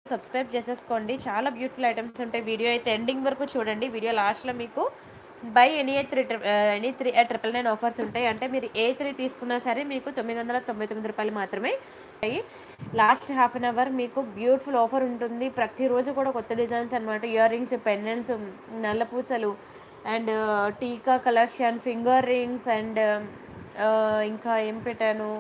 Subscribe చేసేసుకోండి చాలా beautiful items ఉంటాయి వీడియో అయితే ఎండింగ్ వరకు చూడండి వీడియో లాస్ట్లో మీకు buy any three any three triple nine offers ఉంటాయి అంటే మీరు ఏ త్రీ తీసుకున్నా సరే మీకు తొమ్మిది వందల తొంభై తొమ్మిది రూపాయలు మాత్రమే ఉంటాయి లాస్ట్ హాఫ్ అన్ అవర్ మీకు బ్యూటిఫుల్ ఆఫర్ ఉంటుంది ప్రతిరోజు కూడా కొత్త డిజైన్స్ అనమాట ఇయర్ రింగ్స్ పెండెంట్స్ నల్ల పూసలు అండ్ టీకా కలెక్షన్ ఫింగర్ రింగ్స్ అండ్ ఇంకా ఏం పెట్టాను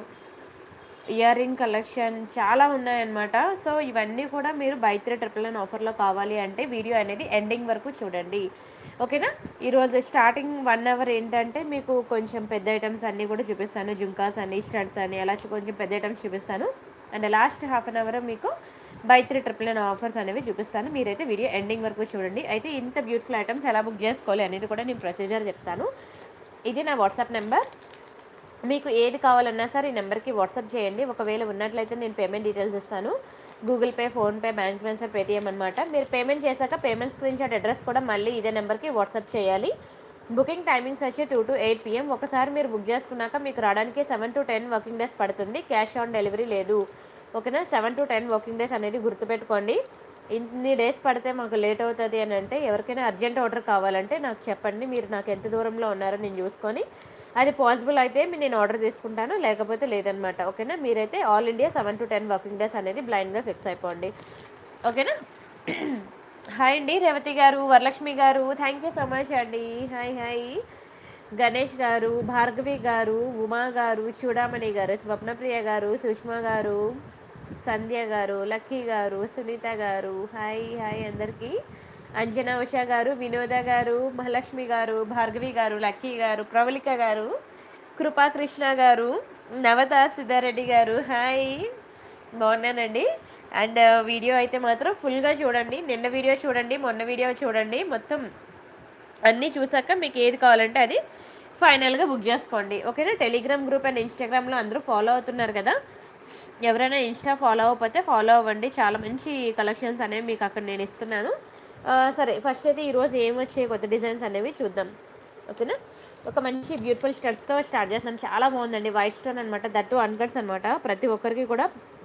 ఇయర్ రింగ్ కలెక్షన్ చాలా ఉన్నాయన్నమాట సో ఇవన్నీ కూడా మీరు బై త్రీ ట్రిపుల్ నైన్ ఆఫర్లో కావాలి అంటే వీడియో అనేది ఎండింగ్ వరకు చూడండి ఓకేనా ఈరోజు స్టార్టింగ్ వన్ అవర్ ఏంటంటే మీకు కొంచెం పెద్ద ఐటమ్స్ అన్నీ కూడా చూపిస్తాను జుంకాస్ అని స్టడ్స్ అని అలా కొంచెం పెద్ద ఐటమ్స్ చూపిస్తాను and last half an hour మీకు buy three triple nine offers అనేవి చూపిస్తాను మీరైతే వీడియో ఎండింగ్ వరకు చూడండి అయితే ఇంత బ్యూటిఫుల్ ఐటమ్స్ ఎలా బుక్ చేసుకోవాలి అనేది కూడా నేను ప్రొసీజర్ చెప్తాను ఇది నా వాట్సాప్ నెంబర్ మీకు ఏది కావాలన్నా సరే ఈ నెంబర్కి వాట్సాప్ చేయండి ఒకవేళ ఉన్నట్లయితే నేను పేమెంట్ డీటెయిల్స్ ఇస్తాను Google Pay PhonePe bank transfer Paytm అనమాట మీరు పేమెంట్ చేశాక పేమెంట్ స్క్రీన్ షాట్ అడ్రస్ కూడా మళ్ళీ ఇదే నెంబర్కి వాట్సాప్ చేయాలి బుకింగ్ టైమింగ్స్ వచ్చి టూ టు ఎయిట్ పిఎం ఒకసారి మీరు బుక్ చేసుకున్నాక మీకు రావడానికి seven to ten working days పడుతుంది క్యాష్ ఆన్ డెలివరీ లేదు ఓకేనా seven to ten working days అనేది గుర్తుపెట్టుకోండి ఇన్ని డేస్ పడితే మాకు లేట్ అవుతుంది అని అంటే ఎవరికైనా అర్జెంట్ ఆర్డర్ కావాలంటే నాకు చెప్పండి మీరు నాకు ఎంత దూరంలో ఉన్నారో నేను చూసుకొని అది పాసిబుల్ అయితే మీ- నేను ఆర్డర్ తీసుకుంటాను లేకపోతే లేదనమాట ఓకేనా మీరైతే all India seven to ten working days అనేది బ్లైండ్గా ఫిక్స్ అయిపోండి ఓకేనా హాయ్ అండి Revathi garu Varalakshmi garu thank you so much అండి హాయ్ హాయ్ గణేష్ గారు భార్గవి గారు ఉమా గారు చూడామణి గారు స్వప్నప్రియ గారు సుష్మా గారు సంధ్య గారు లక్కీ గారు సునీత గారు హాయ్ హాయ్ అందరికీ అంజనా ఉషా గారు వినోద గారు మహాలక్ష్మి గారు భార్గవి గారు లక్కీ గారు ప్రవళిక గారు కృపాకృష్ణ గారు నవత సిద్ధారెడ్డి గారు హాయ్ బాగున్నానండి అండ్ వీడియో అయితే మాత్రం ఫుల్గా చూడండి నిన్న వీడియో చూడండి మొన్న వీడియో చూడండి మొత్తం అన్నీ చూసాక మీకు ఏది కావాలంటే అది ఫైనల్గా బుక్ చేసుకోండి ఓకేనా టెలిగ్రామ్ గ్రూప్ అండ్ ఇన్స్టాగ్రామ్లో అందరూ ఫాలో అవుతున్నారు కదా ఎవరైనా ఇన్స్టా ఫాలో అవ్వకపోతే ఫాలో అవ్వండి చాలా మంచి కలెక్షన్స్ అనేవి మీకు అక్కడ నేను ఇస్తున్నాను ఆ, సరే ఫస్ట్ అయితే ఈరోజు ఏం వచ్చాయి కొత్త డిజైన్స్ అనేవి చూద్దాం ఓకేనా ఒక మంచి బ్యూటిఫుల్ స్టడ్స్తో స్టార్ట్ చేస్తాను చాలా బాగుందండి వైట్ స్టోన్ అనమాట దట్టు అన్కట్స్ అనమాట ప్రతి ఒక్కరికి కూడా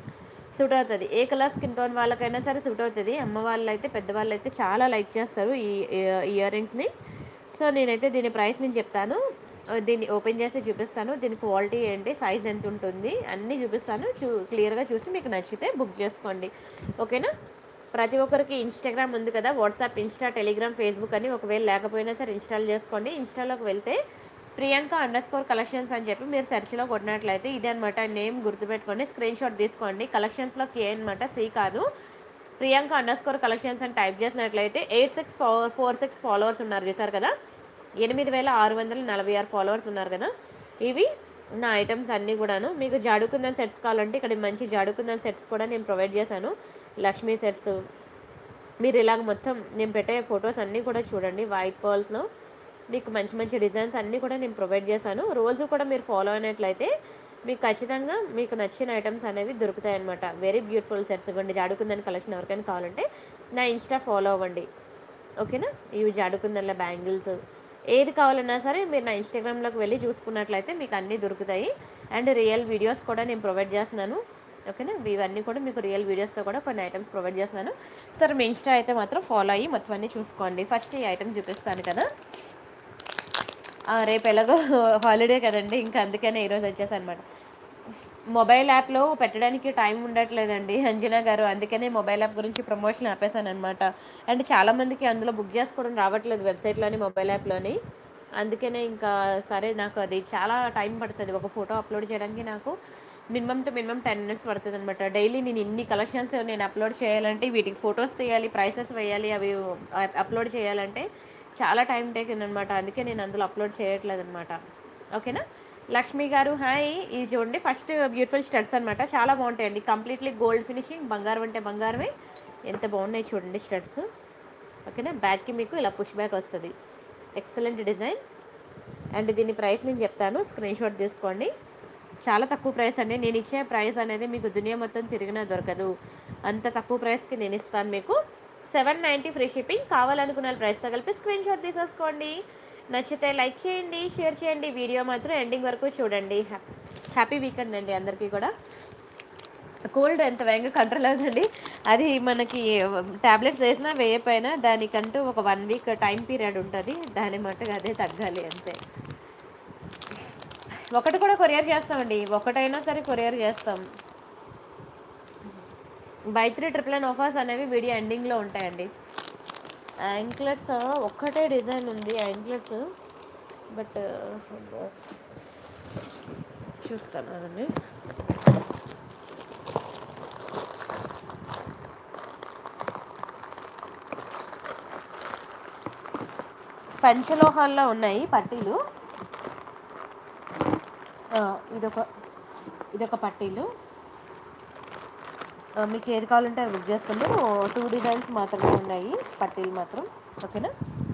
సూట్ అవుతుంది ఏ కలర్ స్కిన్ టోన్ వాళ్ళకైనా సరే సూట్ అవుతుంది అమ్మ వాళ్ళు అయితే పెద్దవాళ్ళు అయితే చాలా లైక్ చేస్తారు ఈ ఇయర్ రింగ్స్ని సో నేనైతే దీని ప్రైస్ నేను చెప్తాను ఆ, దీన్ని ఓపెన్ చేసి చూపిస్తాను దీని క్వాలిటీ ఏంటి సైజ్ ఎంత ఉంటుంది అన్నీ చూపిస్తాను చూ క్లియర్గా చూసి మీకు నచ్చితే బుక్ చేసుకోండి ఓకేనా ప్రతి ఒక్కరికి ఇన్స్టాగ్రామ్ ఉంది కదా వాట్సాప్ ఇన్స్టా టెలిగ్రామ్ ఫేస్బుక్ అని ఒకవేళ లేకపోయినా సరే ఇన్స్టాల్ చేసుకోండి ఇన్స్టాలోకి వెళ్తే ప్రియాంక అండర్ స్కోర్ కలెక్షన్స్ అని చెప్పి మీరు సెర్చ్లో కొట్టినట్లయితే ఇదే అనమాట నేమ్ గుర్తుపెట్టుకోండి స్క్రీన్ షాట్ తీసుకోండి కలెక్షన్స్లో కే అనమాట సి కాదు ప్రియాంక అండర్ స్కోర్ కలెక్షన్స్ అని టైప్ చేసినట్లయితే eight six four four six followers ఉన్నారు చూసారు కదా ఎనిమిది వేల ఆరు వందల నలభై ఆరు ఫాలోవర్స్ ఉన్నారు కదా ఇవి నా ఐటమ్స్ అన్నీ కూడాను మీకు జాడుకుందన్ సెట్స్ కావాలంటే ఇక్కడ మంచి జాడుకుందన్ సెట్స్ కూడా నేను ప్రొవైడ్ చేశాను లక్ష్మీ సెట్స్ మీరు ఇలాగ మొత్తం నేను పెట్టే ఫొటోస్ అన్నీ కూడా చూడండి వైట్ పర్ల్స్లో మీకు మంచి మంచి డిజైన్స్ అన్నీ కూడా నేను ప్రొవైడ్ చేశాను రోజు కూడా మీరు ఫాలో అయినట్లయితే మీకు ఖచ్చితంగా మీకు నచ్చిన ఐటమ్స్ అనేవి దొరుకుతాయి అనమాట వెరీ బ్యూటిఫుల్ సెట్స్ ఇవ్వండి జాడుకుందని కలెక్షన్ ఎవరికైనా కావాలంటే నా ఇన్స్టా ఫాలో అవ్వండి ఓకేనా ఇవి జాడుకుందన్ల బ్యాంగిల్స్ ఏది కావాలన్నా సరే మీరు నా ఇన్స్టాగ్రామ్లోకి వెళ్ళి చూసుకున్నట్లయితే మీకు అన్నీ దొరుకుతాయి అండ్ రియల్ వీడియోస్ కూడా నేను ప్రొవైడ్ చేస్తున్నాను ఓకేనా ఇవన్నీ కూడా మీకు రియల్ వీడియోస్తో కూడా కొన్ని ఐటమ్స్ ప్రొవైడ్ చేస్తున్నాను సరే మీ ఇన్స్టా అయితే మాత్రం ఫాలో అయ్యి మొత్తం అన్నీ చూసుకోండి ఫస్ట్ ఈ ఐటమ్ చూపిస్తాను కదా ఆ, రేపు ఎలాగో హాలిడే కదండి ఇంకా అందుకనే ఈరోజు వచ్చేసి అనమాట మొబైల్ యాప్లో పెట్టడానికి టైం ఉండట్లేదండి అంజనా గారు అందుకనే మొబైల్ యాప్ గురించి ప్రమోషన్ ఆపేసాను అనమాట అండ్ చాలామందికి అందులో బుక్ చేసుకోవడం రావట్లేదు వెబ్సైట్లోని మొబైల్ యాప్లోని అందుకనే ఇంకా సరే నాకు అది చాలా టైం పడుతుంది ఒక ఫోటో అప్లోడ్ చేయడానికి నాకు minimum to minimum ten minutes పడుతుంది అనమాట డైలీ నేను ఇన్ని కలెక్షన్స్ నేను అప్లోడ్ చేయాలంటే వీటికి ఫొటోస్ తీయాలి ప్రైసెస్ వేయాలి అవి అప్లోడ్ చేయాలంటే చాలా టైం టేకింగ్ అనమాట అందుకే నేను అందులో అప్లోడ్ చేయట్లేదు అనమాట ఓకేనా లక్ష్మి గారు హాయ్ ఇది చూడండి ఫస్ట్ బ్యూటిఫుల్ స్టడ్స్ అనమాట చాలా బాగుంటాయండి కంప్లీట్లీ గోల్డ్ ఫినిషింగ్ బంగారం అంటే బంగారమే ఎంత బాగున్నాయి చూడండి స్టడ్స్ ఓకేనా బ్యాక్కి మీకు ఇలా పుష్ బ్యాక్ వస్తుంది ఎక్సలెంట్ డిజైన్ అండ్ దీని ప్రైస్ నేను చెప్తాను స్క్రీన్ షాట్ తీసుకోండి చాలా తక్కువ ప్రైస్ అండి నేను ఇచ్చే ప్రైస్ అనేది మీకు దునియా మొత్తం తిరిగినా దొరకదు అంత తక్కువ ప్రైస్కి నేను ఇస్తాను మీకు సెవెన్ నైంటీ ఫ్రీ షిప్పింగ్ కావాలనుకున్న ప్రైస్తో కలిపి స్క్రీన్ షాట్ తీసేసుకోండి నచ్చితే లైక్ చేయండి షేర్ చేయండి వీడియో మాత్రం ఎండింగ్ వరకు చూడండి హ్యాపీ వీకెండ్ అండి అందరికీ కూడా కోల్డ్ ఎంత వేగంగా కంట్రోల్ అవుతుంది అది మనకి టాబ్లెట్స్ వేసినా వేయపోయినా దానికంటూ ఒక వన్ వీక్ టైం పీరియడ్ ఉంటుంది దాని మట్టుకు అదే తగ్గాలి అంతే ఒకటి కూడా కొరియర్ చేస్తామండి ఒకటైనా సరే కొరియర్ చేస్తాం buy three triple nine offers అనేవి వీడియో ఎండింగ్లో ఉంటాయండి యాంక్లెట్స్ ఒక్కటే డిజైన్ ఉంది యాంక్లెట్స్ బట్ చూస్తాను అదండి పంచలోహాల్లో ఉన్నాయి పట్టీలు ఆ, ఇదొక ఇదొక పట్టీలు ఆ, మీకు ఏది కావాలంటే అది బుక్ చేసుకోండి టూ డిజైన్స్ మాత్రమే ఉన్నాయి పట్టీలు మాత్రం ఓకేనా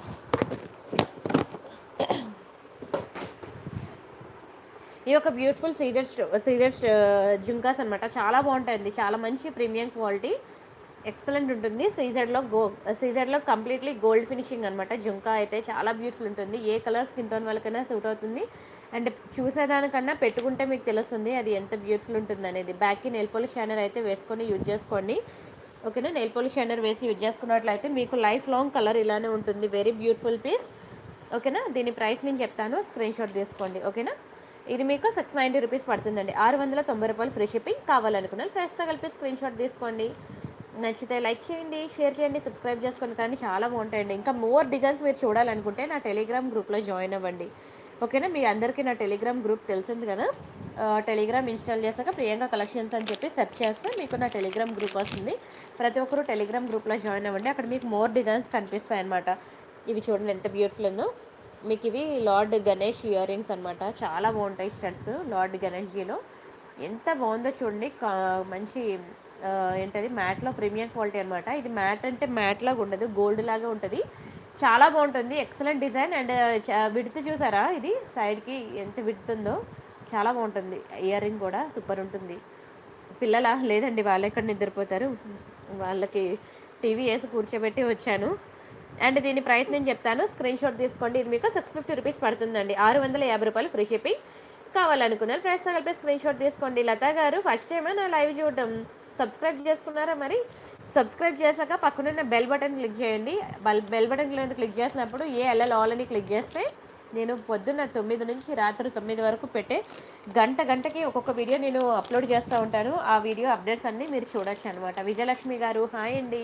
ఈ యొక్క బ్యూటిఫుల్ సీజర్ సీజర్ జుంకాస్ అనమాట చాలా బాగుంటాయండి చాలా మంచి ప్రీమియం క్వాలిటీ ఎక్సలెంట్ ఉంటుంది సీజర్లో గో సీజర్లో కంప్లీట్లీ గోల్డ్ ఫినిషింగ్ అనమాట జుంకా అయితే చాలా బ్యూటిఫుల్ ఉంటుంది ఏ కలర్ స్కిన్ టోన్ వాళ్ళకైనా సూట్ అవుతుంది అండ్ చూసేదానికన్నా పెట్టుకుంటే మీకు తెలుస్తుంది అది ఎంత బ్యూటిఫుల్ ఉంటుంది అనేది బ్యాక్కి నెయిల్ పాలిష్ షైనర్ అయితే వేసుకొని యూజ్ చేసుకోండి ఓకేనా నెయిల్ పాలిష్ షైనర్ వేసి యూజ్ చేసుకున్నట్లయితే మీకు లైఫ్ లాంగ్ కలర్ ఇలానే ఉంటుంది వెరీ బ్యూటిఫుల్ పీస్ ఓకేనా దీని ప్రైస్ నేను చెప్తాను స్క్రీన్ షాట్ తీసుకోండి ఓకేనా ఇది మీకు సిక్స్ నైంటీ రూపీస్ పడుతుందండి ఆరు వందల తొంభై రూపాయలు ఫ్రీ షిప్పింగ్ కావాలనుకున్నాను ప్రైస్తో కలిపి స్క్రీన్ షాట్ తీసుకోండి నచ్చితే లైక్ చేయండి షేర్ చేయండి సబ్స్క్రైబ్ చేసుకోండి కానీ చాలా బాగుంటాయండి ఇంకా మోర్ డిజైన్స్ మీరు చూడాలనుకుంటే నా టెలిగ్రామ్ గ్రూప్లో జాయిన్ అవ్వండి ఓకేనా మీ అందరికీ నా టెలిగ్రామ్ గ్రూప్ తెలిసింది కదా ఆ, టెలిగ్రామ్ ఇన్స్టాల్ చేశాక ప్రియాంక కలెక్షన్స్ అని చెప్పి సెర్చ్ చేస్తే మీకు నా టెలిగ్రామ్ గ్రూప్ వస్తుంది ప్రతి ఒక్కరు టెలిగ్రామ్ గ్రూప్లో జాయిన్ అవ్వండి అక్కడ మీకు మోర్ డిజైన్స్ కనిపిస్తాయి అనమాట ఇవి చూడండి ఎంత బ్యూటిఫుల్ ఉందో మీకు ఇవి లార్డ్ గణేష్ ఇయర్ రింగ్స్ అనమాట చాలా బాగుంటాయి స్టడ్స్ లార్డ్ గణేష్జీలో ఎంత బాగుందో చూడండి కా- మంచి ఆ, ఏంటది మ్యాట్లో ప్రీమియం క్వాలిటీ అనమాట ఇది మ్యాట్ అంటే మ్యాట్ లాగా ఉండదు గోల్డ్ లాగా ఉంటుంది చాలా బాగుంటుంది ఎక్సలెంట్ డిజైన్ అండ్ విడ్త్ చూసారా ఇది సైడ్కి ఎంత విడ్త్ ఉందో చాలా బాగుంటుంది ఇయర్ రింగ్ కూడా సూపర్ ఉంటుంది పిల్లల లేదండి వాళ్ళు ఎక్కడ నిద్రపోతారు వాళ్ళకి టీవీ వేసి కూర్చోబెట్టి వచ్చాను అండ్ దీని ప్రైస్ నేను చెప్తాను స్క్రీన్ షాట్ తీసుకోండి ఇది మీకు సిక్స్ ఫిఫ్టీ రూపీస్ పడుతుందండి ఆరు వందల యాభై రూపాయలు ఫ్రీ షిప్పింగ్ కావాలనుకున్నారు ప్రైస్ కలిపి స్క్రీన్ షాట్ తీసుకోండి లతా గారు ఫస్ట్ టైమే నా లైవ్ చూడడం సబ్స్క్రైబ్ చేసుకున్నారా మరి సబ్స్క్రైబ్ చేశాక పక్కనున్న బెల్ బటన్ క్లిక్ చేయండి బెల్ బెల్ బటన్ క్లిక్ చేసినప్పుడు ఏ ఎల్ఎల్ ఆల్ అని క్లిక్ చేస్తే నేను పొద్దున్న తొమ్మిది నుంచి రాత్రి తొమ్మిది వరకు పెట్టే గంట గంటకి ఒక్కొక్క వీడియో నేను అప్లోడ్ చేస్తూ ఉంటాను ఆ వీడియో అప్డేట్స్ అన్నీ మీరు చూడొచ్చు అనమాట విజయలక్ష్మి గారు హాయ్ అండి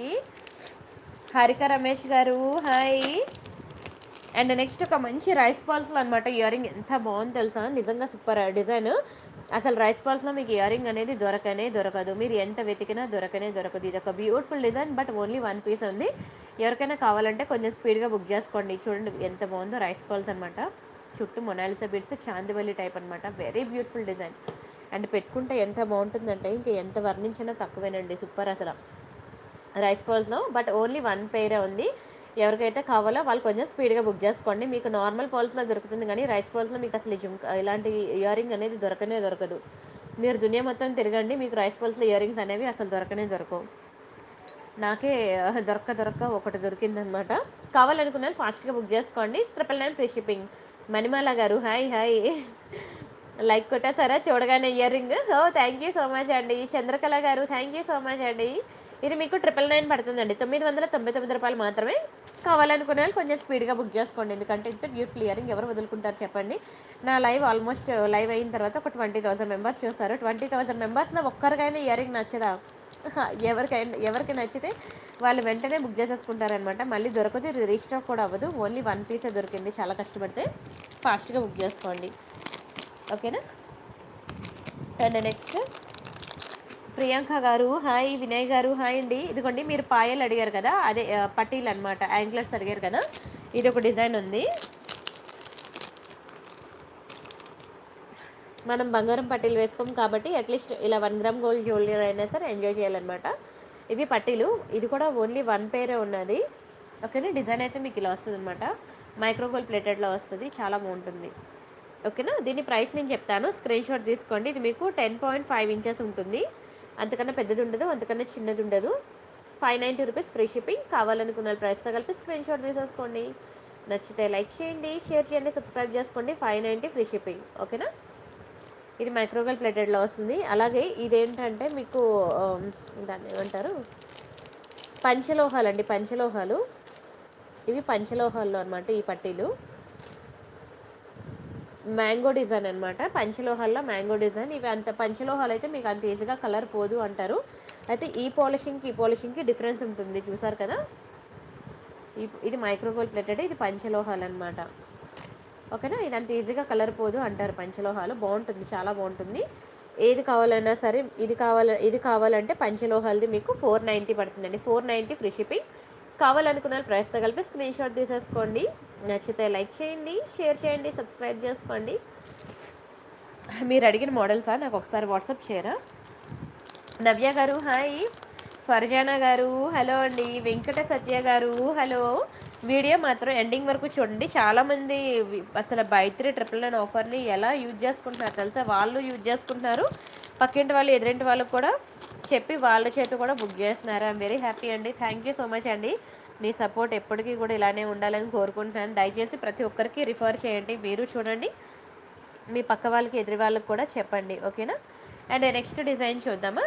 హారిక రమేష్ గారు హాయ్ అండ్ నెక్స్ట్ ఒక మంచి రైస్ పాల్స్లో అనమాట ఇయర్ రింగ్ ఎంత బాగుంది తెలుసా నిజంగా సూపర్ డిజైన్ అసలు రైస్ పాల్స్లో మీకు ఇయర్ రింగ్ అనేది దొరకనే దొరకదు మీరు ఎంత వెతికినా దొరకనే దొరకదు ఇది ఒక beautiful design but only one piece ఉంది ఎవరికైనా కావాలంటే కొంచెం స్పీడ్గా బుక్ చేసుకోండి చూడండి ఎంత బాగుందో రైస్ పాల్స్ అనమాట చుట్టూ మొనాలిసా బీడ్స్ చాందివల్లి టైప్ అనమాట వెరీ బ్యూటిఫుల్ డిజైన్ అండ్ పెట్టుకుంటే ఎంత బాగుంటుందంటే ఇంకా ఎంత వర్ణించినా తక్కువేనండి సూపర్ అసలు రైస్ పాల్స్లో బట్ ఓన్లీ వన్ పేరే ఉంది ఎవరికైతే కావాలో వాళ్ళు కొంచెం స్పీడ్గా బుక్ చేసుకోండి మీకు నార్మల్ పాల్స్లో దొరుకుతుంది కానీ రైస్ పాల్స్లో మీకు అసలు ఈ జుంక ఇలాంటి ఇయర్ రింగ్ అనేది దొరకనే దొరకదు మీరు దునియా మొత్తం తిరగండి మీకు రైస్ పాల్స్లో ఇయర్ రింగ్స్ అనేవి అసలు దొరకనే దొరకవు నాకే ఆ, దొరక్క దొరక్క ఒకటి దొరికిందనమాట కావాలనుకున్నాను ఫాస్ట్గా బుక్ చేసుకోండి triple nine free shipping Manimala garu hi hi like కొట్టేసారా చూడగానే earring oh thank you so much అండి చంద్రకళ గారు థ్యాంక్ యూ సో మచ్ అండి ఇది మీకు ట్రిపుల్ నైన్ పడుతుందండి తొమ్మిది వందల తొంభై తొమ్మిది రూపాయలు మాత్రమే కావాలనుకునే వాళ్ళు కొంచెం స్పీడ్గా బుక్ చేసుకోండి ఎందుకంటే ఇంత బ్యూటిఫుల్ ఇయర్ రింగ్ ఎవరు వదులుకుంటారు చెప్పండి నా లైవ్ ఆల్మోస్ట్ లైవ్ అయిన తర్వాత ఒక ట్వంటీ థౌసండ్ మెంబర్స్ చూస్తారు ట్వంటీ థౌసండ్ మెంబర్స్లో ఒక్కరికైనా ఇయర్ రింగ్ నచ్చదా హా, ఎవరికైనా ఎవరికి నచ్చితే వాళ్ళు వెంటనే బుక్ చేసేసుకుంటారనమాట మళ్ళీ దొరకదు ఇది రీస్టాక్ కూడా అవ్వదు ఓన్లీ వన్ పీసే దొరికింది చాలా కష్టపడితే ఫాస్ట్గా బుక్ చేసుకోండి ఓకేనా అండ్ నెక్స్ట్ ప్రియాంక గారు హాయ్ వినయ్ గారు హాయ్ అండి ఇదిగోండి మీరు పాయలు అడిగారు కదా అదే ఆ, పట్టీలు అనమాట యాంక్లర్స్ అడిగారు కదా ఇది ఒక డిజైన్ ఉంది మనం బంగారం పట్టీలు వేసుకోం కాబట్టి అట్లీస్ట్ ఇలా వన్ గ్రామ్ గోల్డ్ జ్యువెలరీ అయినా సరే ఎంజాయ్ చేయాలన్నమాట ఇవి పట్టీలు ఇది కూడా ఓన్లీ వన్ పేరే ఉన్నది ఓకేనా డిజైన్ అయితే మీకు ఇలా వస్తుంది అనమాట మైక్రోగోల్ ప్లేటెడ్లో వస్తుంది చాలా బాగుంటుంది ఓకేనా దీని ప్రైస్ నేను చెప్తాను స్క్రీన్ షాట్ తీసుకోండి ఇది మీకు టెన్ పాయింట్ ఫైవ్ ఇంచెస్ ఉంటుంది అంతకన్నా పెద్దది ఉండదు అంతకన్నా చిన్నది ఉండదు five ninety rupees free shipping కావాలనుకున్న ప్రైస్తో కలిపి స్క్రీన్ షాట్ తీసేసుకోండి నచ్చితే లైక్ చేయండి షేర్ చేయండి సబ్స్క్రైబ్ చేసుకోండి ఫైవ్ నైంటీ ఫ్రీ షిప్పింగ్ ఓకేనా ఇది మైక్రోగల్ ప్లేటెడ్లో వస్తుంది అలాగే ఇదేంటంటే మీకు ఆ, దాన్ని ఏమంటారు పంచలోహాలు అండి పంచలోహాలు ఇవి పంచలోహాల్లో అనమాట ఈ పట్టీలు మ్యాంగో డిజైన్ అనమాట పంచలోహాల్లో మ్యాంగో డిజైన్ ఇవి అంత పంచలోహాలు అయితే మీకు అంత ఈజీగా కలర్ పోదు అంటారు అయితే ఈ పాలిషింగ్కి ఈ పాలిషింగ్కి డిఫరెన్స్ ఉంటుంది చూసారు కదా ఈ- ఇది మైక్రోగోల్ ప్లేటెడ్ ఇది పంచలోహాలు అనమాట ఓకేనా ఇది అంత ఈజీగా కలర్ పోదు అంటారు పంచలోహాలు బాగుంటుంది చాలా బాగుంటుంది ఏది కావాలన్నా సరే ఇది కావాల ఇది కావాలంటే పంచలోహాలది మీకు ఫోర్ నైంటీ పడుతుందండి ఫోర్ నైంటీ ఫ్రీ షిప్పింగ్ కావాలనుకున్న ప్రైస్తో కలిపి స్క్రీన్ షాట్ తీసేసుకోండి నచ్చితే లైక్ చేయండి షేర్ చేయండి సబ్స్క్రైబ్ చేసుకోండి మీరు అడిగిన మోడల్సా నాకు ఒకసారి వాట్సాప్ చేయరా నవ్య గారు హాయ్ ఫర్జానా గారు హలో అండి వెంకట సత్య గారు హలో వీడియో మాత్రం ఎండింగ్ వరకు చూడండి చాలామంది వి- అసలు బైత్రీ ట్రిపుల్ నైన్ ఆఫర్ని ఎలా యూజ్ చేసుకుంటున్నారు తెలుసా వాళ్ళు యూజ్ చేసుకుంటున్నారు పక్కింటి వాళ్ళు ఎదురింటి వాళ్ళకు కూడా చెప్పి వాళ్ళ చేత కూడా బుక్ చేస్తున్నారు ఐఎమ్ వెరీ హ్యాపీ అండి థ్యాంక్ యూ సో మచ్ అండి మీ సపోర్ట్ ఎప్పటికీ కూడా ఇలానే ఉండాలని కోరుకుంటున్నాను దయచేసి ప్రతి ఒక్కరికి రిఫర్ చేయండి మీరు చూడండి మీ పక్క వాళ్ళకి ఎదురు వాళ్ళకి కూడా చెప్పండి ఓకేనా అండ్ నెక్స్ట్ డిజైన్ చూద్దామా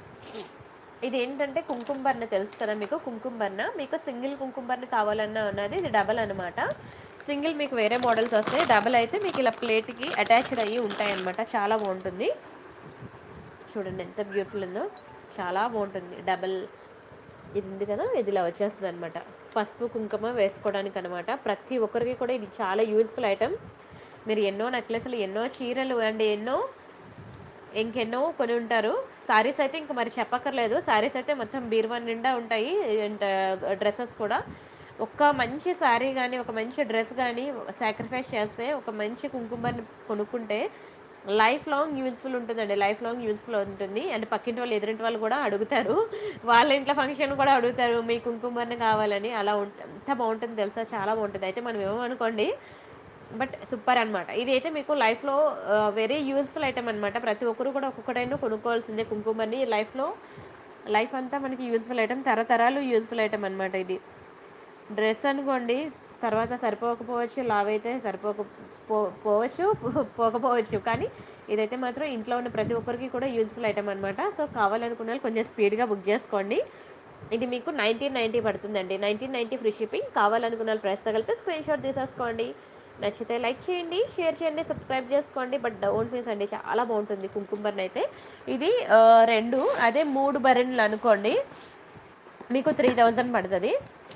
ఇది ఏంటంటే కుంకుమ బర్ణ తెలుసు కదా మీకు కుంకుమ బర్ణ మీకు సింగిల్ కుంకుమ బర్ణ కావాలన్నా ఉన్నది ఇది డబల్ అనమాట సింగిల్ మీకు వేరే మోడల్స్ వస్తాయి డబల్ అయితే మీకు ఇలా ప్లేట్కి అటాచ్డ్ అయ్యి ఉంటాయి అనమాట చాలా బాగుంటుంది చూడండి ఎంత బ్యూటిఫుల్ ఉందో చాలా బాగుంటుంది డబల్ ఇది ఉంది కదా ఇది ఇలా వచ్చేస్తుంది అనమాట పసుపు కుంకుమ వేసుకోవడానికి అనమాట ప్రతి ఒక్కరికి కూడా ఇది చాలా యూజ్ఫుల్ ఐటమ్ మీరు ఎన్నో నెక్లెస్లు ఎన్నో చీరలు అండ్ ఎన్నో ఇంకెన్నో కొని ఉంటారు సారీస్ అయితే ఇంక మరి చెప్పక్కర్లేదు సారీస్ అయితే మొత్తం బీరువా నిండా ఉంటాయి అండ్ డ్రెస్సెస్ కూడా ఒక్క మంచి శారీ కానీ ఒక మంచి డ్రెస్ కానీ సాక్రిఫైస్ చేస్తే ఒక మంచి కుంకుమని కొనుక్కుంటే లైఫ్ లాంగ్ యూజ్ఫుల్ ఉంటుందండి లైఫ్ లాంగ్ యూజ్ఫుల్ ఉంటుంది అండ్ పక్కింటి వాళ్ళు ఎదురింటి వాళ్ళు కూడా అడుగుతారు వాళ్ళ ఇంట్లో ఫంక్షన్ కూడా అడుగుతారు మీ కుంకుమని కావాలని అలా ఉంట ఎంత బాగుంటుంది తెలుసా చాలా బాగుంటుంది అయితే మనం ఏమనుకోండి బట్ సూపర్ అనమాట ఇది అయితే మీకు లైఫ్లో వెరీ యూస్ఫుల్ ఐటమ్ అనమాట ప్రతి ఒక్కరు కూడా ఒక్కొక్కటైనా కొనుక్కోవాల్సిందే కుంకుమని లైఫ్లో లైఫ్ అంతా మనకి యూస్ఫుల్ ఐటమ్ తరతరాలు యూస్ఫుల్ ఐటమ్ అనమాట ఇది డ్రెస్ అనుకోండి తర్వాత సరిపోకపోవచ్చు లావ్ అయితే సరిపోక పో పోవచ్చు పో- పోకపోవచ్చు కానీ ఇదైతే మాత్రం ఇంట్లో ఉన్న ప్రతి ఒక్కరికి కూడా యూస్ఫుల్ ఐటమ్ అనమాట సో కావాలనుకున్న వాళ్ళు కొంచెం స్పీడ్గా బుక్ చేసుకోండి ఇది మీకు నైన్టీన్ నైంటీ పడుతుందండి నైన్టీన్ నైంటీ ఫ్రీ షిప్పింగ్ కావాలనుకున్న వాళ్ళు ప్రైస్ తగిలిపి స్క్రీన్ షాట్ తీసేసుకోండి నచ్చితే లైక్ చేయండి షేర్ చేయండి సబ్స్క్రైబ్ చేసుకోండి బట్ డౌంట్ మిస్ అండి చాలా బాగుంటుంది కుంకుమ బర్న్ అయితే ఇది ఆ, రెండు అదే మూడు బర్రెన్లు అనుకోండి మీకు త్రీ థౌజండ్ పడుతుంది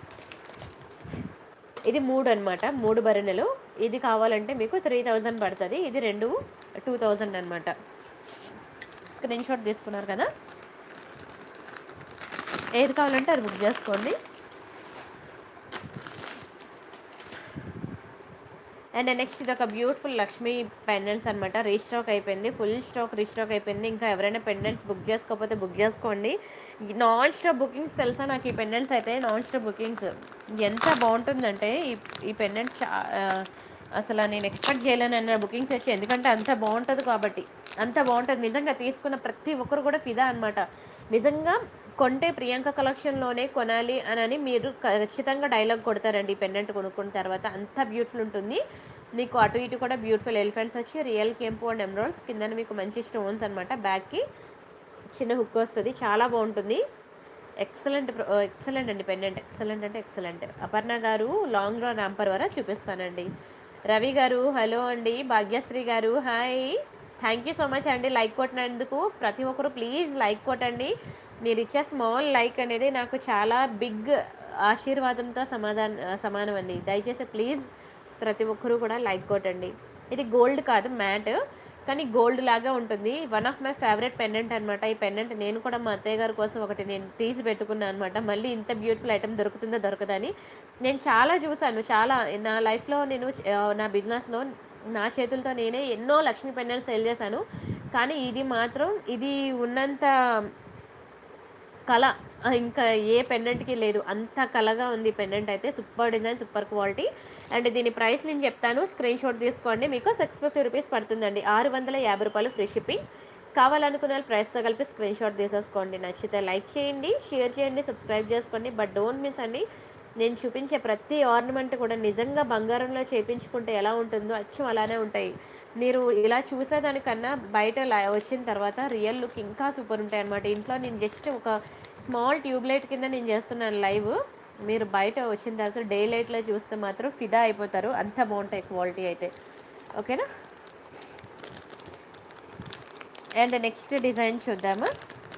ఇది మూడు అనమాట మూడు బరినెలు ఇది కావాలంటే మీకు త్రీ థౌజండ్ పడుతుంది ఇది రెండు టూ థౌజండ్ అనమాట స్క్రీన్ షాట్ తీసుకున్నారు కదా ఏది కావాలంటే అది బుక్ చేసుకోండి అండ్ నెక్స్ట్ ఇది ఒక బ్యూటిఫుల్ లక్ష్మీ పెండెంట్స్ అనమాట రీస్టాక్ అయిపోయింది ఫుల్ స్టాక్ రీస్టాక్ అయిపోయింది ఇంకా ఎవరైనా పెండెంట్స్ బుక్ చేసుకోకపోతే బుక్ చేసుకోండి నాన్ స్టాప్ బుకింగ్స్ తెలుసా నాకు ఈ పెండెంట్స్ అయితే నాన్ స్టాప్ బుకింగ్స్ ఎంత బాగుంటుందంటే ఈ ఈ పెండెంట్ చా ఆ, అసలు నేను ఎక్స్పెక్ట్ చేయలేను అన్న బుకింగ్స్ వచ్చి ఎందుకంటే అంత బాగుంటుంది కాబట్టి అంత బాగుంటుంది నిజంగా తీసుకున్న ప్రతి ఒక్కరు కూడా ఫిదా అనమాట నిజంగా కొంటే ప్రియాంక కలెక్షన్లోనే కొనాలి అని మీరు ఖచ్చితంగా డైలాగ్ కొడతారండి ఈ పెండెంట్ కొనుక్కున్న తర్వాత అంత బ్యూటిఫుల్ ఉంటుంది మీకు అటు ఇటు కూడా బ్యూటిఫుల్ ఎలిఫెంట్స్ వచ్చి రియల్ కెంపు అండ్ ఎమరాల్డ్స్ కింద మీకు మంచి స్టోన్స్ అనమాట బ్యాక్కి చిన్న హుక్ వస్తుంది చాలా బాగుంటుంది ఎక్సలెంట్ ఎక్సలెంట్ అండి పెండెంట్ ఎక్సలెంట్ అంటే ఎక్సలెంట్ అపర్ణ గారు లాంగ్ రా ర్యాంపర్ వరకు చూపిస్తానండి రవి గారు హలో అండి Bhagyashree garu hi thank you so much అండి లైక్ కొట్టినందుకు ప్రతి ఒక్కరు ప్లీజ్ లైక్ కొట్టండి మీరు ఇచ్చే స్మాల్ లైక్ అనేది నాకు చాలా బిగ్ ఆశీర్వాదంతో సమాధాన సమానం అండి దయచేసి ప్లీజ్ ప్రతి ఒక్కరూ కూడా లైక్ కొట్టండి ఇది గోల్డ్ కాదు మ్యాట్ కానీ గోల్డ్ లాగా ఉంటుంది one of my favourite pendant అనమాట ఈ పెండెంట్ నేను కూడా మా అత్తయ్య గారి కోసం ఒకటి నేను తీసి పెట్టుకున్నాను అనమాట మళ్ళీ ఇంత బ్యూటిఫుల్ ఐటమ్ దొరుకుతుందో దొరకదని నేను చాలా చూసాను చాలా నా లైఫ్లో నేను ఆ, నా బిజినెస్లో నా చేతులతో నేనే ఎన్నో లక్ష్మీ పెండెంట్స్ సేల్ చేశాను కానీ ఇది మాత్రం ఇది ఉన్నంత కళ ఆ, ఇంకా ఏ పెండెంట్కి లేదు అంత కళగా ఉంది పెండెంట్ అయితే super design super quality and దీని ప్రైస్ నేను చెప్తాను స్క్రీన్ షాట్ తీసుకోండి మీకు సిక్స్ ఫిఫ్టీ రూపీస్ పడుతుందండి ఆరు వందల యాభై రూపాయలు ఫ్రీ షిప్పింగ్ కావాలనుకున్న వాళ్ళు ప్రైస్తో కలిపి స్క్రీన్ షాట్ తీసేసుకోండి నచ్చితే లైక్ చేయండి షేర్ చేయండి సబ్స్క్రైబ్ చేసుకోండి బట్ డోంట్ మిస్ అండి నేను చూపించే ప్రతి ఆర్నమెంట్ కూడా నిజంగా బంగారంలో చేపించుకుంటే ఎలా ఉంటుందో అచ్చం అలానే ఉంటాయి మీరు ఇలా చూసేదానికన్నా బయట లా- వచ్చిన తర్వాత రియల్ లుక్ ఇంకా సూపర్ ఉంటాయి అనమాట ఇంట్లో నేను జస్ట్ ఒక స్మాల్ ట్యూబ్ లైట్ కింద నేను చేస్తున్నాను లైవ్ మీరు బయట వచ్చిన తర్వాత డే లైట్లో చూస్తే మాత్రం ఫిదా అయిపోతారు అంత బాగుంటాయి క్వాలిటీ అయితే ఓకేనా అండ్ నెక్స్ట్ డిజైన్ చూద్దామా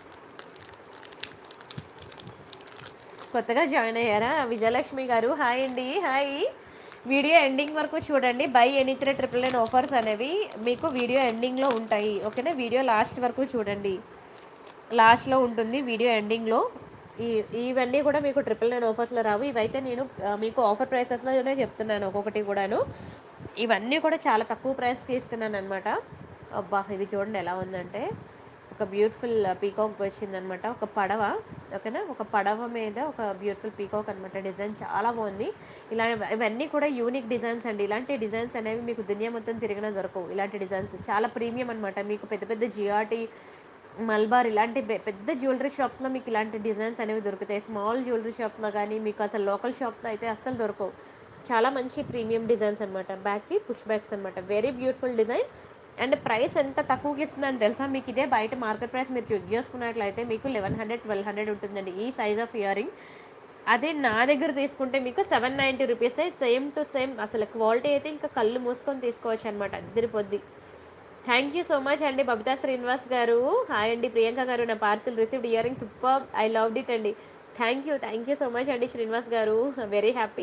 కొత్తగా జాయిన్ అయ్యారా విజయలక్ష్మి గారు హాయ్ అండి హాయ్ వీడియో ఎండింగ్ వరకు చూడండి buy any three triple nine offers అనేవి మీకు వీడియో ఎండింగ్లో ఉంటాయి ఓకేనా వీడియో లాస్ట్ వరకు చూడండి లాస్ట్లో ఉంటుంది వీడియో ఎండింగ్లో ఈ ఇవన్నీ కూడా మీకు ట్రిపుల్ నైన్ ఆఫర్స్లో రావు ఇవైతే నేను ఆ, మీకు ఆఫర్ ప్రైసెస్లోనే చెప్తున్నాను ఒక్కొక్కటి కూడాను ఇవన్నీ కూడా చాలా తక్కువ ప్రైస్కి ఇస్తున్నాను అనమాట అబ్బా ఇది చూడండి ఎలా ఉందంటే ఒక బ్యూటిఫుల్ పీకాక్ వచ్చిందనమాట ఒక పడవ ఓకేనా ఒక పడవ మీద ఒక బ్యూటిఫుల్ పీకాక్ అనమాట డిజైన్ చాలా బాగుంది ఇలా ఇవన్నీ కూడా యూనిక్ డిజైన్స్ అండి ఇలాంటి డిజైన్స్ అనేవి మీకు దునియా మొత్తం తిరిగినా దొరకవు ఇలాంటి డిజైన్స్ చాలా ప్రీమియం అనమాట మీకు పెద్ద పెద్ద జిఆర్టీ మల్బార్ ఇలాంటి పె- పెద్ద జ్యువెలరీ షాప్స్లో మీకు ఇలాంటి డిజైన్స్ అనేవి దొరుకుతాయి స్మాల్ జ్యువెలరీ షాప్స్లో కానీ మీకు అసలు లోకల్ షాప్స్లో అయితే అస్సలు దొరకవు చాలా మంచి ప్రీమియం డిజైన్స్ అనమాట బ్యాక్కి పుష్ బ్యాక్స్ అనమాట very beautiful design and price ఎంత తక్కువకి ఇస్తుందని తెలుసా మీకు ఇదే బయట మార్కెట్ ప్రైస్ మీరు చెక్ చేసుకున్నట్లయితే మీకు లెవెన్ హండ్రెడ్ ట్వెల్వ్ హండ్రెడ్ ఉంటుందండి ఈ సైజ్ ఆఫ్ ఇయర్ రింగ్ అదే నా దగ్గర తీసుకుంటే మీకు సెవెన్ నైంటీ రూపీసే సేమ్ టు సేమ్ అసలు క్వాలిటీ అయితే ఇంకా కళ్ళు మూసుకొని తీసుకోవచ్చు అనమాట అద్దరిపోద్ది థ్యాంక్ యూ సో మచ్ అండి బబితా శ్రీనివాస్ గారు హాయ్ అండి ప్రియాంక గారు నా parcel received earring super I loved it అండి thank you thank you so much అండి Srinivas garu very happy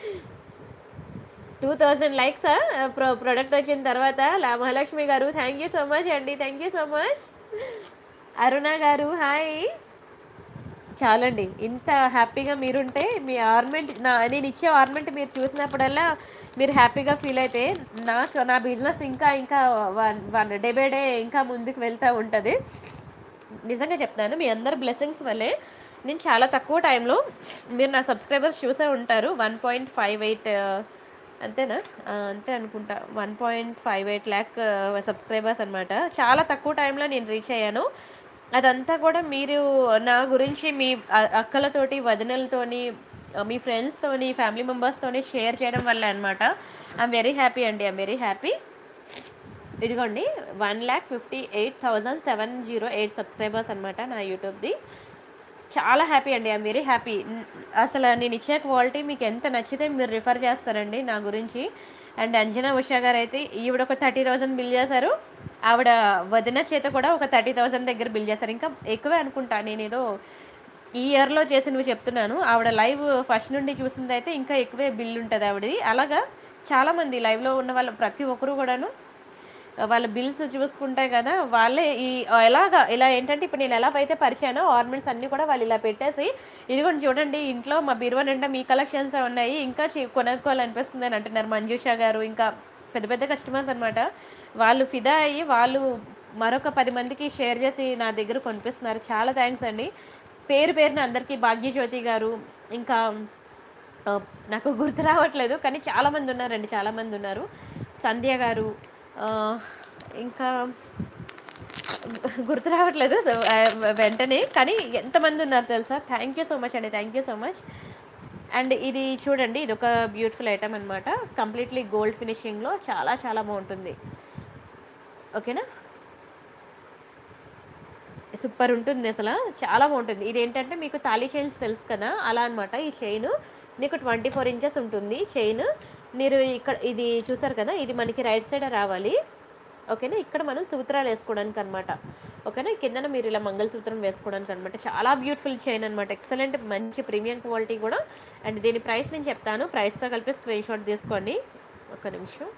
two thousand likes pro product వచ్చిన తర్వాత లా- Mahalakshmi garu thank you so much అండి thank you so much Aruna garu hi చాలండి ఇంత హ్యాపీగా మీరుంటే మీ ఆర్నమెంట్ నా నేను ఇచ్చే ఆర్నమెంట్ మీరు చూసినప్పుడల్లా మీరు హ్యాపీగా ఫీల్ అయితే నాకు నా బిజినెస్ ఇంకా ఇంకా one one day by day ఇంకా ముందుకు వెళ్తూ ఉంటుంది నిజంగా చెప్తాను మీ అందరి బ్లెస్సింగ్స్ వల్లే నేను చాలా తక్కువ టైంలో మీరు నా సబ్స్క్రైబర్స్ చూసే ఉంటారు వన్ పాయింట్ ఫైవ్ ఎయిట్ అంతేనా ఆ, అంతే అనుకుంటా one point five eight lakh subscribers అనమాట చాలా తక్కువ టైంలో నేను రీచ్ అయ్యాను అదంతా కూడా మీరు నా గురించి మీ అ- అక్కలతోటి వదినలతోని ఆ, మీ ఫ్రెండ్స్తోని ఫ్యామిలీ మెంబర్స్తోని షేర్ చేయడం వల్ల అనమాట ఐఎమ్ వెరీ హ్యాపీ అండి ఐఎమ్ వెరీ హ్యాపీ ఇదిగోండి one lakh fifty eight thousand seven zero eight subscribers అనమాట నా యూట్యూబ్ది చాలా హ్యాపీ అండి ఐఎమ్ వెరీ హ్యాపీ అసలు నేను ఇచ్చే క్వాలిటీ మీకు ఎంత నచ్చితే మీరు రిఫర్ చేస్తారండి నా గురించి అండ్ అంజనా ఉషా గారు అయితే ఈవిడ ఒక థర్టీ థౌసండ్ బిల్ చేశారు ఆవిడ వదిన చేత కూడా ఒక థర్టీ థౌసండ్ దగ్గర బిల్ చేశారు ఇంకా ఎక్కువే అనుకుంటా నేను ఏదో ఈ ఇయర్లో చేసినవి చెప్తున్నాను ఆవిడ లైవ్ ఫస్ట్ నుండి చూసింది అయితే ఇంకా ఎక్కువే బిల్ ఉంటుంది ఆవిడది అలాగా చాలామంది లైవ్లో ఉన్న వాళ్ళు ప్రతి ఒక్కరు కూడాను వాళ్ళ బిల్స్ చూసుకుంటే కదా వాళ్ళే ఈ ఎలాగా ఇలా ఏంటంటే ఇప్పుడు నేను ఎలా అయితే పరిచానో ఆర్నమెంట్స్ అన్నీ కూడా వాళ్ళు ఇలా పెట్టేసి ఇదిగోండి చూడండి ఇంట్లో మా బీరువా నిండా మీ కలెక్షన్స్ ఉన్నాయి ఇంకా చీ- కొనుక్కోవాలనిపిస్తుంది అని అంటున్నారు మంజుష గారు ఇంకా పెద్ద పెద్ద కస్టమర్స్ అనమాట వాళ్ళు ఫిదా అయ్యి వాళ్ళు మరొక పది మందికి షేర్ చేసి నా దగ్గర కొనిపిస్తున్నారు చాలా థ్యాంక్స్ అండి పేరు పేరున అందరికీ భాగ్యజ్యోతి గారు ఇంకా ఆ, నాకు గుర్తు రావట్లేదు కానీ చాలామంది ఉన్నారండి చాలామంది ఉన్నారు సంధ్య గారు ఆ, ఇంకా గుర్తు రావట్లేదు సో, ఆ, వెంటనే కానీ ఎంతమంది ఉన్నారు తెలుసా థ్యాంక్ యూ సో మచ్ అండి thank you so much and ఇది చూడండి ఇది ఒక బ్యూటిఫుల్ ఐటమ్ అనమాట కంప్లీట్లీ గోల్డ్ ఫినిషింగ్లో చాలా చాలా బాగుంటుంది ఓకేనా సూపర్ ఉంటుంది అసలు చాలా బాగుంటుంది ఇది ఏంటంటే మీకు తాళీ చైన్స్ తెలుసు కదా అలా అనమాట ఈ చైన్ మీకు ట్వంటీ ఫోర్ ఇంచెస్ ఉంటుంది చైన్ మీరు ఇక్కడ ఇది చూసారు కదా ఇది మనకి రైట్ సైడ్ రావాలి ఓకేనా ఇక్కడ మనం సూత్రాలు వేసుకోవడానికి అనమాట ఓకేనా కిందన మీరు ఇలా మంగళసూత్రం వేసుకోవడానికి అనమాట చాలా బ్యూటిఫుల్ చైన్ అనమాట ఎక్సలెంట్ మంచి ప్రీమియం క్వాలిటీ కూడా అండ్ దీని ప్రైస్ నేను చెప్తాను ప్రైస్తో కలిపి స్క్రీన్ షాట్ తీసుకోండి ఒక నిమిషం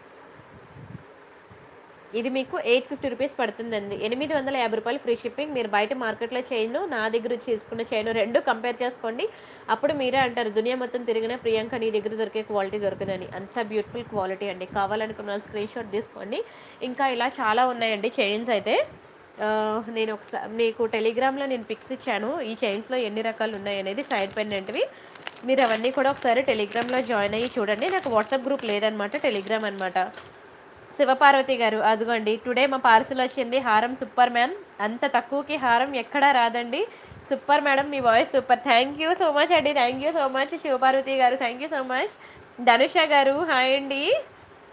ఇది మీకు ఎయిట్ ఫిఫ్టీ రూపీస్ పడుతుందండి ఎనిమిది వందల యాభై రూపాయలు ఫ్రీ షిప్పింగ్ మీరు బయట మార్కెట్లో చైన్ నా దగ్గర వచ్చి తీసుకున్న చైన్ రెండు కంపేర్ చేసుకోండి అప్పుడు మీరే అంటారు దునియా మొత్తం తిరిగిన ప్రియాంక నీ దగ్గర దొరికే క్వాలిటీ దొరకదని అంత బ్యూటిఫుల్ క్వాలిటీ అండి కావాలనుకున్న స్క్రీన్ షాట్ తీసుకోండి ఇంకా ఇలా చాలా ఉన్నాయండి చైన్స్ అయితే ఆ, నేను ఒకసారి మీకు టెలిగ్రామ్లో నేను పిక్స్ ఇచ్చాను ఈ చైన్స్లో ఎన్ని రకాలు ఉన్నాయి అనేది సైడ్ పెండెంట్వి మీరు అవన్నీ కూడా ఒకసారి టెలిగ్రామ్లో జాయిన్ అయ్యి చూడండి నాకు వాట్సాప్ గ్రూప్ లేదనమాట టెలిగ్రామ్ అనమాట శివపార్వతి గారు అదిగోండి టుడే మా పార్సిల్ వచ్చింది హారం సూపర్ మ్యామ్ అంత తక్కువకి హారం ఎక్కడా రాదండి సూపర్ మేడం మీ voice super thank you so much అండి thank you so much Shivaparvathi గారు thank you so much Dhanusha గారు హాయ్ అండి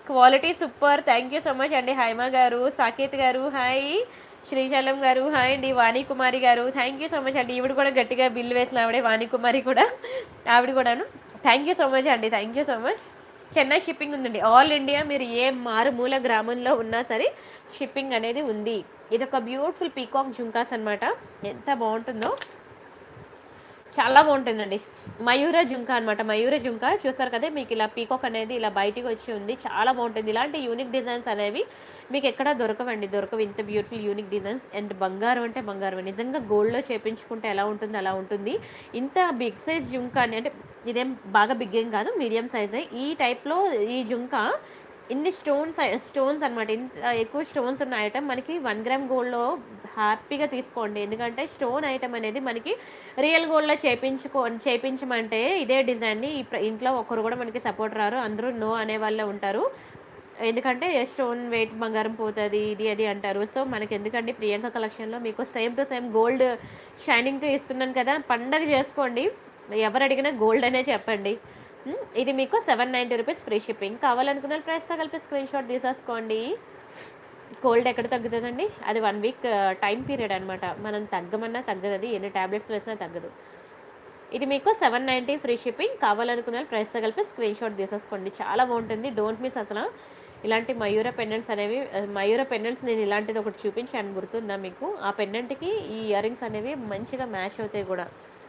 quality super thank you so much అండి హైమా గారు సాకేత్ గారు హాయ్ శ్రీశైలం గారు హాయ్ అండి వాణి కుమారి గారు థ్యాంక్ యూ సో మచ్ అండి ఈవిడ కూడా గట్టిగా బిల్లు వేసిన ఆవిడే వాణి కుమారి కూడా ఆవిడ కూడాను థ్యాంక్ యూ సో మచ్ అండి thank you so much Chennai shipping ఉందండి ఆల్ ఇండియా మీరు ఏ మారుమూల గ్రామంలో ఉన్నా సరే షిప్పింగ్ అనేది ఉంది ఇది ఒక బ్యూటిఫుల్ పీకాక్ జుంకాస్ అన్నమాట ఎంత బాగుంటుందో చాలా బాగుంటుందండి మయూర జుంక అనమాట మయూర జుంక చూస్తారు కదా మీకు ఇలా పీకాక్ అనేది ఇలా బయటికి వచ్చి ఉంది చాలా బాగుంటుంది ఇలాంటి యూనిక్ డిజైన్స్ అనేవి మీకు ఎక్కడ దొరకవండి దొరకవు ఇంత బ్యూటిఫుల్ యూనిక్ డిజైన్స్ అండ్ బంగారం అంటే బంగారం నిజంగా గోల్డ్లో చేపించుకుంటే ఎలా ఉంటుంది అలా ఉంటుంది ఇంత బిగ్ సైజ్ జుంక అని అంటే ఇదేం బాగా బిగ్ ఏం కాదు మీడియం సైజే ఈ టైప్లో ఈ జుంక ఇన్ని స్టోన్స్ స్టోన్స్ అనమాట ఇంత ఎక్కువ స్టోన్స్ ఉన్న ఐటమ్ మనకి వన్ గ్రామ్ గోల్డ్లో హ్యాపీగా తీసుకోండి ఎందుకంటే స్టోన్ ఐటమ్ అనేది మనకి రియల్ గోల్డ్లో చేపించుకో చేపించమంటే ఇదే డిజైన్ని ఈ ప్ర- ఇంట్లో ఒకరు కూడా మనకి సపోర్ట్ రారు అందరూ నో అనే వాళ్ళే ఉంటారు ఎందుకంటే స్టోన్ వెయిట్ బంగారం పోతుంది ఇది అది అంటారు సో మనకి ఎందుకంటే ప్రియాంక కలెక్షన్లో మీకు సేమ్ టు సేమ్ గోల్డ్ షైనింగ్తో ఇస్తున్నాను కదా పండగ చేసుకోండి ఎవరు అడిగినా గోల్డ్ అనే చెప్పండి ఉమ్, ఇది మీకు seven ninety rupees free shipping కావాలనుకున్న ప్రైస్తో కలిపి స్క్రీన్ షాట్ తీసేసుకోండి కోల్డ్ ఎక్కడ తగ్గుతుందండి అది వన్ వీక్ టైం పీరియడ్ అనమాట మనం తగ్గమన్నా తగ్గదు అది ఎన్ని ట్యాబ్లెట్స్ వేసినా తగ్గదు ఇది మీకు సెవెన్ నైంటీ ఫ్రీ షిప్పింగ్ కావాలనుకున్న ప్రైస్తో కలిపి స్క్రీన్ షాట్ తీసేసుకోండి చాలా బాగుంటుంది డోంట్ మిస్ అసలు ఇలాంటి మయూర పెండెంట్స్ అనేవి ఆ, మయూర పెండెంట్స్ నేను ఇలాంటిది ఒకటి చూపించాను గుర్తుందా మీకు ఆ పెండెంట్కి ఈ ఇయర్ రింగ్స్ అనేవి మంచిగా మ్యాచ్ అవుతాయి కూడా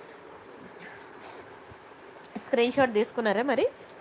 స్క్రీన్ షాట్ తీసుకున్నారా మరి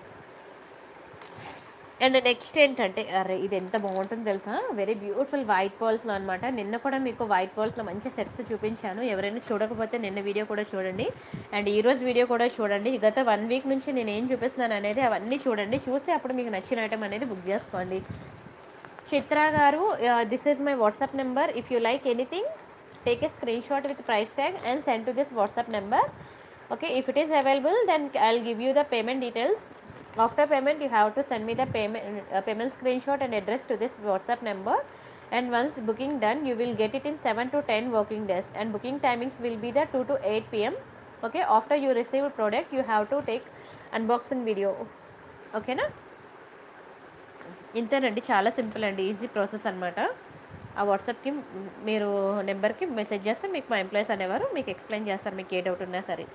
అండ్ నెక్స్ట్ ఏంటంటే అరే ఇది ఎంత బాగుంటుందో తెలుసా వెరీ బ్యూటిఫుల్ వైట్ బాల్స్లో అనమాట నిన్న కూడా మీకు వైట్ బాల్స్లో మంచి సెట్స్ చూపించాను ఎవరైనా చూడకపోతే నిన్న వీడియో కూడా చూడండి అండ్ ఈ రోజు వీడియో కూడా చూడండి గత వన్ వీక్ నుంచి నేను ఏం చూపిస్తున్నాను అనేది అవన్నీ చూడండి చూసి అప్పుడు మీకు నచ్చిన ఐటమ్ అనేది బుక్ చేసుకోండి చిత్ర గారు this is my WhatsApp number if you like anything take a screenshot with price tag and send to this WhatsApp number okay if it is available then i'll give you the payment details after payment you have to send me the payment uh, payment screenshot and address to this whatsapp number and once booking done you will get it in 7 to 10 working days and booking timings will be the 2 to 8 pm okay after you receive product you have to take unboxing video ఓకేనా ఇంతేనండి చాలా simple అండి easy process అనమాట ఆ వాట్సాప్కి మీరు నెంబర్కి message చేస్తే మీకు మా ఎంప్లాయీస్ అనేవారు మీకు ఎక్స్ప్లెయిన్ చేస్తారు మీకు ఏ డౌట్ ఉన్నా సరే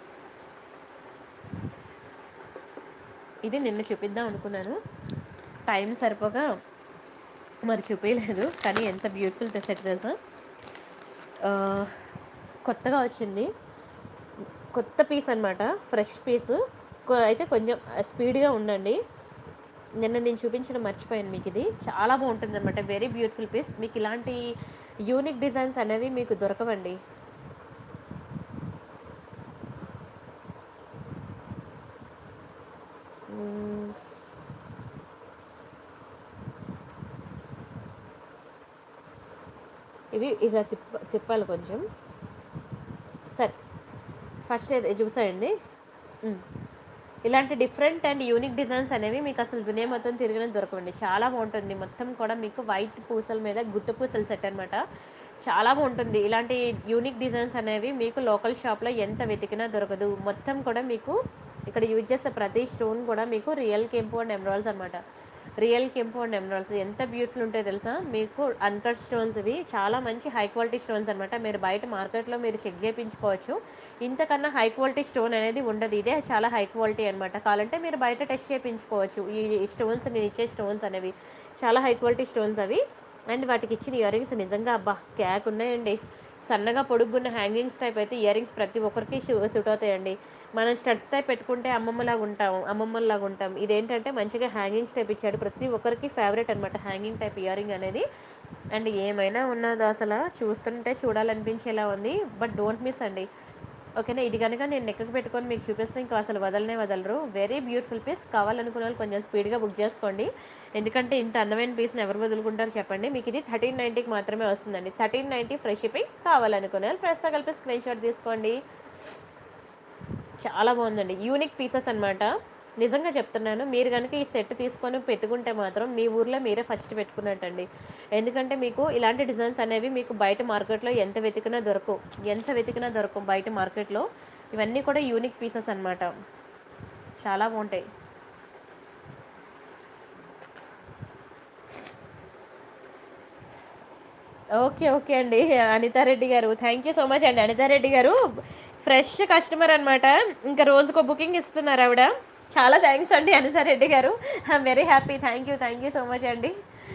ఇది నిన్న చూపిద్దాం అనుకున్నాను టైం సరిపోగా మరి చూపించలేదు కానీ ఎంత బ్యూటిఫుల్ సెట్ తెలుసా ఆ, కొత్తగా వచ్చింది కొత్త పీస్ అనమాట ఫ్రెష్ పీస్ అయితే కొంచెం స్పీడ్గా ఉండండి నిన్న నేను చూపించడం మర్చిపోయాను మీకు ఇది చాలా బాగుంటుంది అనమాట వెరీ బ్యూటిఫుల్ పీస్ మీకు ఇలాంటి యూనిక్ డిజైన్స్ అనేవి మీకు దొరకవండి మ్మ్. ఇవి ఇలా తిప్ప తిప్పాలి కొంచెం సరే ఫస్ట్ ఇది చూసాయండి మ్మ్. ఇలాంటి డిఫరెంట్ అండ్ యూనిక్ డిజైన్స్ అనేవి మీకు అసలు దునియా మొత్తం తిరిగిన దొరకవండి చాలా బాగుంటుంది మొత్తం కూడా మీకు వైట్ పూసల మీద గుట్టు పూసల సెట్ అనమాట చాలా బాగుంటుంది ఇలాంటి యూనిక్ డిజైన్స్ అనేవి మీకు లోకల్ షాప్లో ఎంత వెతికినా దొరకదు మొత్తం కూడా మీకు ఇక్కడ యూజ్ చేసే ప్రతి స్టోన్ కూడా మీకు రియల్ కెంపు అండ్ ఎమరాల్స్ అనమాట రియల్ కెంపు అండ్ ఎమరాల్స్ ఎంత బ్యూటిఫుల్ ఉంటాయో తెలుసా మీకు అన్కట్ స్టోన్స్ ఇవి చాలా మంచి హై క్వాలిటీ స్టోన్స్ అనమాట మీరు బయట మార్కెట్లో మీరు చెక్ చేయించుకోవచ్చు ఇంతకన్నా హై క్వాలిటీ స్టోన్ అనేది ఉండదు ఇదే చాలా హై క్వాలిటీ అనమాట కావాలంటే మీరు బయట టెస్ట్ చేయించుకోవచ్చు ఈ స్టోన్స్ నేను ఇచ్చే స్టోన్స్ అనేవి చాలా హై క్వాలిటీ స్టోన్స్ అవి అండ్ వాటికి ఇచ్చిన ఇయర్ రింగ్స్ నిజంగా అబ్బా క్యాక్ ఉన్నాయండి సన్నగా పొడుగున్న హ్యాంగింగ్స్ టైప్ అయితే ఇయర్ రింగ్స్ ప్రతి ఒక్కరికి సూట్ అవుతాయండి మనం స్టడ్స్ టైప్ పెట్టుకుంటే అమ్మమ్మలాగా ఉంటాం అమ్మమ్మలాగా ఉంటాం ఇదేంటంటే మంచిగా హ్యాంగింగ్స్ టైప్ ఇచ్చాడు ప్రతి ఒక్కరికి ఫేవరెట్ అనమాట హ్యాంగింగ్ టైప్ ఇయర్ రింగ్ అనేది అండ్ ఏమైనా ఉన్నది అసలు చూస్తుంటే చూడాలనిపించేలా ఉంది బట్ డోంట్ మిస్ అండి ఓకేనా ఇది కనుక నేను నెక్కకు పెట్టుకొని మీకు చూపిస్తే ఇంకా అసలు వదలనే వదలరు వెరీ బ్యూటిఫుల్ పీస్ కావాలనుకున్న వాళ్ళు కొంచెం స్పీడ్గా బుక్ చేసుకోండి ఎందుకంటే ఇంత అందమైన పీస్ని ఎవరు వదులుకుంటారు చెప్పండి మీకు ఇది థర్టీన్ నైంటీకి మాత్రమే వస్తుందండి థర్టీన్ నైంటీ ఫ్రీ షిప్పింగ్ కావాలనుకునే వాళ్ళు ప్రెస్తో కలిపి స్క్రీన్ షాట్ తీసుకోండి చాలా బాగుందండి యూనిక్ పీసెస్ అన్నమాట నిజంగా చెప్తున్నాను మీరు కనుక ఈ సెట్ తీసుకొని పెట్టుకుంటే మాత్రం మీ ఊర్లో మీరే ఫస్ట్ పెట్టుకున్నట్టండి ఎందుకంటే మీకు ఇలాంటి డిజైన్స్ అనేవి మీకు బయట మార్కెట్లో ఎంత వెతికినా దొరకవు ఎంత వెతికినా దొరకవు బయట మార్కెట్లో ఇవన్నీ కూడా యూనిక్ పీసెస్ అన్నమాట చాలా బాగుంటాయి ఓకే ఓకే అండి అనితారెడ్డి గారు థ్యాంక్ యూ సో మచ్ అండి అనితారెడ్డి గారు ఫ్రెష్ కస్టమర్ అనమాట ఇంకా రోజుకో బుకింగ్ ఇస్తున్నారు ఆవిడ చాలా థ్యాంక్స్ అండి అనితారెడ్డి గారు I'm very happy thank you thank you so much అండి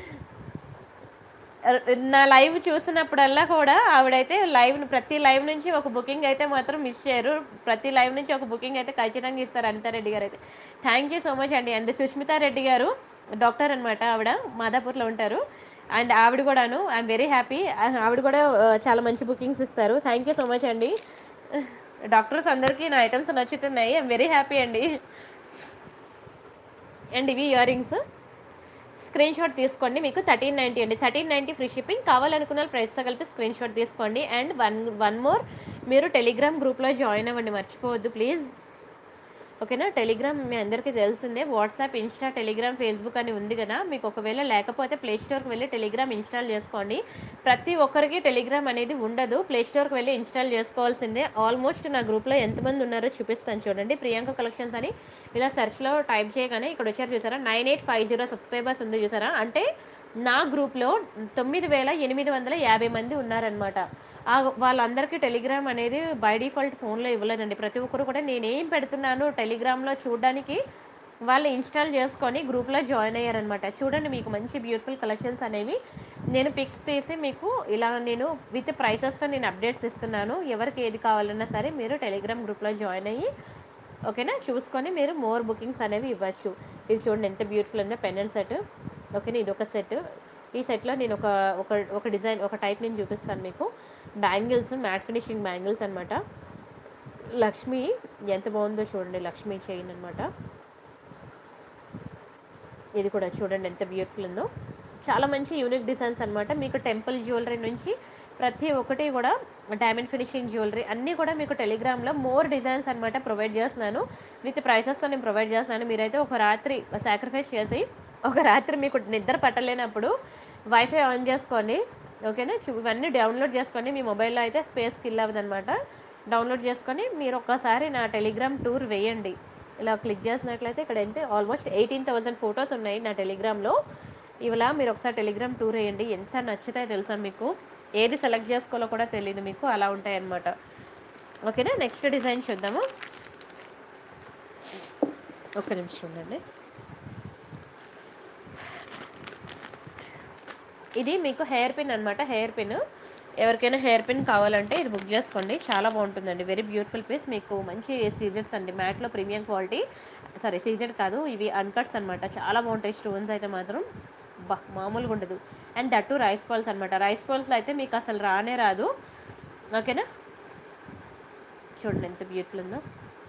నా లైవ్ చూసినప్పుడల్లా కూడా ఆవిడైతే లైవ్ ప్రతి లైవ్ నుంచి ఒక బుకింగ్ అయితే మాత్రం మిస్ చేయరు ప్రతి లైవ్ నుంచి ఒక బుకింగ్ అయితే ఖచ్చితంగా ఇస్తారు అనితారెడ్డి గారు అయితే థ్యాంక్ యూ సో మచ్ అండి అండ్ సుష్మితా రెడ్డి గారు డాక్టర్ అనమాట ఆవిడ మాదాపూర్లో ఉంటారు అండ్ ఆవిడ కూడాను ఐఎమ్ వెరీ హ్యాపీ ఆవిడ కూడా ఆ, చాలా మంచి బుకింగ్స్ ఇస్తారు థ్యాంక్ యూ సో మచ్ అండి డాక్టర్స్ అందరికీ నా ఐటమ్స్ నచ్చుతున్నాయి ఐఎమ్ వెరీ హ్యాపీ అండి అండ్ ఇవి ఇయర్ రింగ్స్ స్క్రీన్ షాట్ తీసుకోండి మీకు థర్టీన్ నైంటీ అండి థర్టీన్ నైంటీ ఫ్రీ షిప్పింగ్ కావాలనుకున్న వాళ్ళు ప్రైస్తో కలిపి స్క్రీన్ షాట్ తీసుకోండి అండ్ వన్ వన్ మోర్ మీరు టెలిగ్రామ్ గ్రూప్లో జాయిన్ అవ్వండి మర్చిపోవద్దు ప్లీజ్ ఓకేనా టెలిగ్రామ్ మీ అందరికీ తెలిసిందే వాట్సాప్ ఇన్స్టా టెలిగ్రామ్ ఫేస్బుక్ అని ఉంది కదా మీకు ఒకవేళ లేకపోతే ప్లే స్టోర్కి వెళ్ళి టెలిగ్రామ్ ఇన్స్టాల్ చేసుకోండి ప్రతి ఒక్కరికి టెలిగ్రామ్ అనేది ఉండదు ప్లే స్టోర్కి వెళ్ళి ఇన్స్టాల్ చేసుకోవాల్సిందే ఆల్మోస్ట్ నా గ్రూప్లో ఎంతమంది ఉన్నారో చూపిస్తాను చూడండి ప్రియాంక కలెక్షన్స్ అని ఇలా సెర్చ్లో టైప్ చేయగానే ఇక్కడ వచ్చారు చూసారా nine eight five zero subscribers ఉంది చూసారా అంటే నా గ్రూప్లో తొమ్మిది వేల ఎనిమిది వందల యాభై మంది ఉన్నారనమాట ఆ వాళ్ళందరికీ టెలిగ్రామ్ అనేది బై డిఫాల్ట్ ఫోన్లో ఇవ్వలేదండి ప్రతి ఒక్కరు కూడా నేనేం పెడుతున్నాను టెలిగ్రామ్లో చూడడానికి వాళ్ళు ఇన్స్టాల్ చేసుకొని గ్రూప్లో జాయిన్ అయ్యారనమాట చూడండి మీకు మంచి బ్యూటిఫుల్ కలెక్షన్స్ అనేవి నేను పిక్స్ తీసి మీకు ఇలా నేను విత్ ప్రైసెస్తో నేను అప్డేట్స్ ఇస్తున్నాను ఎవరికి ఏది కావాలన్నా సరే మీరు టెలిగ్రామ్ గ్రూప్లో జాయిన్ అయ్యి ఓకేనా చూసుకొని మీరు మోర్ బుకింగ్స్ అనేవి ఇవ్వచ్చు ఇది చూడండి ఎంత బ్యూటిఫుల్ ఉందో పెండెంట్ సెట్ ఓకేనా ఇది ఒక సెట్ ఈ సెట్లో నేను ఒక ఒక ఒక డిజైన్ ఒక టైప్ నేను చూపిస్తాను మీకు బ్యాంగిల్స్ మ్యాట్ ఫినిషింగ్ బ్యాంగిల్స్ అనమాట లక్ష్మి ఎంత బాగుందో చూడండి లక్ష్మి చైన్ అనమాట ఇది కూడా చూడండి ఎంత బ్యూటిఫుల్ ఉందో చాలా మంచి యూనిక్ డిజైన్స్ అనమాట మీకు టెంపుల్ జ్యువెలరీ నుంచి ప్రతి ఒక్కటి కూడా డైమండ్ ఫినిషింగ్ జ్యువెలరీ అన్నీ కూడా మీకు టెలిగ్రామ్లో మోర్ డిజైన్స్ అనమాట ప్రొవైడ్ చేస్తున్నాను విత్ ప్రైసెస్తో నేను ప్రొవైడ్ చేస్తున్నాను మీరైతే ఒక రాత్రి సాక్రిఫైస్ చేసి ఒక రాత్రి మీకు నిద్ర పట్టలేనప్పుడు వైఫై ఆన్ చేసుకోండి ఓకేనా చూ- ఇవన్నీ డౌన్లోడ్ చేసుకోండి మీ మొబైల్లో అయితే స్పేస్ కిల్ అవ్వదన్నమాట డౌన్లోడ్ చేసుకొని మీరు ఒక్కసారి నా టెలిగ్రామ్ టూర్ వేయండి ఇలా క్లిక్ చేసినట్లయితే ఇక్కడ అయితే ఆల్మోస్ట్ ఎయిటీన్ థౌసండ్ ఫొటోస్ ఉన్నాయి నా టెలిగ్రామ్లో ఇవిలా మీరు ఒకసారి టెలిగ్రామ్ టూర్ వేయండి ఎంత నచ్చుతాయో తెలుసా మీకు ఏది సెలెక్ట్ చేసుకోవాలో కూడా తెలియదు మీకు అలా ఉంటాయి అన్నమాట ఓకేనా నెక్స్ట్ డిజైన్ చూద్దాము ఒక్క నిమిషం ఉండండి ఇది మీకు హెయిర్ పిన్ అనమాట హెయిర్ పిన్ ఎవరికైనా హెయిర్ పిన్ కావాలంటే ఇది బుక్ చేసుకోండి చాలా బాగుంటుందండి వెరీ బ్యూటిఫుల్ పీస్ మీకు మంచి సీజర్స్ అండి మ్యాట్లో ప్రీమియం క్వాలిటీ సారీ సీజర్ కాదు ఇవి అన్కట్స్ అనమాట చాలా బాగుంటాయి స్టోన్స్ అయితే మాత్రం బా మామూలుగా ఉండదు అండ్ దట్టు రైస్ పాల్స్ అనమాట రైస్ పాల్స్లో అయితే మీకు అసలు రానే రాదు ఓకేనా చూడండి ఎంత బ్యూటిఫుల్ ఉందో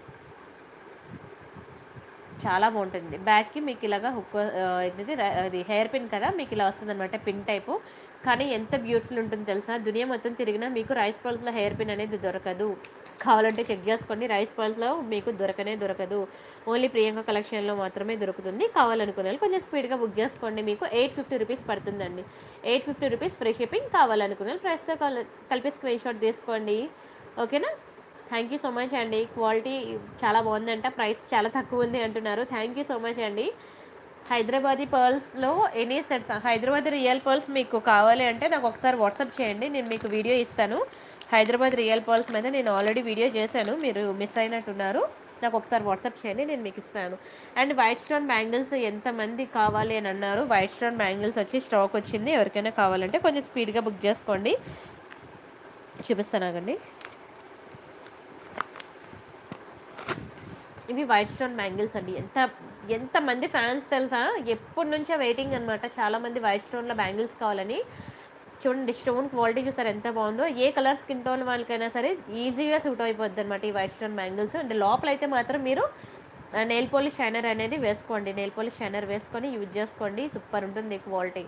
చాలా బాగుంటుంది బ్యాక్కి మీకు ఇలాగా హుక్ ఇది అది హెయిర్ పిన్ కదా మీకు ఇలా వస్తుంది అనమాట పిన్ టైపు కానీ ఎంత బ్యూటిఫుల్ ఉంటుంది తెలుసా దునియా మొత్తం తిరిగినా మీకు రైస్ పల్స్లో హెయిర్ పిన్ అనేది దొరకదు కావాలంటే చెక్ చేసుకోండి రైస్ పల్స్లో మీకు దొరకనే దొరకదు ఓన్లీ ప్రియాంక కలెక్షన్లో మాత్రమే దొరుకుతుంది కావాలనుకునే వాళ్ళు కొంచెం స్పీడ్గా బుక్ చేసుకోండి మీకు ఎయిట్ ఫిఫ్టీ రూపీస్ పడుతుందండి eight fifty rupees free shipping కావాలనుకునే వాళ్ళు ప్రైస్తో కలిపి స్క్రీన్ షాట్ తీసుకోండి ఓకేనా థ్యాంక్ యూ సో మచ్ అండి క్వాలిటీ చాలా బాగుందంట ప్రైస్ చాలా తక్కువ ఉంది అంటున్నారు థ్యాంక్ యూ సో మచ్ అండి హైదరాబాదీ పర్ల్స్లో any sets Hyderabad real pearls మీకు కావాలి అంటే నాకు ఒకసారి వాట్సాప్ చేయండి నేను మీకు వీడియో ఇస్తాను హైదరాబాద్ రియల్ పర్ల్స్ మీద నేను ఆల్రెడీ వీడియో చేశాను మీరు మిస్ అయినట్టున్నారు నాకు ఒకసారి వాట్సాప్ చేయండి నేను మీకు ఇస్తాను అండ్ వైట్ స్టోన్ బ్యాంగిల్స్ ఎంతమంది కావాలి అని అన్నారు వైట్ స్టోన్ బ్యాంగిల్స్ వచ్చి స్టాక్ వచ్చింది ఎవరికైనా కావాలంటే కొంచెం స్పీడ్గా బుక్ చేసుకోండి చూపిస్తాను ఆగండి ఇవి వైట్ స్టోన్ బ్యాంగిల్స్ అండి ఎంత ఎంతమంది ఫ్యాన్స్ తెలుసా ఎప్పటి నుంచో వెయిటింగ్ అనమాట చాలామంది వైట్ స్టోన్లో బ్యాంగిల్స్ కావాలని చూడండి స్టోన్ క్వాలిటీ చూసారు ఎంత బాగుందో ఏ కలర్ స్కిన్ టోన్ వాళ్ళకైనా సరే ఈజీగా సూట్ అయిపోద్ది అనమాట ఈ వైట్ స్టోన్ బ్యాంగిల్స్ అండ్ లోపల అయితే మాత్రం మీరు నెయిల్ పాలిష్ షైనర్ అనేది వేసుకోండి నెయిల్ పాలిష్ షైనర్ వేసుకొని యూజ్ చేసుకోండి సూపర్ ఉంటుంది క్వాలిటీ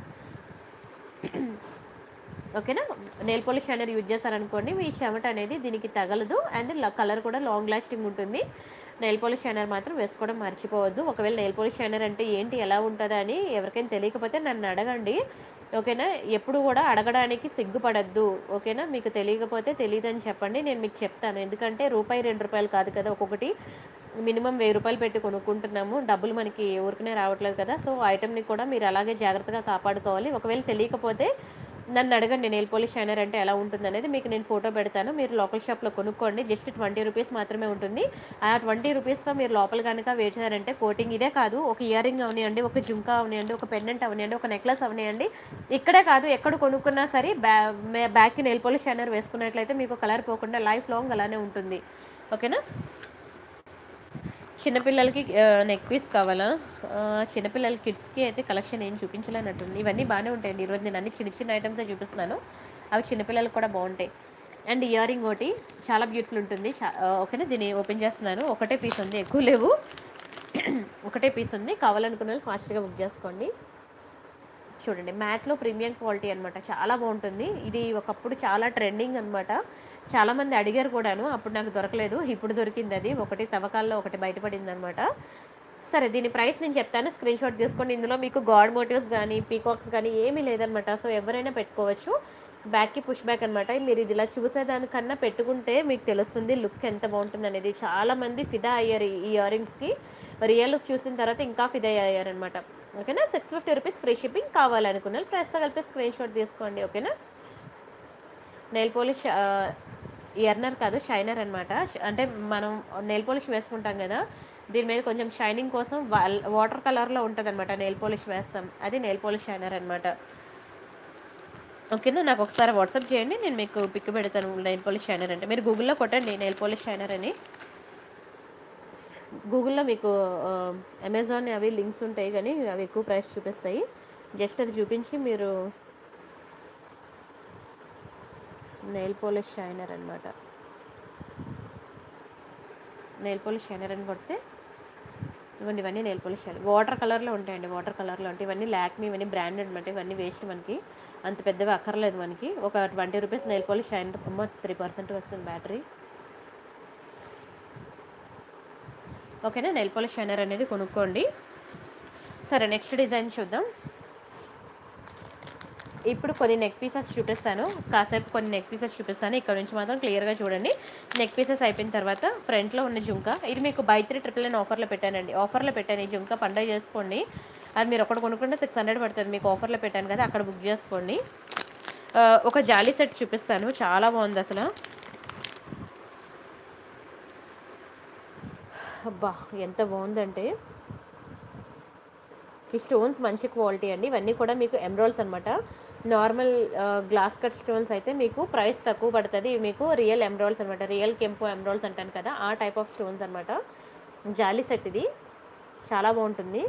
ఓకేనా నెయిల్ పాలిష్ షైనర్ యూజ్ చేశారనుకోండి మీ చెమట అనేది దీనికి తగలదు అండ్ కలర్ కూడా లాంగ్ లాస్టింగ్ ఉంటుంది నెయిల్ పాలిష్ షైనర్ మాత్రం వేసుకోవడం మర్చిపోవద్దు ఒకవేళ నెయిల్ పాలిష్ షైనర్ అంటే ఏంటి ఎలా ఉంటుందా అని ఎవరికైనా తెలియకపోతే నన్ను అడగండి ఓకేనా ఎప్పుడు కూడా అడగడానికి సిగ్గుపడద్దు ఓకేనా మీకు తెలియకపోతే తెలియదని చెప్పండి నేను మీకు చెప్తాను ఎందుకంటే రూపాయి రెండు రూపాయలు కాదు కదా ఒక్కొక్కటి మినిమం వెయ్యి రూపాయలు పెట్టి కొనుక్కుంటున్నాము డబ్బులు మనకి ఊరికనే రావట్లేదు కదా సో ఐటమ్ని కూడా మీరు అలాగే జాగ్రత్తగా కాపాడుకోవాలి ఒకవేళ తెలియకపోతే నన్ను అడగండి నెయిల్ పాలిష్ షైనర్ అంటే ఎలా ఉంటుంది అనేది మీకు నేను ఫోటో పెడతాను మీరు లోకల్ షాప్లో కొనుక్కోండి జస్ట్ ట్వంటీ రూపీస్ మాత్రమే ఉంటుంది ఆ ట్వంటీ రూపీస్తో మీరు లోపల కనుక వేసారంటే కోటింగ్ ఇదే కాదు ఒక ఇయర్ రింగ్ అవనియండి ఒక జుంకా అవనియండి ఒక పెండెంట్ అవనియండి ఒక నెక్లెస్ అవనియండి ఇక్కడే కాదు ఎక్కడ కొనుక్కున్నా సరే బ్యా మే- బ్యాక్కి నెయిల్ పాలిష్ షైనర్ వేసుకున్నట్లయితే మీకు కలర్ పోకుండా లైఫ్ లాంగ్ అలానే ఉంటుంది ఓకేనా చిన్నపిల్లలకి నెక్ పీస్ కావాలా ఆ, చిన్నపిల్లల కిడ్స్కి అయితే కలెక్షన్ ఏం చూపించలేనట్టుంది ఇవన్నీ బాగానే ఉంటాయండి ఈరోజు నేను అన్ని చిన్న చిన్న ఐటమ్సే చూపిస్తున్నాను అవి చిన్నపిల్లలకు కూడా బాగుంటాయి అండ్ ఇయర్ రింగ్ ఒకటి చాలా బ్యూటిఫుల్ ఉంటుంది చా- ఆ, ఓకేనా దీన్ని ఓపెన్ చేస్తున్నాను ఒకటే పీస్ ఉంది ఎక్కువ లేవు ఒకటే పీస్ ఉంది కావాలనుకున్న వాళ్ళు ఫాస్ట్గా బుక్ చేసుకోండి చూడండి మ్యాట్లో ప్రీమియం క్వాలిటీ అనమాట చాలా బాగుంటుంది ఇది ఒకప్పుడు చాలా ట్రెండింగ్ అనమాట చాలామంది అడిగారు కూడాను అప్పుడు నాకు దొరకలేదు ఇప్పుడు దొరికింది అది ఒకటి తవ్వకాల్లో ఒకటి బయటపడింది అనమాట సరే దీని ప్రైస్ నేను చెప్తాను స్క్రీన్ షాట్ తీసుకోండి ఇందులో మీకు గాడ్ మోటివ్స్ కానీ పీకాక్స్ కానీ ఏమీ లేదనమాట సో ఎవరైనా పెట్టుకోవచ్చు బ్యాక్కి పుష్ బ్యాక్ అనమాట మీరు ఇది ఇలా చూసేదానికన్నా పెట్టుకుంటే మీకు తెలుస్తుంది లుక్ ఎంత బాగుంటుంది అనేది చాలామంది ఫిదా అయ్యారు ఈ ఇయర్ రింగ్స్కి రియల్ లుక్ చూసిన తర్వాత ఇంకా ఫిదా అయ్యారనమాట ఓకేనా six fifty rupees free shipping కావాలనుకున్నారు ప్రైస్తో కలిపి స్క్రీన్ షాట్ తీసుకోండి ఓకేనా నెయిల్ పాలిష్ ఎర్నర్ కాదు షైనర్ అనమాట అంటే మనం నెయిల్ పాలిష్ వేసుకుంటాం కదా దీని మీద కొంచెం షైనింగ్ కోసం వాటర్ కలర్లో ఉంటుంది అనమాట నెయిల్ పాలిష్ వేస్తాం అది నెయిల్ పాలిష్ షైనర్ అనమాట ఓకేనా నాకు ఒకసారి వాట్సాప్ చేయండి నేను మీకు పిక్ పెడతాను నెయిల్ పాలిష్ షైనర్ అంటే మీరు గూగుల్లో కొట్టండి నెయిల్ పాలిష్ షైనర్ అని గూగుల్లో మీకు ఆ, అమెజాన్ అవి లింక్స్ ఉంటాయి కానీ అవి ఎక్కువ ప్రైస్ చూపిస్తాయి జస్ట్ అది చూపించి మీరు నెయిల్ పాలిష్ షైనర్ అనమాట నెయిల్ పాలిష్ షైనర్ అని కొడితే ఇవన్నీ ఇవన్నీ నెయిల్ పాలిష్ షైనర్ వాటర్ కలర్లో ఉంటాయండి వాటర్ కలర్లో ఉంటాయి ఇవన్నీ లాక్మీ ఇవన్నీ బ్రాండెడ్ అనమాట ఇవన్నీ వేస్ట్ మనకి అంత పెద్దవి అక్కర్లేదు మనకి ఒక twenty rupees nail polish shiner అమ్మ త్రీ పర్సెంట్ వస్తుంది బ్యాటరీ ఓకేనా నెయిల్ పాలిష్ షైనర్ అనేది కొనుక్కోండి సరే నెక్స్ట్ డిజైన్ చూద్దాం ఇప్పుడు కొన్ని నెక్ పీసెస్ చూపిస్తాను కాసేపు కొన్ని నెక్ పీసెస్ చూపిస్తాను ఇక్కడ నుంచి మాత్రం క్లియర్గా చూడండి నెక్ పీసెస్ అయిపోయిన తర్వాత ఫ్రంట్లో ఉన్న జుంక ఇది మీకు బై త్రీ ట్రిపుల్ నైన్ ఆఫర్లో పెట్టానండి ఆఫర్లో పెట్టాను ఈ జుంక పండగ చేసుకోండి అది మీరు ఒకటి కొనుక్కుంటే సిక్స్ హండ్రెడ్ పడుతుంది మీకు ఆఫర్లో పెట్టాను కదా అక్కడ బుక్ చేసుకోండి ఆ, ఒక జాలీ సెట్ చూపిస్తాను చాలా బాగుంది అసలు అబ్బా ఎంత బాగుందంటే ఈ స్టోన్స్ మంచి క్వాలిటీ అండి ఇవన్నీ కూడా మీకు ఎమ్రాల్స్ అనమాట నార్మల్ గ్లాస్ కట్ స్టోన్స్ అయితే మీకు ప్రైస్ తక్కువ పడుతుంది ఇవి మీకు రియల్ ఎమ్రాల్స్ అనమాట రియల్ కెంపు ఎమ్రాల్స్ అంటాను కదా ఆ టైప్ ఆఫ్ స్టోన్స్ అనమాట జాలీ సెట్ ఇది చాలా బాగుంటుంది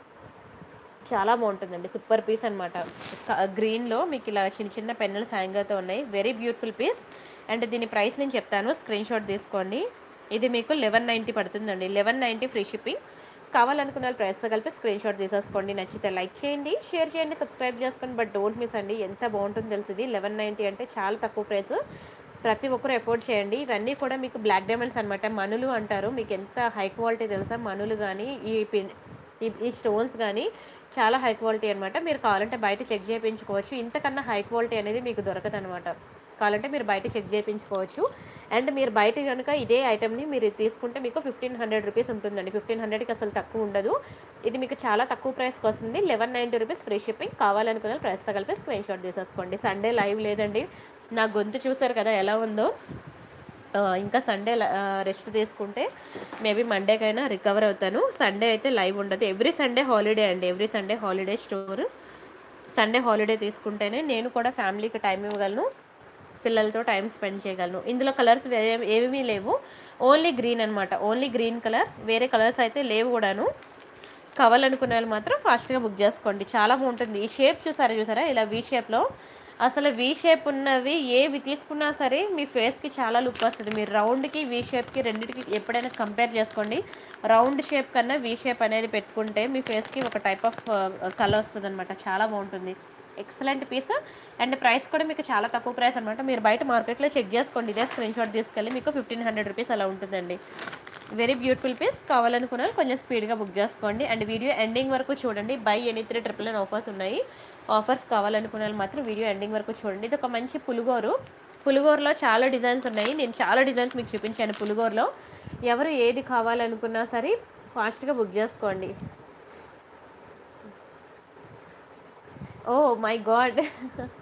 చాలా బాగుంటుందండి సూపర్ పీస్ అనమాట గ్రీన్లో మీకు ఇలా చిన్న చిన్న పెన్నులు హ్యాంగర్తో ఉన్నాయి వెరీ బ్యూటిఫుల్ పీస్ అండ్ దీని ప్రైస్ నేను చెప్తాను స్క్రీన్ షాట్ తీసుకోండి ఇది మీకు లెవెన్ నైంటీ పడుతుందండి లెవెన్ నైంటీ ఫ్రీ షిప్పింగ్ కావాలనుకున్న వాళ్ళు ప్రైస్తో కలిపి స్క్రీన్ షాట్ తీసేసుకోండి నచ్చితే లైక్ చేయండి షేర్ చేయండి సబ్స్క్రైబ్ చేసుకోండి బట్ డోంట్ మిస్ అండి ఎంత బాగుంటుందో తెలుసు ఇది లెవెన్ నైంటీ అంటే చాలా తక్కువ ప్రైస్ ప్రతి ఒక్కరు ఎఫోర్డ్ చేయండి ఇవన్నీ కూడా మీకు బ్లాక్ డైమండ్స్ అనమాట మనులు అంటారు మీకు ఎంత హై క్వాలిటీ తెలుసా మనులు కానీ ఈ పిన్ ఈ- ఈ స్టోన్స్ కానీ చాలా హై క్వాలిటీ అనమాట మీరు కావాలంటే బయట చెక్ చేయించుకోవచ్చు ఇంతకన్నా హై క్వాలిటీ అనేది మీకు దొరకదు అనమాట కావాలంటే మీరు బయట చెక్ చేయించుకోవచ్చు అండ్ మీరు బయట కనుక ఇదే ఐటమ్ని మీరు తీసుకుంటే మీకు ఫిఫ్టీన్ హండ్రెడ్ రూపీస్ ఉంటుందండి ఫిఫ్టీన్ హండ్రెడ్కి అసలు తక్కువ ఉండదు ఇది మీకు చాలా తక్కువ ప్రైస్కి వస్తుంది eleven ninety rupees free shipping కావాలనుకున్న ప్రైస్తో కలిపి స్క్రీన్ షాట్ తీసేసుకోండి సండే లైవ్ లేదండి నా గొంతు చూసారు కదా ఎలా ఉందో ఆ, ఇంకా సండే రెస్ట్ తీసుకుంటే మేబీ మండేకైనా రికవర్ అవుతాను సండే అయితే లైవ్ ఉండదు ఎవ్రీ సండే హాలిడే అండి every Sunday holiday store Sunday holiday తీసుకుంటేనే నేను కూడా ఫ్యామిలీకి టైం ఇవ్వగలను పిల్లలతో టైం స్పెండ్ చేయగలను ఇందులో కలర్స్ వేరే ఏమీ లేవు ఓన్లీ గ్రీన్ అనమాట ఓన్లీ గ్రీన్ కలర్ వేరే కలర్స్ అయితే లేవు కూడాను కావాలనుకునే వాళ్ళు మాత్రం ఫాస్ట్గా బుక్ చేసుకోండి చాలా బాగుంటుంది ఈ షేప్ చూసారా చూసారా ఇలా వీ షేప్లో అసలు వీ షేప్ ఉన్నవి ఏవి తీసుకున్నా సరే మీ ఫేస్కి చాలా లుక్ వస్తుంది మీరు రౌండ్కి వీ షేప్కి రెండింటికి ఎప్పుడైనా కంపేర్ చేసుకోండి రౌండ్ షేప్ కన్నా వీ షేప్ అనేది పెట్టుకుంటే మీ ఫేస్కి ఒక టైప్ ఆఫ్ కలర్ వస్తుంది అనమాట చాలా బాగుంటుంది ఎక్సలెంట్ పీస్ అండ్ ప్రైస్ కూడా మీకు చాలా తక్కువ ప్రైస్ అనమాట మీరు బయట మార్కెట్లో చెక్ చేసుకోండి ఇదే స్క్రీన్ షాట్ తీసుకెళ్ళి మీకు ఫిఫ్టీన్ హండ్రెడ్ రూపీస్ అలా ఉంటుందండి వెరీ బ్యూటిఫుల్ పీస్ కావాలనుకున్నారు కొంచెం స్పీడ్గా బుక్ చేసుకోండి అండ్ వీడియో ఎండింగ్ వరకు చూడండి buy any three triple nine offers ఉన్నాయి ఆఫర్స్ కావాలనుకున్న వాళ్ళు మాత్రం వీడియో ఎండింగ్ వరకు చూడండి ఇది ఒక మంచి పులుగోరు పులుగోరులో చాలా డిజైన్స్ ఉన్నాయి నేను చాలా డిజైన్స్ మీకు చూపించాను పులుగోరులో ఎవరు ఏది కావాలనుకున్నా సరే ఫాస్ట్గా బుక్ చేసుకోండి ఓ మై గాడ్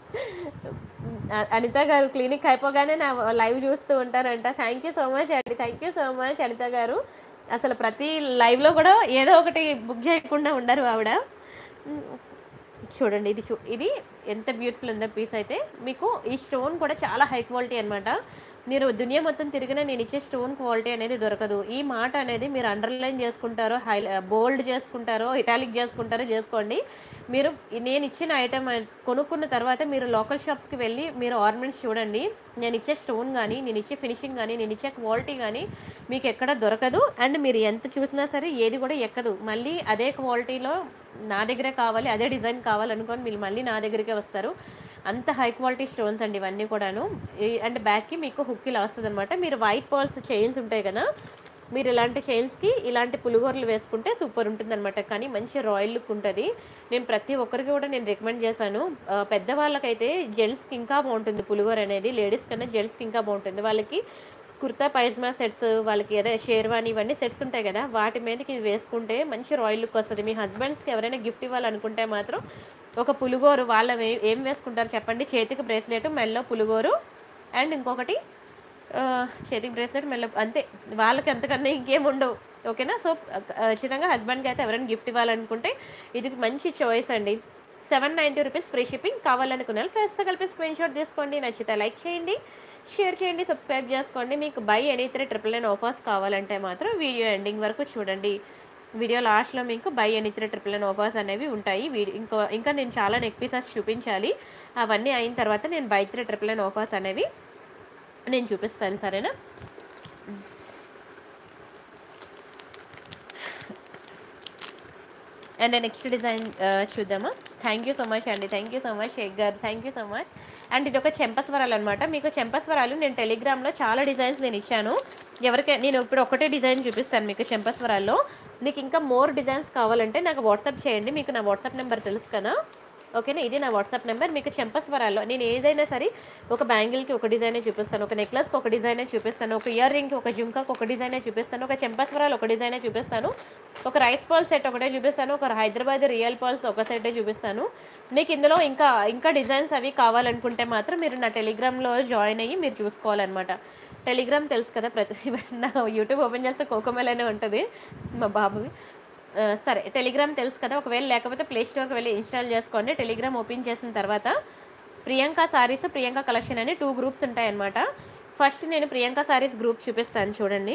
అ- అనిత గారు క్లినిక్ అయిపోగానే నా లైవ్ చూస్తూ ఉంటారంట థ్యాంక్ యూ సో మచ్ అండి thank you so much Anitha గారు అసలు ప్రతి లైవ్లో కూడా ఏదో ఒకటి బుక్ చేయకుండా ఉండరు ఆవిడ చూడండి ఇది చూ ఇది ఎంత బ్యూటిఫుల్ ఉందో పీస్ అయితే మీకు ఈ స్టోన్ కూడా చాలా హై క్వాలిటీ అనమాట మీరు దునియా మొత్తం తిరిగినా నేను ఇచ్చే స్టోన్ క్వాలిటీ అనేది దొరకదు ఈ మాట అనేది మీరు అండర్లైన్ చేసుకుంటారో హై బోల్డ్ చేసుకుంటారో ఇటాలిక్ చేసుకుంటారో చేసుకోండి మీరు ఈ- నేను ఇచ్చిన ఐటమ్ కొనుక్కున్న తర్వాత మీరు లోకల్ షాప్స్కి వెళ్ళి మీరు ఆర్నమెంట్స్ చూడండి నేను ఇచ్చే స్టోన్ కానీ నేను ఇచ్చే ఫినిషింగ్ కానీ నేను ఇచ్చే క్వాలిటీ కానీ మీకు ఎక్కడ దొరకదు అండ్ మీరు ఎంత చూసినా సరే ఏది కూడా ఎక్కదు మళ్ళీ అదే క్వాలిటీలో నా దగ్గరే కావాలి అదే డిజైన్ కావాలనుకొని మీరు మళ్ళీ నా దగ్గరికే వస్తారు అంత హై క్వాలిటీ స్టోన్స్ అండి ఇవన్నీ కూడాను ఈ- అండ్ బ్యాక్కి మీకు హుక్ ఇలా వస్తుంది అనమాట మీరు వైట్ పర్ల్స్ చైన్స్ ఉంటాయి కదా మీరు ఇలాంటి చైన్స్కి ఇలాంటి పులిగోరలు వేసుకుంటే సూపర్ ఉంటుంది అనమాట కానీ మంచి రాయల్ లుక్ ఉంటుంది నేను ప్రతి ఒక్కరికి కూడా నేను రికమెండ్ చేశాను ఆ, పెద్దవాళ్ళకైతే జెంట్స్కి ఇంకా బాగుంటుంది పులిగోర అనేది లేడీస్ కన్నా జెంట్స్కి ఇంకా బాగుంటుంది వాళ్ళకి కుర్తా పైజ్మా సెట్స్ వాళ్ళకి అదే షేర్వాణి ఇవన్నీ సెట్స్ ఉంటాయి కదా వాటి మీదకి ఇది వేసుకుంటే మంచి రాయల్ లుక్ వస్తుంది మీ హస్బెండ్స్కి ఎవరైనా గిఫ్ట్ ఇవ్వాలనుకుంటే మాత్రం ఒక పులిగోరు వాళ్ళ ఏ- ఏం వేసుకుంటారు చెప్పండి చేతికి బ్రేస్లెట్ మెల్లో పులిగోరు అండ్ ఇంకొకటి ఆ, చేతికి బ్రేస్లెట్ మెల్ల అంతే వాళ్ళకి అంతకన్నా ఇంకేం ఉండవు ఓకేనా సో ఖచ్చితంగా హస్బెండ్కి అయితే ఎవరైనా గిఫ్ట్ ఇవ్వాలనుకుంటే ఇది మంచి చాయిస్ అండి seven ninety rupees free shipping కావాలనుకున్న వాళ్ళు ప్రైస్తో కలిపి స్క్రీన్ షాట్ తీసుకోండి నచ్చితే లైక్ చేయండి షేర్ చేయండి సబ్స్క్రైబ్ చేసుకోండి మీకు buy any three triple nine offers కావాలంటే మాత్రం వీడియో ఎండింగ్ వరకు చూడండి వీడియో లాస్ట్లో మీకు buy any three triple nine offers అనేవి ఉంటాయి వీడి ఇంకో ఇంకా నేను చాలా నెక్ పీసెస్ చూపించాలి అవన్నీ అయిన తర్వాత నేను buy three triple nine offers అనేవి నేను చూపిస్తాను సరేనా అండ్ నెక్స్ట్ డిజైన్ చూద్దామా థ్యాంక్ యూ సో మచ్ అండి thank you so much Sheikh గారు thank you so much and ఇది ఒక చెంపస్వరాలు అనమాట మీకు చెంపస్వరాలు నేను టెలిగ్రామ్లో చాలా డిజైన్స్ నేను ఇచ్చాను ఎవరికై నేను ఇప్పుడు ఒకటే డిజైన్ చూపిస్తాను మీకు చెంపస్వరాల్లో మీకు ఇంకా మోర్ డిజైన్స్ కావాలంటే నాకు వాట్సాప్ చేయండి మీకు నా వాట్సాప్ నెంబర్ తెలుసు కదా ఓకేనా ఇది నా వాట్సాప్ నెంబర్ మీకు చెంపస్వరాల్లో నేను ఏదైనా సరే ఒక బ్యాంగిల్కి ఒక డిజైనే చూపిస్తాను ఒక నెక్లెస్కి ఒక డిజైనే చూపిస్తాను ఒక ఇయర్ రింగ్కి ఒక జుంకాకి ఒక డిజైనే చూపిస్తాను ఒక చెంపస్వరాలు ఒక డిజైనే చూపిస్తాను ఒక రైస్ పాల్ సెట్ ఒకటే చూపిస్తాను ఒక హైదరాబాద్ రియల్ పాల్స్ ఒక సెటే చూపిస్తాను మీకు ఇందులో ఇంకా ఇంకా డిజైన్స్ అవి కావాలనుకుంటే మాత్రం మీరు నా టెలిగ్రామ్లో జాయిన్ అయ్యి మీరు చూసుకోవాలన్నమాట టెలిగ్రామ్ తెలుసు కదా ప్రతి నా యూట్యూబ్ ఓపెన్ చేస్తే కోకోమెలనే ఉంటుంది మా బాబువి ఆ, సరే టెలిగ్రామ్ తెలుసు కదా ఒకవేళ లేకపోతే ప్లే స్టోర్కి వెళ్ళి ఇన్స్టాల్ చేసుకోండి టెలిగ్రామ్ ఓపెన్ చేసిన తర్వాత ప్రియాంక సారీస్ ప్రియాంక కలెక్షన్ అని టూ గ్రూప్స్ ఉంటాయన్నమాట ఫస్ట్ నేను ప్రియాంక సారీస్ గ్రూప్ చూపిస్తాను చూడండి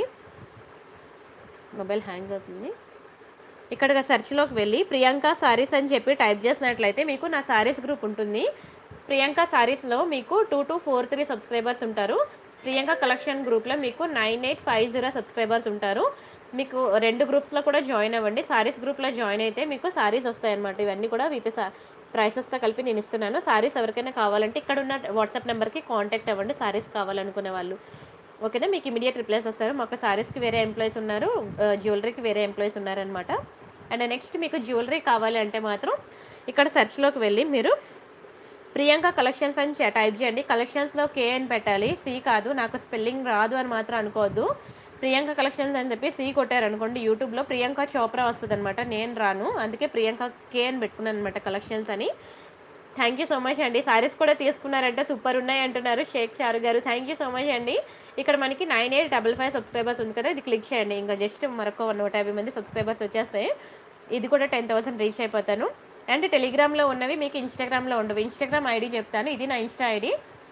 మొబైల్ హ్యాంగ్ అవుతుంది ఇక్కడ సెర్చ్లోకి వెళ్ళి ప్రియాంక సారీస్ అని చెప్పి టైప్ చేసినట్లయితే మీకు నా సారీస్ గ్రూప్ ఉంటుంది ప్రియాంక సారీస్లో మీకు two two four three subscribers ఉంటారు ప్రియాంక కలెక్షన్ గ్రూప్లో మీకు nine eight five zero subscribers ఉంటారు మీకు రెండు గ్రూప్స్లో కూడా జాయిన్ అవ్వండి సారీస్ గ్రూప్లో జాయిన్ అయితే మీకు సారీస్ వస్తాయన్నమాట ఇవన్నీ కూడా విత్ సా ప్రైసెస్తో కలిపి నేను ఇస్తున్నాను సారీస్ ఎవరికైనా కావాలంటే ఇక్కడ ఉన్న వాట్సాప్ నెంబర్కి కాంటాక్ట్ అవ్వండి సారీస్ కావాలనుకునే వాళ్ళు ఓకేనా మీకు ఇమీడియట్ రిప్లైస్ వస్తారు మాకు సారీస్కి వేరే ఎంప్లాయీస్ ఉన్నారు జ్యువెలరీకి వేరే ఎంప్లాయీస్ ఉన్నారనమాట అండ్ నెక్స్ట్ మీకు జ్యువెలరీ కావాలి అంటే మాత్రం ఇక్కడ సెర్చ్లోకి వెళ్ళి మీరు ప్రియాంక కలెక్షన్స్ అని చే- టైప్ చేయండి కలెక్షన్స్లో కే అని పెట్టాలి సి కాదు నాకు స్పెల్లింగ్ రాదు అని మాత్రం అనుకోవద్దు ప్రియాంక కలెక్షన్స్ అని చెప్పి సి కొట్టారు అనుకోండి యూట్యూబ్లో ప్రియాంక చోప్రా వస్తుంది అనమాట నేను రాను అందుకే ప్రియాంక కే అని పెట్టుకున్నాను అనమాట కలెక్షన్స్ అని థ్యాంక్ యూ సో మచ్ అండి సారీస్ కూడా తీసుకున్నారంటే సూపర్ ఉన్నాయి అంటున్నారు షేక్ చారు గారు థ్యాంక్ యూ సో మచ్ అండి ఇక్కడ మనకి nine eight double five subscribers ఉంది కదా ఇది క్లిక్ చేయండి ఇంకా జస్ట్ మరొక నూట యాభై మంది సబ్స్క్రైబర్స్ వచ్చేస్తాయి ఇది కూడా టెన్ థౌసండ్ రీచ్ అయిపోతాను అండ్ టెలిగ్రామ్లో ఉన్నవి మీకు ఇన్స్టాగ్రామ్లో ఉండవు ఇన్స్టాగ్రామ్ ఐడి చెప్తాను ఇది నా Insta ID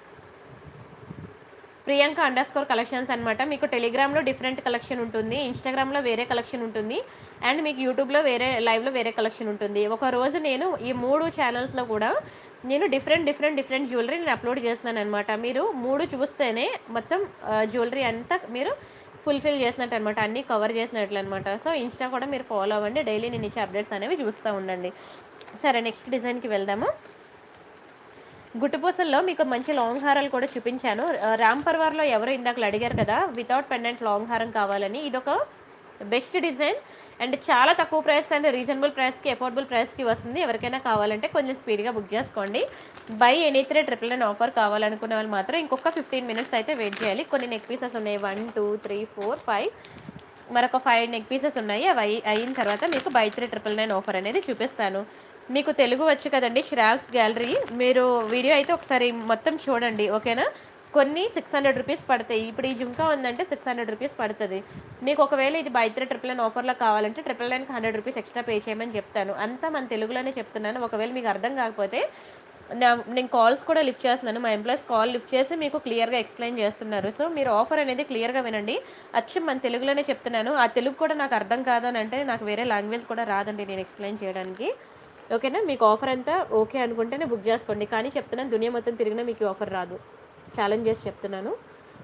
Priyanka underscore collections అనమాట మీకు టెలిగ్రామ్లో డిఫరెంట్ కలెక్షన్ ఉంటుంది ఇన్స్టాగ్రామ్లో వేరే కలెక్షన్ ఉంటుంది అండ్ మీకు యూట్యూబ్లో వేరే లైవ్లో వేరే కలెక్షన్ ఉంటుంది ఒక రోజు నేను ఈ మూడు ఛానల్స్లో కూడా నేను డిఫరెంట్ డిఫరెంట్ డిఫరెంట్ జ్యువెలరీ నేను అప్లోడ్ చేస్తున్నాను అనమాట మీరు మూడు చూస్తేనే మొత్తం జ్యువెలరీ అంతా మీరు ఫుల్ఫిల్ చేసినట్టు అనమాట అన్నీ కవర్ చేసినట్లు అనమాట సో ఇన్స్టా కూడా మీరు ఫాలో అవ్వండి డైలీ నేను ఇచ్చే అప్డేట్స్ అనేవి చూస్తూ ఉండండి సరే నెక్స్ట్ డిజైన్కి వెళ్దాము గుట్టుపూసల్లో మీకు మంచి లాంగ్ హారాలు కూడా చూపించాను ఆ, రామ్ పర్వార్లో ఎవరు ఇందాక అడిగారు కదా వితౌట్ పెండెంట్ లాంగ్ హారం కావాలని ఇదొక బెస్ట్ డిజైన్ అండ్ చాలా తక్కువ ప్రైస్ అండ్ రీజనబుల్ ప్రైస్కి అఫోర్డబుల్ ప్రైస్కి వస్తుంది ఎవరికైనా కావాలంటే కొంచెం స్పీడ్గా బుక్ చేసుకోండి buy any three triple nine offer కావాలనుకునే వాళ్ళు మాత్రం ఇంకొక ఫిఫ్టీన్ మినిట్స్ అయితే వెయిట్ చేయాలి కొన్ని నెక్ పీసెస్ ఉన్నాయి one two three four five మరొక ఫైవ్ నెక్ పీసెస్ ఉన్నాయి అవి అయి- అయిన తర్వాత మీకు buy three triple nine offer అనేది చూపిస్తాను మీకు తెలుగు వచ్చు కదండి శ్రావ్స్ గ్యాలరీ మీరు వీడియో అయితే ఒకసారి మొత్తం చూడండి ఓకేనా కొన్ని సిక్స్ హండ్రెడ్ రూపీస్ పడతాయి ఇప్పుడు ఈ జుంకా ఉందంటే సిక్స్ హండ్రెడ్ రూపీస్ పడుతుంది మీకు ఒకవేళ ఇది బై త్రీ ట్రిపుల్ నైన్ ఆఫర్లో కావాలంటే ట్రిపుల్ నైన్కి హండ్రెడ్ రూపీస్ ఎక్స్ట్రా పే చేయమని చెప్తాను అంతా మన తెలుగులోనే చెప్తున్నాను ఒకవేళ మీకు అర్థం కాకపోతే నా నేను కాల్స్ కూడా లిఫ్ట్ చేస్తున్నాను మా ఎంప్లాయీస్ కాల్ లిఫ్ట్ చేసి మీకు క్లియర్గా ఎక్స్ప్లెయిన్ చేస్తున్నారు సో మీరు ఆఫర్ అనేది క్లియర్గా వినండి అచ్చం మన తెలుగులోనే చెప్తున్నాను ఆ తెలుగు కూడా నాకు అర్థం కాదని అంటే నాకు వేరే లాంగ్వేజ్ కూడా రాదండి నేను ఎక్స్ప్లెయిన్ చేయడానికి ఓకేనా మీకు ఆఫర్ అంతా ఓకే అనుకుంటేనే బుక్ చేసుకోండి కానీ చెప్తున్నాను దునియా మొత్తం తిరిగినా మీకు ఆఫర్ రాదు ఛాలెంజ్ చేసి చెప్తున్నాను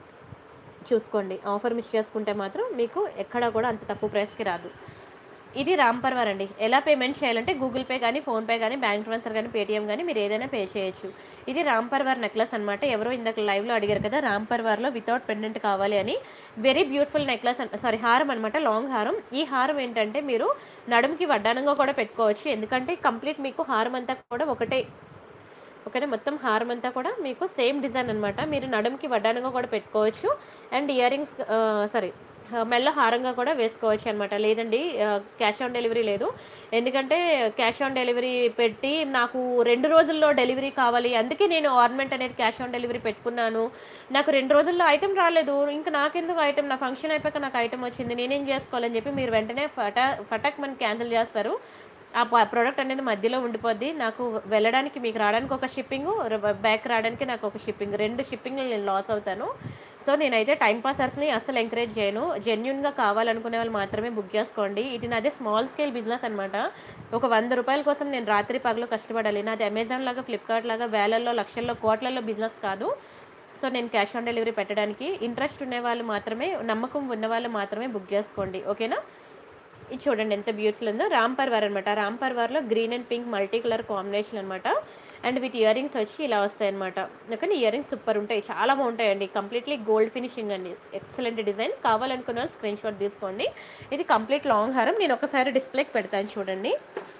చూసుకోండి ఆఫర్ మిస్ చేసుకుంటే మాత్రం మీకు ఎక్కడ కూడా అంత తక్కువ ప్రైస్కి రాదు ఇది రాంపర్వర్ అండి ఎలా పేమెంట్ చేయాలంటే గూగుల్ పే కానీ ఫోన్పే కానీ బ్యాంక్ ట్రాన్స్ఫర్ కానీ పేటిఎం కానీ మీరు ఏదైనా పే చేయొచ్చు ఇది రాంపర్వర్ నెక్లెస్ అనమాట ఎవరో ఇందాక లైవ్లో అడిగారు కదా రాంపర్వర్లో వితౌట్ పెండెంట్ కావాలి అని వెరీ బ్యూటిఫుల్ నెక్లెస్ సారీ హారం అనమాట లాంగ్ హారం ఈ హారం ఏంటంటే మీరు నడుముకి వడ్డానంగా కూడా పెట్టుకోవచ్చు ఎందుకంటే కంప్లీట్ మీకు హారం అంతా కూడా ఒకటే ఓకేనా మొత్తం హారం అంతా కూడా మీకు సేమ్ డిజైన్ అనమాట మీరు నడుముకి వడ్డానంగా కూడా పెట్టుకోవచ్చు అండ్ ఇయర్ రింగ్స్ సారీ మెల్ల హారంగా కూడా వేసుకోవచ్చు అనమాట లేదండి క్యాష్ ఆన్ డెలివరీ లేదు ఎందుకంటే క్యాష్ ఆన్ డెలివరీ పెట్టి నాకు రెండు రోజుల్లో డెలివరీ కావాలి అందుకే నేను ఆర్నమెంట్ అనేది క్యాష్ ఆన్ డెలివరీ పెట్టుకున్నాను నాకు రెండు రోజుల్లో ఐటెం రాలేదు ఇంకా నాకెందుకు ఐటెం నా ఫంక్షన్ అయిపోయాక నాకు ఐటెం వచ్చింది నేనేం చేసుకోవాలని చెప్పి మీరు వెంటనే ఫటా ఫటాక్ మన క్యాన్సిల్ చేస్తారు ఆ ప్రోడక్ట్ అనేది మధ్యలో ఉండిపోద్ది నాకు వెళ్ళడానికి మీకు రావడానికి ఒక షిప్పింగ్ బ్యాక్ రావడానికి నాకు ఒక షిప్పింగ్ రెండు షిప్పింగ్లు నేను లాస్ అవుతాను సో నేనైతే టైం పాసర్స్ని అస్సలు ఎంకరేజ్ చేయను జెన్యున్గా కావాలనుకునే వాళ్ళు మాత్రమే బుక్ చేసుకోండి ఇది నాది స్మాల్ స్కేల్ బిజినెస్ అనమాట ఒక వంద రూపాయల కోసం నేను రాత్రి పగలు కష్టపడాలి నాది అమెజాన్ లాగా ఫ్లిప్కార్ట్ లాగా వేలల్లో లక్షల్లో కోట్లలో బిజినెస్ కాదు సో నేను క్యాష్ ఆన్ డెలివరీ పెట్టడానికి ఇంట్రెస్ట్ ఉన్న వాళ్ళు మాత్రమే నమ్మకం ఉన్న వాళ్ళు మాత్రమే బుక్ చేసుకోండి ఓకేనా ఇది చూడండి ఎంత బ్యూటిఫుల్ ఉందో రామ్ పర్వార్ అనమాట రామ్ పర్వార్లో green and pink multi colour combination అనమాట అండ్ వీటి ఇయర్ రింగ్స్ వచ్చి ఇలా వస్తాయి అనమాట కానీ ఇయర్ రింగ్స్ సూపర్ ఉంటాయి చాలా బాగుంటాయండి కంప్లీట్లీ గోల్డ్ ఫినిషింగ్ అండి ఎక్సలెంట్ డిజైన్ కావాలనుకున్న వాళ్ళు స్క్రీన్ షాట్ తీసుకోండి ఇది కంప్లీట్ లాంగ్ హారం నేను ఒకసారి డిస్ప్లేకి పెడతాను చూడండి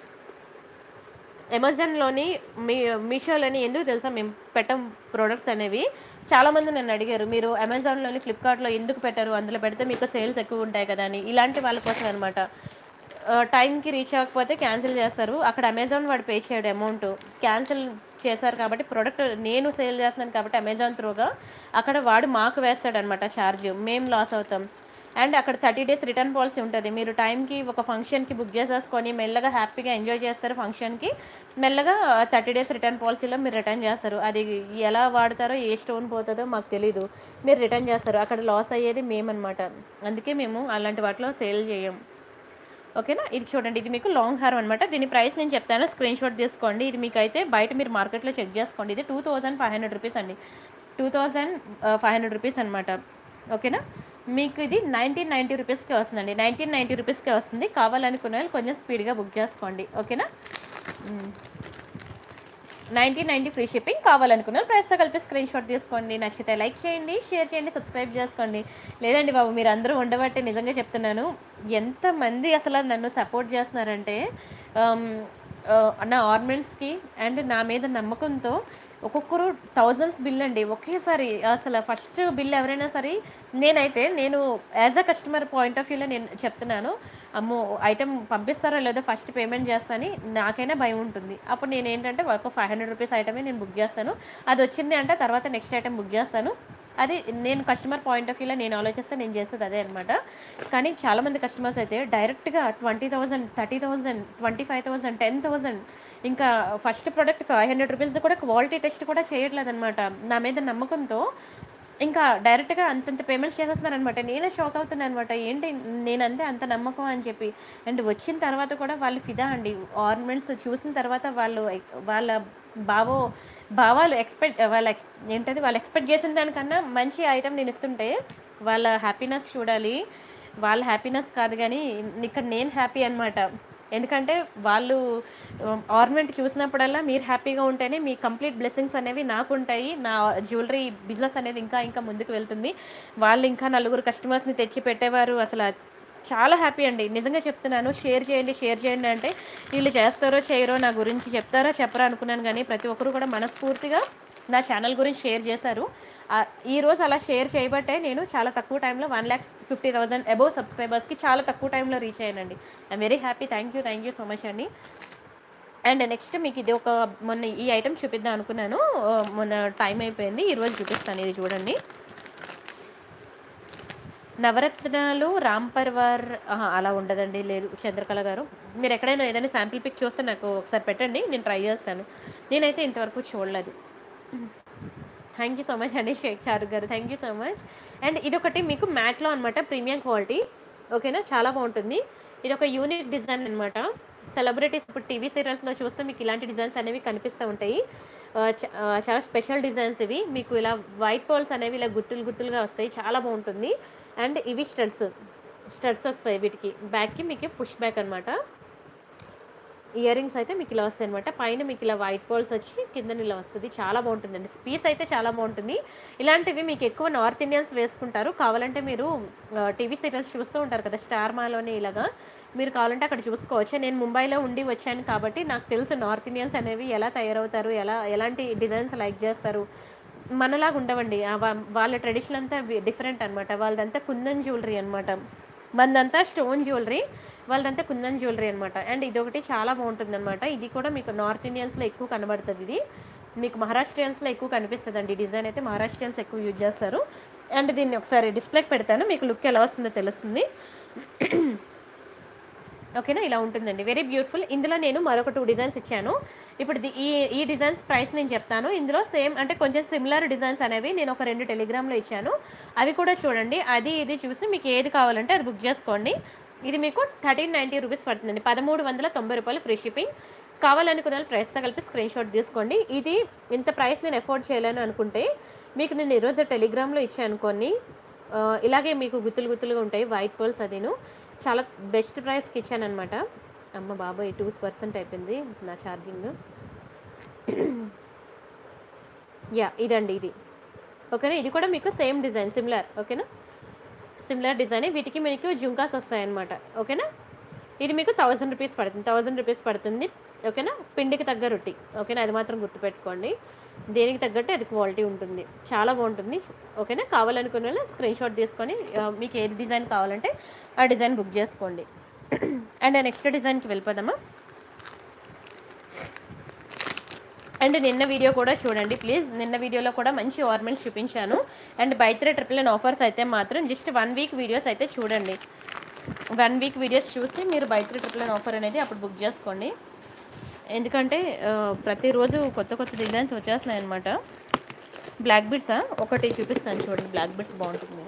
అమెజాన్లోని మీ మీషోలోని ఎందుకు తెలుసా మేము పెట్టం ప్రోడక్ట్స్ అనేవి చాలామంది నన్ను అడిగారు మీరు అమెజాన్లోని ఫ్లిప్కార్ట్లో ఎందుకు పెట్టరు అందులో పెడితే మీకు సేల్స్ ఎక్కువ ఉంటాయి కదా అని ఇలాంటి వాళ్ళ కోసం అనమాట టైంకి రీచ్ అవ్వకపోతే క్యాన్సిల్ చేస్తారు అక్కడ అమెజాన్ వాడు పే చేయడు అమౌంట్ క్యాన్సిల్ చేశారు కాబట్టి ప్రోడక్ట్ నేను సేల్ చేస్తున్నాను కాబట్టి అమెజాన్ త్రూగా అక్కడ వాడు మాకు వేస్తాడు అనమాట ఛార్జ్ మేము లాస్ అవుతాం అండ్ అక్కడ థర్టీ డేస్ రిటర్న్ పాలసీ ఉంటుంది మీరు టైంకి ఒక ఫంక్షన్కి బుక్ చేసేసుకొని మెల్లగా హ్యాపీగా ఎంజాయ్ చేస్తారు ఫంక్షన్కి మెల్లగా థర్టీ డేస్ రిటర్న్ పాలసీలో మీరు రిటర్న్ చేస్తారు అది ఎలా వాడతారో ఏ స్టోన్ పోతుందో మాకు తెలీదు మీరు రిటర్న్ చేస్తారు అక్కడ లాస్ అయ్యేది మేమన్నమాట అందుకే మేము అలాంటి వాటిలో సేల్ చేయం ఓకేనా ఇది చూడండి ఇది మీకు లాంగ్ హార్ అనమాట దీని ప్రైస్ నేను చెప్తాను స్క్రీన్ షాట్ తీసుకోండి ఇది మీకు అయితే బయట మీరు మార్కెట్లో చెక్ చేసుకోండి ఇది two thousand five hundred rupees అండి two thousand five hundred rupees అనమాట ఓకేనా మీకు ఇది నైన్టీన్ నైంటీ రూపీస్కి వస్తుందండి నైన్టీన్ నైంటీ రూపీస్కి వస్తుంది కావాలనుకున్న వాళ్ళు కొంచెం స్పీడ్గా బుక్ చేసుకోండి ఓకేనా నైన్టీన్ నైంటీ ఫ్రీ షిప్పింగ్ కావాలనుకున్న ప్రైస్తో కలిపి స్క్రీన్ షాట్ తీసుకోండి నచ్చితే లైక్ చేయండి షేర్ చేయండి సబ్స్క్రైబ్ చేసుకోండి లేదండి బాబు మీరు అందరూ ఉండబట్టి నిజంగా చెప్తున్నాను ఎంతమంది అసలు నన్ను సపోర్ట్ చేస్తున్నారంటే ఆమ్, ఆ, నా ఆర్నమెంట్స్కి అండ్ నా మీద నమ్మకంతో ఒక్కొక్కరు థౌజండ్స్ బిల్ అండి ఒకేసారి అసలు ఫస్ట్ బిల్ ఎవరైనా సరే నేనైతే నేను as a customer point of వ్యూలో నేను చెప్తున్నాను అమ్మో ఐటెం పంపిస్తారో లేదో ఫస్ట్ పేమెంట్ చేస్తానని నాకైనా భయం ఉంటుంది అప్పుడు నేను ఏంటంటే ఒక ఫైవ్ హండ్రెడ్ రూపీస్ ఐటమే నేను బుక్ చేస్తాను అది వచ్చింది అంటే తర్వాత నెక్స్ట్ ఐటెం బుక్ చేస్తాను అది నేను కస్టమర్ పాయింట్ ఆఫ్ వ్యూలో నేను ఆలోచిస్తే నేను చేసేది అదే అనమాట కానీ చాలామంది కస్టమర్స్ అయితే డైరెక్ట్గా twenty thousand thirty thousand twenty five thousand ten thousand ఇంకా first product five hundred rupees కూడా క్వాలిటీ టెస్ట్ కూడా చేయట్లేదు అనమాట నా మీద నమ్మకంతో ఇంకా డైరెక్ట్గా అంతంత పేమెంట్స్ చేసేస్తున్నారనమాట నేనే షాక్ అవుతున్నాను అనమాట ఏంటి నేనంటే అంత నమ్మకం అని చెప్పి అండ్ వచ్చిన తర్వాత కూడా వాళ్ళు ఫిదా అండి ఆర్నమెంట్స్ చూసిన తర్వాత వాళ్ళు వాళ్ళ బావో భావాలు ఎక్స్పెక్ట్ వాళ్ళ ఎక్స్ ఏంటది వాళ్ళు ఎక్స్పెక్ట్ చేసిన దానికన్నా మంచి ఐటెం నేను ఇస్తుంటే వాళ్ళ హ్యాపీనెస్ చూడాలి వాళ్ళ హ్యాపీనెస్ కాదు కానీ ఇక్కడ నేను హ్యాపీ అనమాట ఎందుకంటే వాళ్ళు ఆర్నమెంట్ చూసినప్పుడల్లా మీరు హ్యాపీగా ఉంటేనే మీ కంప్లీట్ బ్లెస్సింగ్స్ అనేవి నాకు ఉంటాయి నా జ్యువెలరీ బిజినెస్ అనేది ఇంకా ఇంకా ముందుకు వెళ్తుంది వాళ్ళు ఇంకా నలుగురు కస్టమర్స్ని తెచ్చి పెట్టేవారు అసలు చాలా హ్యాపీ అండి నిజంగా చెప్తున్నాను షేర్ చేయండి షేర్ చేయండి అంటే వీళ్ళు చేస్తారో చేయరో నా గురించి చెప్తారో చెప్పరో అనుకున్నాను కానీ ప్రతి ఒక్కరు కూడా మనస్ఫూర్తిగా నా ఛానల్ గురించి షేర్ చేశారు ఆ, ఈ రోజు అలా షేర్ చేయబట్టే నేను చాలా తక్కువ టైంలో one lakh fifty thousand above సబ్స్క్రైబర్స్కి చాలా తక్కువ టైంలో రీచ్ అయ్యానండి I'm very happy thank you thank you so much అండి అండ్ నెక్స్ట్ మీకు ఇది ఒక మొన్న ఈ ఐటమ్ చూపిద్దాం అనుకున్నాను ఆ, మొన్న టైం అయిపోయింది ఈరోజు చూపిస్తాను ఇది చూడండి నవరత్నాలు రామ్ పర్వార్ ఆహా, అలా ఉండదండి లేదు చంద్రకళ గారు మీరు ఎక్కడైనా ఏదైనా శాంపిల్ పిక్ చూస్తే నాకు ఒకసారి పెట్టండి నేను ట్రై చేస్తాను నేనైతే ఇంతవరకు చూడలేదు థ్యాంక్ యూ సో మచ్ అండి షేక్ షారుఖ్ గారు thank you so much and ఇదొకటి మీకు మ్యాట్లో అనమాట ప్రీమియం క్వాలిటీ ఓకేనా చాలా బాగుంటుంది ఇది ఒక యూనిక్ డిజైన్ అనమాట సెలబ్రిటీస్ ఇప్పుడు టీవీ సీరియల్స్లో చూస్తే మీకు ఇలాంటి డిజైన్స్ అనేవి కనిపిస్తూ ఉంటాయి ఆ, చ- ఆ, చాలా స్పెషల్ డిజైన్స్ ఇవి మీకు ఇలా వైట్ పోల్స్ అనేవి ఇలా గుత్తులు గుత్తులుగా వస్తాయి చాలా బాగుంటుంది అండ్ ఇవి స్టడ్స్ స్టడ్స్ వస్తాయి వీటికి బ్యాక్కి మీకు పుష్ బ్యాక్ అనమాట ఇయర్ రింగ్స్ అయితే మీకు ఇలా వస్తాయి అనమాట పైన మీకు ఇలా వైట్ పోల్స్ వచ్చి కింద ఇలా వస్తుంది చాలా బాగుంటుందండి పీస్ అయితే చాలా బాగుంటుంది ఇలాంటివి మీకు ఎక్కువ నార్త్ ఇండియన్స్ వేసుకుంటారు కావాలంటే మీరు టీవీ సీరియల్స్ చూస్తూ ఉంటారు కదా స్టార్ మాలోనే ఇలాగా మీరు కావాలంటే అక్కడ చూసుకోవచ్చు నేను ముంబైలో ఉండి వచ్చాను కాబట్టి నాకు తెలుసు నార్త్ ఇండియన్స్ అనేవి ఎలా తయారవుతారు ఎలా ఎలాంటి డిజైన్స్ లైక్ చేస్తారు మనలాగా ఉండవండి ఆ వా- వాళ్ళ ట్రెడిషన్ అంతా డిఫరెంట్ అనమాట వాళ్ళదంతా కుందన్ జ్యువెలరీ అనమాట మనదంతా స్టోన్ జ్యువెలరీ వాళ్ళదంతా కుందన్ జ్యువెలరీ అనమాట అండ్ ఇదొకటి చాలా బాగుంటుంది అనమాట ఇది కూడా మీకు నార్త్ ఇండియన్స్లో ఎక్కువ కనబడుతుంది ఇది మీకు మహారాష్ట్రియన్స్లో ఎక్కువ కనిపిస్తుంది అండి డిజైన్ అయితే మహారాష్ట్రియన్స్ ఎక్కువ యూజ్ చేస్తారు అండ్ దీన్ని ఒకసారి డిస్ప్లేకి పెడతాను మీకు లుక్ ఎలా వస్తుందో తెలుస్తుంది ఓకేనా ఇలా ఉంటుందండి వెరీ బ్యూటిఫుల్ ఇందులో నేను మరొక టూ డిజైన్స్ ఇచ్చాను ఇప్పుడు ది- ఈ ఈ డిజైన్స్ ప్రైస్ నేను చెప్తాను ఇందులో సేమ్ అంటే కొంచెం సిమిలర్ డిజైన్స్ అనేవి నేను ఒక రెండు టెలిగ్రామ్లో ఇచ్చాను అవి కూడా చూడండి అది ఇది చూసి మీకు ఏది కావాలంటే అది బుక్ చేసుకోండి ఇది మీకు థర్టీన్ నైంటీ రూపీస్ పడుతుందండి పదమూడు వందల తొంభై రూపాయలు ఫ్రీ షిప్పింగ్ కావాలనుకున్న వాళ్ళు ప్రైస్తో కలిపి స్క్రీన్ షాట్ తీసుకోండి ఇది ఇంత ప్రైస్ నేను ఎఫోర్డ్ చేయలేను అనుకుంటే మీకు నేను ఈరోజు టెలిగ్రామ్లో ఇచ్చాను కొన్ని ఆ, ఇలాగే మీకు గుత్తులు గుత్తులుగా ఉంటాయి వైట్ పోల్స్ అదిను చాలా బెస్ట్ ప్రైస్కి ఇచ్చాను అనమాట అమ్మ బాబాయ్ టూ పర్సెంట్ అయిపోయింది నా ఛార్జింగ్ యా ఇదండి ఇది ఓకేనా ఇది కూడా మీకు సేమ్ డిజైన్ సిమిలర్ ఓకేనా సిమిలర్ డిజైన్ వీటికి మీకు జుంకాస్ వస్తాయన్నమాట ఓకేనా ఇది మీకు థౌజండ్ రూపీస్ పడుతుంది థౌజండ్ రూపీస్ పడుతుంది ఓకేనా పిండికి తగ్గ రొట్టి ఓకేనా అది మాత్రం గుర్తుపెట్టుకోండి దేనికి తగ్గట్టు అది క్వాలిటీ ఉంటుంది చాలా బాగుంటుంది ఓకేనా కావాలనుకున్న వాళ్ళు స్క్రీన్ షాట్ తీసుకొని ఆ, మీకు ఏది డిజైన్ కావాలంటే ఆ డిజైన్ బుక్ చేసుకోండి అండ్ నెక్స్ట్ డిజైన్కి వెళ్ళిపోదామా అండ్ నిన్న వీడియో కూడా చూడండి ప్లీజ్ నిన్న వీడియోలో కూడా మంచి ఆర్నమెంట్స్ చూపించాను and buy three triple nine offers అయితే మాత్రం జస్ట్ వన్ వీక్ వీడియోస్ అయితే చూడండి వన్ వీక్ వీడియోస్ చూసి మీరు buy three triple nine offer అనేది అప్పుడు బుక్ చేసుకోండి ఎందుకంటే ఆ, ప్రతిరోజు కొత్త కొత్త డిజైన్స్ వచ్చేస్తున్నాయి అనమాట బ్లాక్ బిడ్సా ఒకటి చూపిస్తాను చూడండి బ్లాక్ బిడ్స్ బాగుంటుంది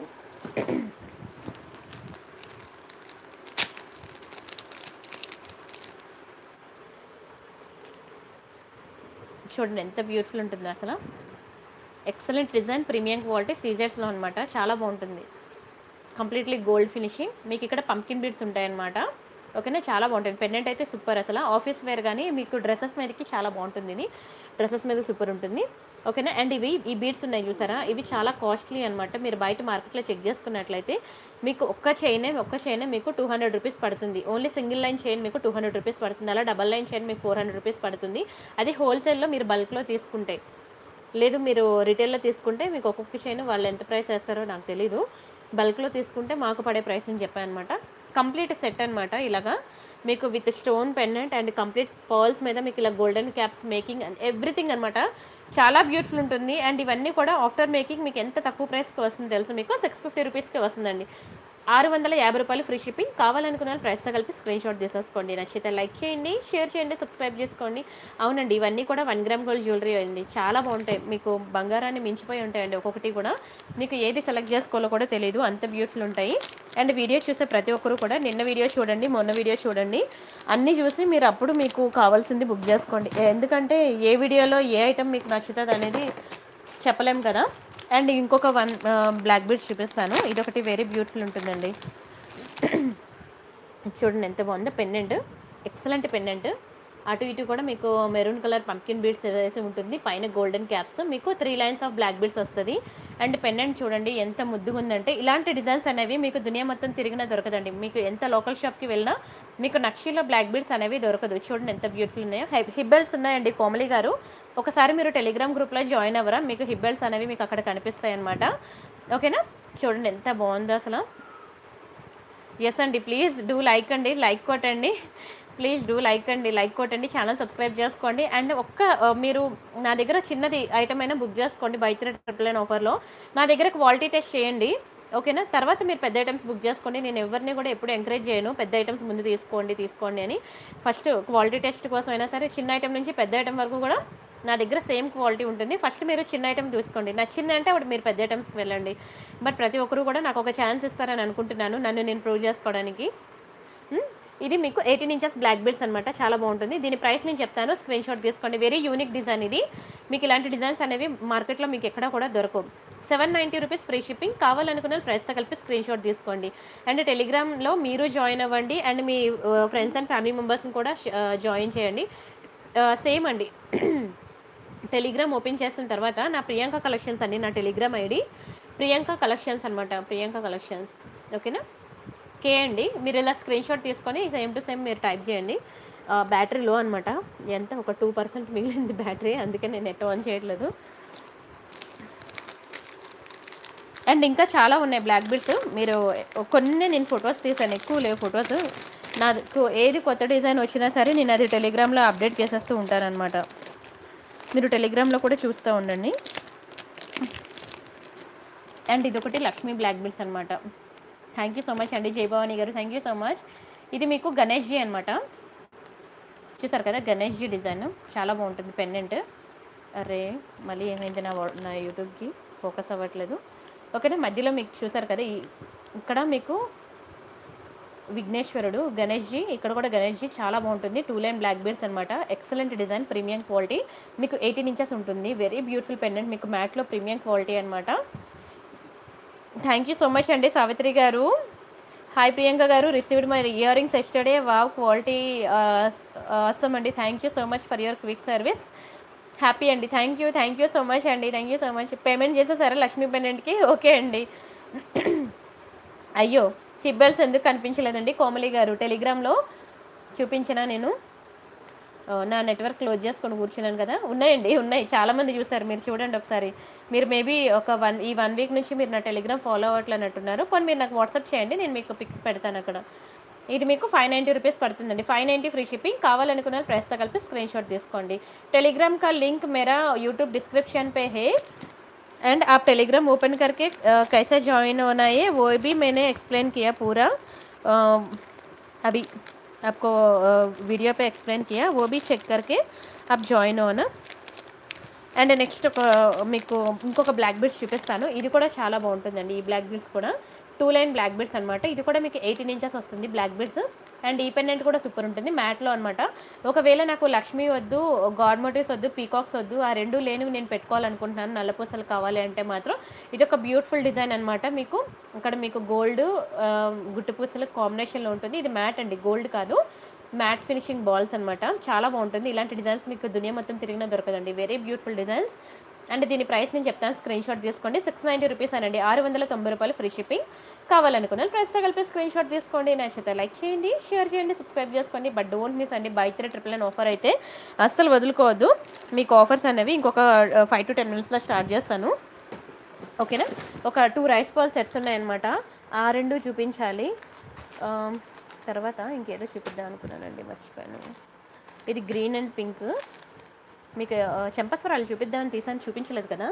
చూడండి ఎంత బ్యూటిఫుల్ ఉంటుంది అసలు ఎక్సలెంట్ డిజైన్ ప్రీమియం క్వాలిటీ సీజర్స్లో అనమాట చాలా బాగుంటుంది కంప్లీట్లీ గోల్డ్ ఫినిషింగ్ మీకు ఇక్కడ పంకిన్ బీడ్స్ ఉంటాయన్నమాట ఓకేనా చాలా బాగుంటుంది పెండెంట్ అయితే సూపర్ అసలు ఆఫీస్ వేర్ కానీ మీకు డ్రెస్సెస్ మీదకి చాలా బాగుంటుంది ఇది డ్రెస్సెస్ మీద సూపర్ ఉంటుంది ఓకేనా అండ్ ఇవి ఈ బీడ్స్ ఉన్నాయి చూసారా ఇవి చాలా కాస్ట్లీ అనమాట మీరు బయట మార్కెట్లో చెక్ చేసుకున్నట్లయితే మీకు ఒక్క చైనే ఒక్క చైనే మీకు టూ హండ్రెడ్ రూపీస్ పడుతుంది ఓన్లీ సింగిల్ లైన్ చైన్ మీకు టూ హండ్రెడ్ రూపీస్ పడుతుంది అలా డబల్ లైన్ చైన్ మీకు ఫోర్ హండ్రెడ్ రూపీస్ పడుతుంది అది హోల్సేల్లో మీరు బల్క్లో తీసుకుంటే లేదు మీరు రిటైల్లో తీసుకుంటే మీకు ఒక్కొక్క చైన్ వాళ్ళు ఎంత ప్రైస్ వేస్తారో నాకు తెలీదు బల్క్లో తీసుకుంటే మాకు పడే ప్రైస్ అని చెప్పాను అనమాట కంప్లీట్ సెట్ అనమాట ఇలాగా మీకు with stone pendant and complete pearls మీద మీకు ఇలా golden caps making and everything అనమాట చాలా బ్యూటిఫుల్ ఉంటుంది అండ్ ఇవన్నీ కూడా ఆఫ్టర్ మేకింగ్ మీకు ఎంత తక్కువ ప్రైస్కి వస్తుంది తెలుసు మీకు సిక్స్ ఫిఫ్టీ రూపీస్కి వస్తుందండి ఆరు వందల యాభై రూపాయలు ఫ్రీ షిప్పింగ్ కావాలనుకున్న వాళ్ళు ప్రైస్తో కలిపి స్క్రీన్ షాట్ తీసేసుకోండి నచ్చితే లైక్ చేయండి షేర్ చేయండి సబ్స్క్రైబ్ చేసుకోండి అవునండి ఇవన్నీ కూడా వన్ గ్రామ్ గోల్డ్ జ్యువెలరీ అండి చాలా బాగుంటాయి మీకు బంగారాన్ని మించిపోయి ఉంటాయండి ఒక్కొక్కటి కూడా మీకు ఏది సెలెక్ట్ చేసుకోవాలో కూడా తెలియదు అంత బ్యూటిఫుల్ ఉంటాయి అండ్ వీడియో చూసే ప్రతి ఒక్కరు కూడా నిన్న వీడియో చూడండి మొన్న వీడియో చూడండి అన్నీ చూసి మీరు అప్పుడు మీకు కావాల్సింది బుక్ చేసుకోండి ఎందుకంటే ఏ వీడియోలో ఏ ఐటమ్ మీకు నచ్చుతుంది అనేది చెప్పలేం కదా అండ్ ఇంకొక వన్ బ్లాక్ బీడ్స్ చూపిస్తాను ఇదొకటి వెరీ బ్యూటిఫుల్ ఉంటుందండి చూడండి ఎంత బాగుందో పెండెంట్ ఎక్సలెంట్ పెండెంట్ అటు ఇటు కూడా మీకు మెరూన్ కలర్ పంకిన్ బీడ్స్ వేసి ఉంటుంది పైన గోల్డెన్ క్యాప్స్ మీకు three lines of black beads వస్తుంది అండ్ పెండెంట్ చూడండి ఎంత ముద్దుగా ఉందంటే ఇలాంటి డిజైన్స్ అనేవి మీకు దునియా మొత్తం తిరిగినా దొరకదండి మీకు ఎంత లోకల్ షాప్కి వెళ్ళినా మీకు నక్షీలో బ్లాక్ బీడ్స్ అనేవి దొరకదు చూడండి ఎంత బ్యూటిఫుల్ ఉన్నాయో హె- హిబ్బెల్స్ ఉన్నాయండి కోమలి గారు ఒకసారి మీరు టెలిగ్రామ్ గ్రూప్లో జాయిన్ అవ్వరా మీకు హిబ్బెల్స్ అనేవి మీకు అక్కడ కనిపిస్తాయి అనమాట ఓకేనా చూడండి ఎంత బాగుందో అసలు ఎస్ అండి ప్లీజ్ డూ లైక్ అండి లైక్ కొట్టండి ప్లీజ్ డూ లైక్ అండి లైక్ కొట్టండి ఛానల్ సబ్స్క్రైబ్ చేసుకోండి అండ్ ఒక్క ఆ, మీరు నా దగ్గర చిన్నది ఐటమ్ అయినా బుక్ చేసుకోండి బై త్రీ ట్రిపుల్ నైన్ ఆఫర్లో నా దగ్గర క్వాలిటీ టెస్ట్ చేయండి ఓకేనా తర్వాత మీరు పెద్ద ఐటమ్స్ బుక్ చేసుకోండి నేను ఎవరిని కూడా ఎప్పుడు ఎంకరేజ్ చేయను పెద్ద ఐటమ్స్ ముందు తీసుకోండి తీసుకోండి అని ఫస్ట్ క్వాలిటీ టెస్ట్ కోసం అయినా సరే చిన్న ఐటమ్ నుంచి పెద్ద ఐటమ్ వరకు కూడా నా దగ్గర సేమ్ క్వాలిటీ ఉంటుంది ఫస్ట్ మీరు చిన్న ఐటమ్ చూసుకోండి నచ్చింది అంటే అప్పుడు మీరు పెద్ద ఐటమ్స్కి వెళ్ళండి బట్ ప్రతి ఒక్కరు కూడా నాకు ఒక ఛాన్స్ ఇస్తారని అనుకుంటున్నాను నన్ను నేను ప్రూవ్ చేసుకోవడానికి మ్, ఇది మీకు ఎయిటీన్ ఇంచెస్ బ్లాక్ బెల్ట్స్ అనమాట చాలా బాగుంటుంది దీని ప్రైస్ నేను చెప్తాను స్క్రీన్ షాట్ తీసుకోండి వెరీ యూనిక్ డిజైన్ ఇది మీకు ఇలాంటి డిజైన్స్ అనేవి మార్కెట్లో మీకు ఎక్కడ కూడా దొరకవు seven ninety rupees free shipping కావాలనుకున్న ప్రైస్తో కలిపి స్క్రీన్ షాట్ తీసుకోండి అండ్ టెలిగ్రామ్లో మీరు జాయిన్ అవ్వండి అండ్ మీ ఫ్రెండ్స్ అండ్ ఫ్యామిలీ మెంబర్స్ని కూడా జాయిన్ చేయండి సేమ్ అండి టెలిగ్రామ్ ఓపెన్ చేసిన తర్వాత నా ప్రియాంక కలెక్షన్స్ అండి నా టెలిగ్రామ్ ఐడి ప్రియాంక కలెక్షన్స్ అనమాట ప్రియాంక కలెక్షన్స్ ఓకేనా కే అండి మీరు ఇలా స్క్రీన్ షాట్ తీసుకొని సేమ్ టు సేమ్ మీరు టైప్ చేయండి బ్యాటరీ లో అనమాట ఎంత ఒక టూ పర్సెంట్ మిగిలింది బ్యాటరీ అందుకే నేను నెట్ ఆన్ చేయట్లేదు అండ్ ఇంకా చాలా ఉన్నాయి బ్లాక్ బిట్స్ మీరు కొన్ని నేను ఫొటోస్ తీసాను ఎక్కువ లేవు ఫొటోస్ నాకు ఏది కొత్త డిజైన్ వచ్చినా సరే నేను అది టెలిగ్రామ్లో అప్డేట్ చేసేస్తూ ఉంటానన్నమాట మీరు టెలిగ్రామ్లో కూడా చూస్తూ ఉండండి అండ్ ఇదొకటి లక్ష్మీ బ్లాక్ బిల్స్ అనమాట థ్యాంక్ యూ సో మచ్ అండి జయభవాని గారు థ్యాంక్ యూ సో మచ్ ఇది మీకు గణేష్జీ అనమాట చూసారు కదా గణేష్జీ డిజైన్ చాలా బాగుంటుంది పెండెంట్ అరే మళ్ళీ ఏమైంది నా వా- నా యూట్యూబ్కి ఫోకస్ అవ్వట్లేదు ఓకేనా మధ్యలో మీకు చూసారు కదా ఈ ఇక్కడ మీకు విఘ్నేశ్వరుడు గణేష్జీ ఇక్కడ కూడా గణేష్జీ చాలా బాగుంటుంది టూ లైన్ బ్లాక్ బీడ్స్ అనమాట ఎక్సలెంట్ డిజైన్ ప్రీమియం క్వాలిటీ మీకు ఎయిటీన్ ఇంచెస్ ఉంటుంది వెరీ బ్యూటిఫుల్ పెండెంట్ మీకు మ్యాట్లో ప్రీమియం క్వాలిటీ అనమాట థ్యాంక్ యూ సో మచ్ అండి సావిత్రి గారు హాయ్ ప్రియాంక గారు received my earrings yesterday wow quality అవసరం అండి thank you so much for your quick service happy అండి thank you thank you so much అండి thank you so much payment చేసేసారా లక్ష్మీ పెండెంట్కి okay అండి అయ్యో హిబ్బల్స్ ఎందుకు కనిపించలేదండి కోమలి గారు టెలిగ్రామ్లో చూపించిన నేను ఆ, నా నెట్వర్క్ క్లోజ్ చేసుకొని కూర్చున్నాను కదా ఉన్నాయండి ఉన్నాయి చాలామంది చూసారు మీరు చూడండి ఒకసారి మీరు మేబీ ఒక వన్ ఈ వన్ వీక్ నుంచి మీరు నా టెలిగ్రామ్ ఫాలో అవ్వట్లన్నట్టున్నారు పోనీ మీరు నాకు వాట్సాప్ చేయండి నేను మీకు పిక్స్ పెడతాను అక్కడ ఇది మీకు ఫైవ్ నైంటీ రూపీస్ పడుతుందండి ఫైవ్ నైంటీ ఫ్రీ షిప్పింగ్ కావాలనుకున్న ప్రైస్తో కలిపి స్క్రీన్ షాట్ తీసుకోండి టెలిగ్రామ్ का लिंक मेरा यूट्यूब डिस्क्रिप्शन पे है एंड आप टेलीग्राम ओपन करके अ, कैसे ज्वाइन होना है वो भी मैंने एक्सप्लेन किया पूरा अ, अभी आपको अ, वीडियो पे एक्सप्लेन किया वो भी चेक करके आप ज्वाइन होना అండ్ నెక్స్ట్ ఒక మీకు ఇంకొక బ్లాక్ బీడ్స్ చూపిస్తాను ఇది కూడా చాలా బాగుంటుందండి ఈ బ్లాక్ బీడ్స్ కూడా టూ లైన్ బ్లాక్ బీడ్స్ అనమాట ఇది కూడా మీకు ఎయిటీన్ ఇంచెస్ వస్తుంది బ్లాక్ బీడ్స్ అండ్ ఈ పెండెంట్ కూడా సూపర్ ఉంటుంది మ్యాట్లో అనమాట ఒకవేళ నాకు లక్ష్మీ వద్దు గాడ్ మోటివ్స్ వద్దు పీకాక్స్ వద్దు ఆ రెండు లేనివి నేను పెట్టుకోవాలనుకుంటున్నాను నల్లపూసలు కావాలి అంటే మాత్రం ఇది ఒక బ్యూటిఫుల్ డిజైన్ అనమాట మీకు ఇక్కడ మీకు గోల్డ్ గుట్టు పూసలు కాంబినేషన్లో ఉంటుంది ఇది మ్యాట్ అండి గోల్డ్ కాదు మ్యాట్ ఫినిషింగ్ బాల్స్ అనమాట చాలా బాగుంటుంది ఇలాంటి డిజైన్స్ మీకు దునియా మొత్తం తిరిగినా దొరకదండి వెరీ బ్యూటిఫుల్ డిజైన్స్ అండ్ దీని ప్రైస్ నేను చెప్తాను స్క్రీన్ షాట్ తీసుకోండి సిక్స్ నైంటీ రూపీస్ అనండి ఆరు వందల తొంభై రూపాయలు ఫ్రీ షిప్పింగ్ కావాలనుకున్నాను ప్రైస్తో కలిపి స్క్రీన్ షాట్ తీసుకోండి నచ్చితే లైక్ చేయండి షేర్ చేయండి సబ్స్క్రైబ్ చేసుకోండి బట్ డోంట్ మిస్ అండి buy three triple nine offer అయితే అస్సలు వదులుకోవద్దు మీకు ఆఫర్స్ అనేవి ఇంకొక ఫైవ్ టు టెన్ మినిట్స్లో స్టార్ట్ చేస్తాను ఓకేనా ఒక టూ రైస్ బాల్ సెట్స్ ఉన్నాయన్నమాట ఆ రెండు చూపించాలి ఆ, తర్వాత ఇంకేదో చూపిద్దాం అనుకున్నానండి మర్చిపోయాను ఇది గ్రీన్ అండ్ పింక్ మీకు ఆ, చెంపస్వరాలు చూపిద్దామని తీసాను చూపించలేదు కదా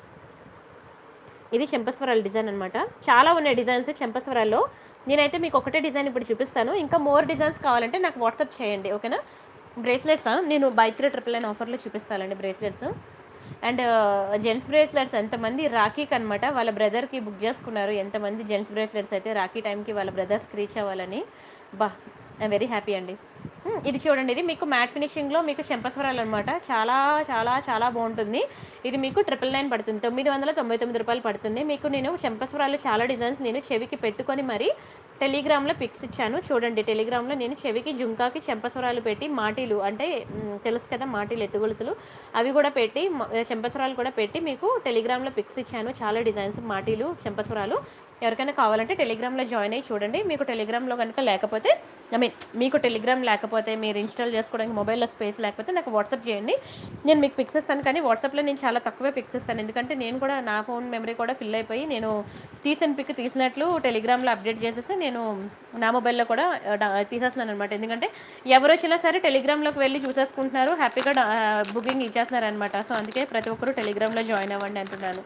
ఇది చెంపస్వరాల డిజైన్ అనమాట చాలా ఉన్నాయి డిజైన్స్ చెంపస్వరాల్లో నేనైతే మీకు ఒకటే డిజైన్ ఇప్పుడు చూపిస్తాను ఇంకా మోర్ డిజైన్స్ కావాలంటే నాకు వాట్సాప్ చేయండి ఓకేనా బ్రేస్లెట్స్ నేను బై త్రీ ట్రిపుల్ నైన్ ఆఫర్లో చూపిస్తానండి బ్రేస్లెట్స్ అండ్ జెంట్స్ బ్రేస్లెట్స్ ఎంతమంది రాఖీకి అనమాట వాళ్ళ బ్రదర్కి బుక్ చేసుకున్నారు ఎంతమంది జెంట్స్ బ్రేస్లెట్స్ అయితే రాఖీ టైంకి వాళ్ళ బ్రదర్స్కి రీచ్ అవ్వాలని బా ఐమ్ వెరీ హ్యాపీ అండి మ్, ఇది చూడండి ఇది మీకు మ్యాట్ ఫినిషింగ్లో మీకు చెంపస్వరాలు అనమాట చాలా చాలా చాలా బాగుంటుంది ఇది మీకు ట్రిపుల్ నైన్ పడుతుంది తొమ్మిది వందల తొంభై తొమ్మిది రూపాయలు పడుతుంది మీకు నేను చెంపస్వరాలు చాలా డిజైన్స్ నేను చెవికి పెట్టుకొని మరి టెలిగ్రామ్లో పిక్స్ ఇచ్చాను చూడండి టెలిగ్రామ్లో నేను చెవికి జుంకాకి చెంపస్వరాలు పెట్టి మాటీలు అంటే మ్, తెలుసు కదా మాటీలు ఎత్తుగొలుసులు అవి కూడా పెట్టి మ- చెంపస్వరాలు కూడా పెట్టి మీకు టెలిగ్రామ్లో పిక్స్ ఇచ్చాను చాలా డిజైన్స్ మాటీలు చెంపస్వరాలు ఎవరికైనా కావాలంటే టెలిగ్రామ్లో జాయిన్ అయ్యి చూడండి మీకు టెలిగ్రామ్లో కనుక లేకపోతే ఐ మీన్ మీకు టెలిగ్రామ్ లేకపోతే మీరు ఇన్స్టాల్ చేసుకోవడానికి మొబైల్లో స్పేస్ లేకపోతే నాకు వాట్సాప్ చేయండి నేను మీకు పిక్స్ ఇస్తాను కానీ వాట్సాప్లో నేను చాలా తక్కువే పిక్స్ ఇస్తాను ఎందుకంటే నేను కూడా నా ఫోన్ మెమరీ కూడా ఫిల్ అయిపోయి నేను తీసిన పిక్ తీసినట్లు టెలిగ్రామ్లో అప్డేట్ చేసేసి నేను నా మొబైల్లో కూడా ఆ, డా- తీసేస్తున్నాను అనమాట ఎందుకంటే ఎవరు వచ్చినా సరే టెలిగ్రామ్లోకి వెళ్ళి చూసేసుకుంటున్నారు హ్యాపీగా డా- బుకింగ్ ఇచ్చేస్తున్నారు అనమాట సో అందుకే ప్రతి ఒక్కరూ టెలిగ్రామ్లో జాయిన్ అవ్వండి అంటున్నాను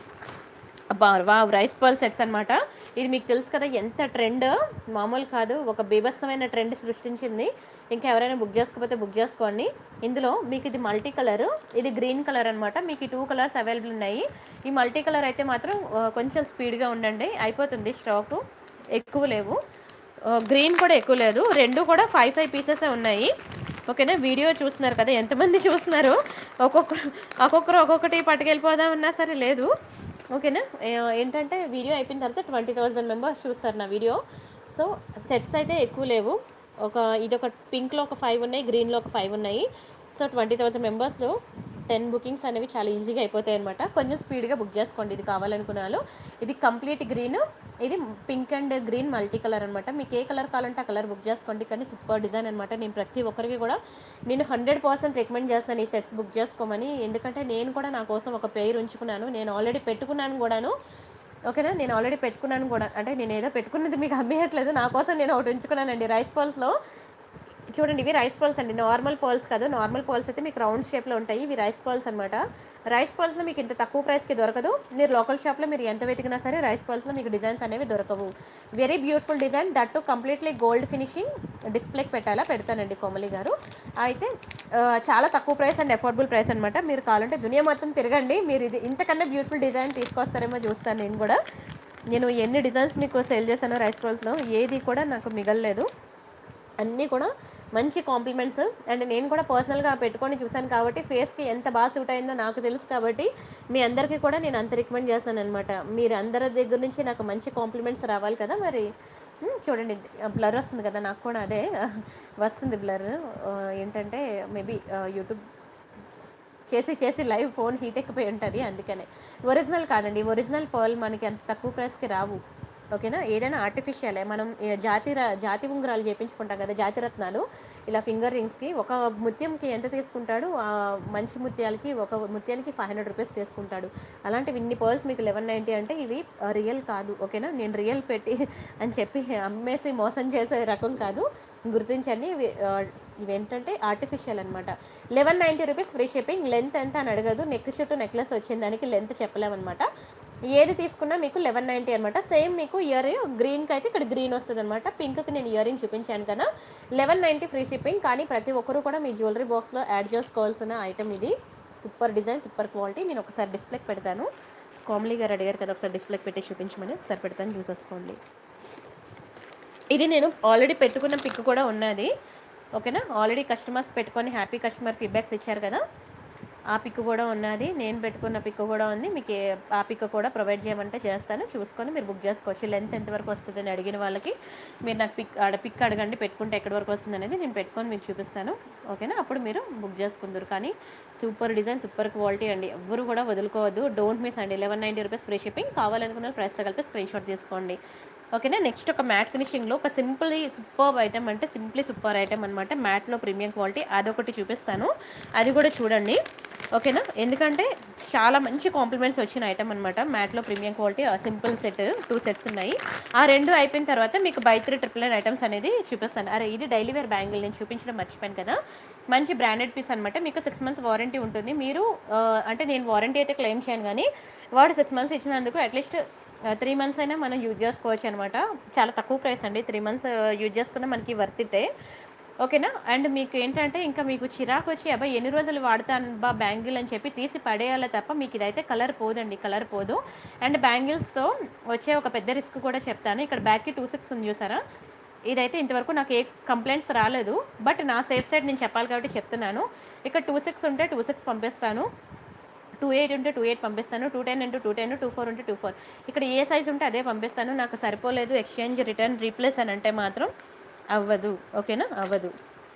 అబ్బా వావ్ రైస్ పర్ల్ సెట్స్ అనమాట ఇది మీకు తెలుసు కదా ఎంత ట్రెండ్ మామూలు కాదు ఒక బీభత్సమైన ట్రెండ్ సృష్టించింది ఇంకా ఎవరైనా బుక్ చేసుకోకపోతే బుక్ చేసుకోండి ఇందులో మీకు ఇది మల్టీ కలర్ ఇది గ్రీన్ కలర్ అనమాట మీకు ఈ టూ కలర్స్ అవైలబుల్ ఉన్నాయి ఈ మల్టీ కలర్ అయితే మాత్రం ఆ, కొంచెం స్పీడ్గా ఉండండి అయిపోతుంది స్టాకు ఎక్కువ లేవు గ్రీన్ కూడా ఎక్కువ లేదు రెండు కూడా ఫైవ్ ఫైవ్ పీసెస్ ఉన్నాయి ఓకేనా వీడియో చూస్తున్నారు కదా ఎంతమంది చూస్తున్నారు ఒక్కొక్కరు ఒక్కొక్కరు ఒక్కొక్కటి పట్టుకెళ్ళిపోదాం అన్నా సరే లేదు ఓకేనా ఏ- ఏంటంటే వీడియో అయిపోయిన తర్వాత ట్వంటీ థౌజండ్ మెంబర్స్ చూస్తారు నా వీడియో సో సెట్స్ అయితే ఎక్కువ లేవు ఒక ఇది ఒక పింక్లో ఒక ఫైవ్ ఉన్నాయి గ్రీన్లో ఒక ఫైవ్ ఉన్నాయి సో ట్వంటీ థౌసండ్ మెంబర్స్లో టెన్ బుకింగ్స్ అనేవి చాలా ఈజీగా అయిపోతాయి అనమాట కొంచెం స్పీడ్గా బుక్ చేసుకోండి ఇది కావాలనుకున్న వాళ్ళు ఇది కంప్లీట్ గ్రీన్ ఇది pink and green multi colour అనమాట మీకు ఏ కలర్ కావాలంటే ఆ కలర్ బుక్ చేసుకోండి కానీ సూపర్ డిజైన్ అనమాట నేను ప్రతి ఒక్కరికి కూడా నేను హండ్రెడ్ పర్సెంట్ రికమెండ్ చేస్తాను ఈ సెట్స్ బుక్ చేసుకోమని ఎందుకంటే నేను కూడా నా కోసం ఒక పేరు ఉంచుకున్నాను నేను ఆల్రెడీ పెట్టుకున్నాను కూడాను ఓకేనా నేను ఆల్రెడీ పెట్టుకున్నాను కూడా అంటే నేను ఏదో పెట్టుకున్నది మీకు అమ్మేయట్లేదు నా కోసం నేను ఒకటి ఉంచుకున్నానండి రైస్ పర్ల్స్లో చూడండి ఇవి రైస్ పర్ల్స్ అండి నార్మల్ పర్ల్స్ కాదు నార్మల్ పర్ల్స్ అయితే మీకు రౌండ్ షేప్లో ఉంటాయి ఇవి రైస్ పర్ల్స్ అనమాట రైస్ పర్ల్స్లో మీకు ఇంత తక్కువ ప్రైస్కి దొరకదు మీరు లోకల్ షాప్లో మీరు ఎంత వెతికినా సరే రైస్ పర్ల్స్లో మీకు డిజైన్స్ అనేవి దొరకవు very beautiful design that too completely gold finishing డిస్ప్లేకి పెట్టాలా పెడతానండి కోమలి గారు అయితే ఆ, చాలా తక్కువ ప్రైస్ అండ్ అఫోర్డబుల్ ప్రైస్ అనమాట మీరు కావాలంటే దునియా మొత్తం తిరగండి మీరు ఇది ఇంతకన్నా బ్యూటిఫుల్ డిజైన్ తీసుకొస్తారేమో చూస్తాను నేను కూడా నేను ఎన్ని డిజైన్స్ మీకు సేల్ చేశానో రైస్ పర్ల్స్లో ఏది కూడా నాకు మిగలలేదు అన్నీ కూడా మంచి కాంప్లిమెంట్స్ అండ్ నేను కూడా పర్సనల్గా పెట్టుకొని చూశాను కాబట్టి ఫేస్కి ఎంత బాగా సూట్ అయిందో నాకు తెలుసు కాబట్టి మీ అందరికీ కూడా నేను అంత రికమెండ్ చేస్తాను అనమాట మీరు అందరి దగ్గర నుంచి నాకు మంచి కాంప్లిమెంట్స్ రావాలి కదా మరి మ్, చూడండి బ్లర్ వస్తుంది కదా నాకు కూడా అదే వస్తుంది బ్లర్ ఏంటంటే మేబీ యూట్యూబ్ చేసి చేసి లైవ్ ఫోన్ హీట్ ఎక్కిపోయి ఉంటుంది అందుకనే ఒరిజినల్ కాదండి ఒరిజినల్ పర్ల్ మనకి అంత తక్కువ ప్రైస్కి రావు ఓకేనా ఏదైనా ఆర్టిఫిషియలే మనం ఏ జాతి ర- జాతి ఉంగరాలు చేపించుకుంటాం కదా జాతి రత్నాలు ఇలా ఫింగర్ రింగ్స్కి ఒక ముత్యంకి ఎంత తీసుకుంటాడు ఆ మంచి ముత్యాలకి ఒక ముత్యానికి ఫైవ్ హండ్రెడ్ రూపీస్ తీసుకుంటాడు అలాంటివి ఇన్ని పర్ల్స్ మీకు లెవెన్ నైంటీ అంటే ఇవి రియల్ కాదు ఓకేనా నేను రియల్ పెట్టి అని చెప్పి అమ్మేసి మోసం చేసే రకం కాదు గుర్తించండి ఇవి ఆ, ఇవి ఏంటంటే ఆర్టిఫిషియల్ అనమాట eleven ninety rupees free shipping length ఎంత అని అడగదు నెక్ చుట్టూ నెక్లెస్ వచ్చిన దానికి లెంత్ చెప్పలేమన్నమాట ఏది తీసుకున్నా మీకు లెవెన్ నైంటీ అనమాట సేమ్ మీకు ఇయర్ గ్రీన్కి అయితే ఇక్కడ గ్రీన్ వస్తుంది అనమాట పింక్కి నేను ఇయర్ రింగ్ చూపించాను కదా లెవెన్ నైంటీ ఫ్రీ షిప్పింగ్ కానీ ప్రతి ఒక్కరు కూడా మీ జ్యువెలరీ బాక్స్లో యాడ్ చేసుకోవాల్సిన ఐటమ్ ఇది సూపర్ డిజైన్ సూపర్ క్వాలిటీ నేను ఒకసారి డిస్ప్లేకి పెడతాను కామ్లీ గారు అడిగారు కదా ఒకసారి డిస్ప్లేకి పెట్టి చూపించమని ఒకసారి పెడతాను చూసేసుకోండి ఇది నేను ఆల్రెడీ పెట్టుకున్న పిక్ కూడా ఉన్నది ఓకేనా ఆల్రెడీ కస్టమర్స్ పెట్టుకొని హ్యాపీ కస్టమర్ ఫీడ్బ్యాక్స్ ఇచ్చారు కదా ఆ పిక్ కూడా ఉన్నది నేను పెట్టుకున్న పిక్ కూడా ఉంది మీకు ఏ- ఆ పిక్ కూడా ప్రొవైడ్ చేయమంటే చేస్తాను చూసుకొని మీరు బుక్ చేసుకోవచ్చు లెంత్ ఎంతవరకు వస్తుంది అని అడిగిన వాళ్ళకి మీరు నాకు పిక్ ఆడ పిక్ అడగండి పెట్టుకుంటే ఎక్కడి వరకు వస్తుంది అనేది నేను పెట్టుకొని మీకు చూపిస్తాను ఓకేనా అప్పుడు మీరు బుక్ చేసుకుందరు కానీ సూపర్ డిజైన్ సూపర్ క్వాలిటీ అండి ఎవ్వరు కూడా వదులుకోవద్దు డోంట్ మిస్ అండి eleven ninety rupees free shipping కావాలనుకున్న ప్రైస్తో కలిపి స్క్రీన్ షాట్ తీసుకోండి ఓకేనా నెక్స్ట్ ఒక మ్యాట్ ఫినిషింగ్లో ఒక సింపుల్ సూపర్ ఐటమ్ అంటే సింప్లీ సూపర్ ఐటమ్ అనమాట మ్యాట్లో ప్రీమియం క్వాలిటీ అదొకటి చూపిస్తాను అది కూడా చూడండి ఓకేనా ఎందుకంటే చాలా మంచి కాంప్లిమెంట్స్ వచ్చిన ఐటమ్ అనమాట మ్యాట్లో premium quality simple set two sets ఉన్నాయి ఆ రెండు అయిపోయిన తర్వాత మీకు buy three triple nine items అనేది చూపిస్తాను అరే ఇది డైలీ వేర్ బ్యాంగిల్ నేను చూపించడం మర్చిపోయాను కదా మంచి బ్రాండెడ్ పీస్ అనమాట మీకు సిక్స్ మంత్స్ వారంటీ ఉంటుంది మీరు ఆ, అంటే నేను వారంటీ అయితే క్లెయిమ్ చేయను కానీ వాడు సిక్స్ మంత్స్ ఇచ్చినందుకు అట్లీస్ట్ త్రీ మంత్స్ అయినా మనం యూజ్ చేసుకోవచ్చు అనమాట చాలా తక్కువ ప్రైస్ అండి త్రీ మంత్స్ యూజ్ చేసుకున్న మనకి వర్త్ ఇట్టే ఓకేనా అండ్ మీకు ఏంటంటే ఇంకా మీకు చిరాకు వచ్చి అబ్బాయి ఎన్ని రోజులు వాడతాను బా బ్యాంగిల్ అని చెప్పి తీసి పడేయాలి తప్ప మీకు ఇదైతే కలర్ పోదండి కలర్ పోదు అండ్ బ్యాంగిల్స్తో వచ్చే ఒక పెద్ద రిస్క్ కూడా చెప్తాను ఇక్కడ బ్యాక్కి టూ సిక్స్ ఉంది చూసారా ఇదైతే ఇంతవరకు నాకు ఏ కంప్లైంట్స్ రాలేదు బట్ నా సేఫ్ సైడ్ నేను చెప్పాలి కాబట్టి చెప్తున్నాను ఇక్కడ టూ సిక్స్ ఉంటే టూ సిక్స్ పంపిస్తాను టూ ఎయిట్ ఉంటే టూ ఎయిట్ పంపిస్తాను టూ టెన్ ఉంటే టూ టెన్ టూ ఫోర్ ఉంటే టూ ఫోర్ ఇక్కడ ఏ సైజ్ ఉంటే అదే పంపిస్తాను నాకు సరిపోలేదు ఎక్స్చేంజ్ రిటర్న్ రీప్లేస్ అని అంటే మాత్రం అవ్వదు ఓకేనా అవ్వదు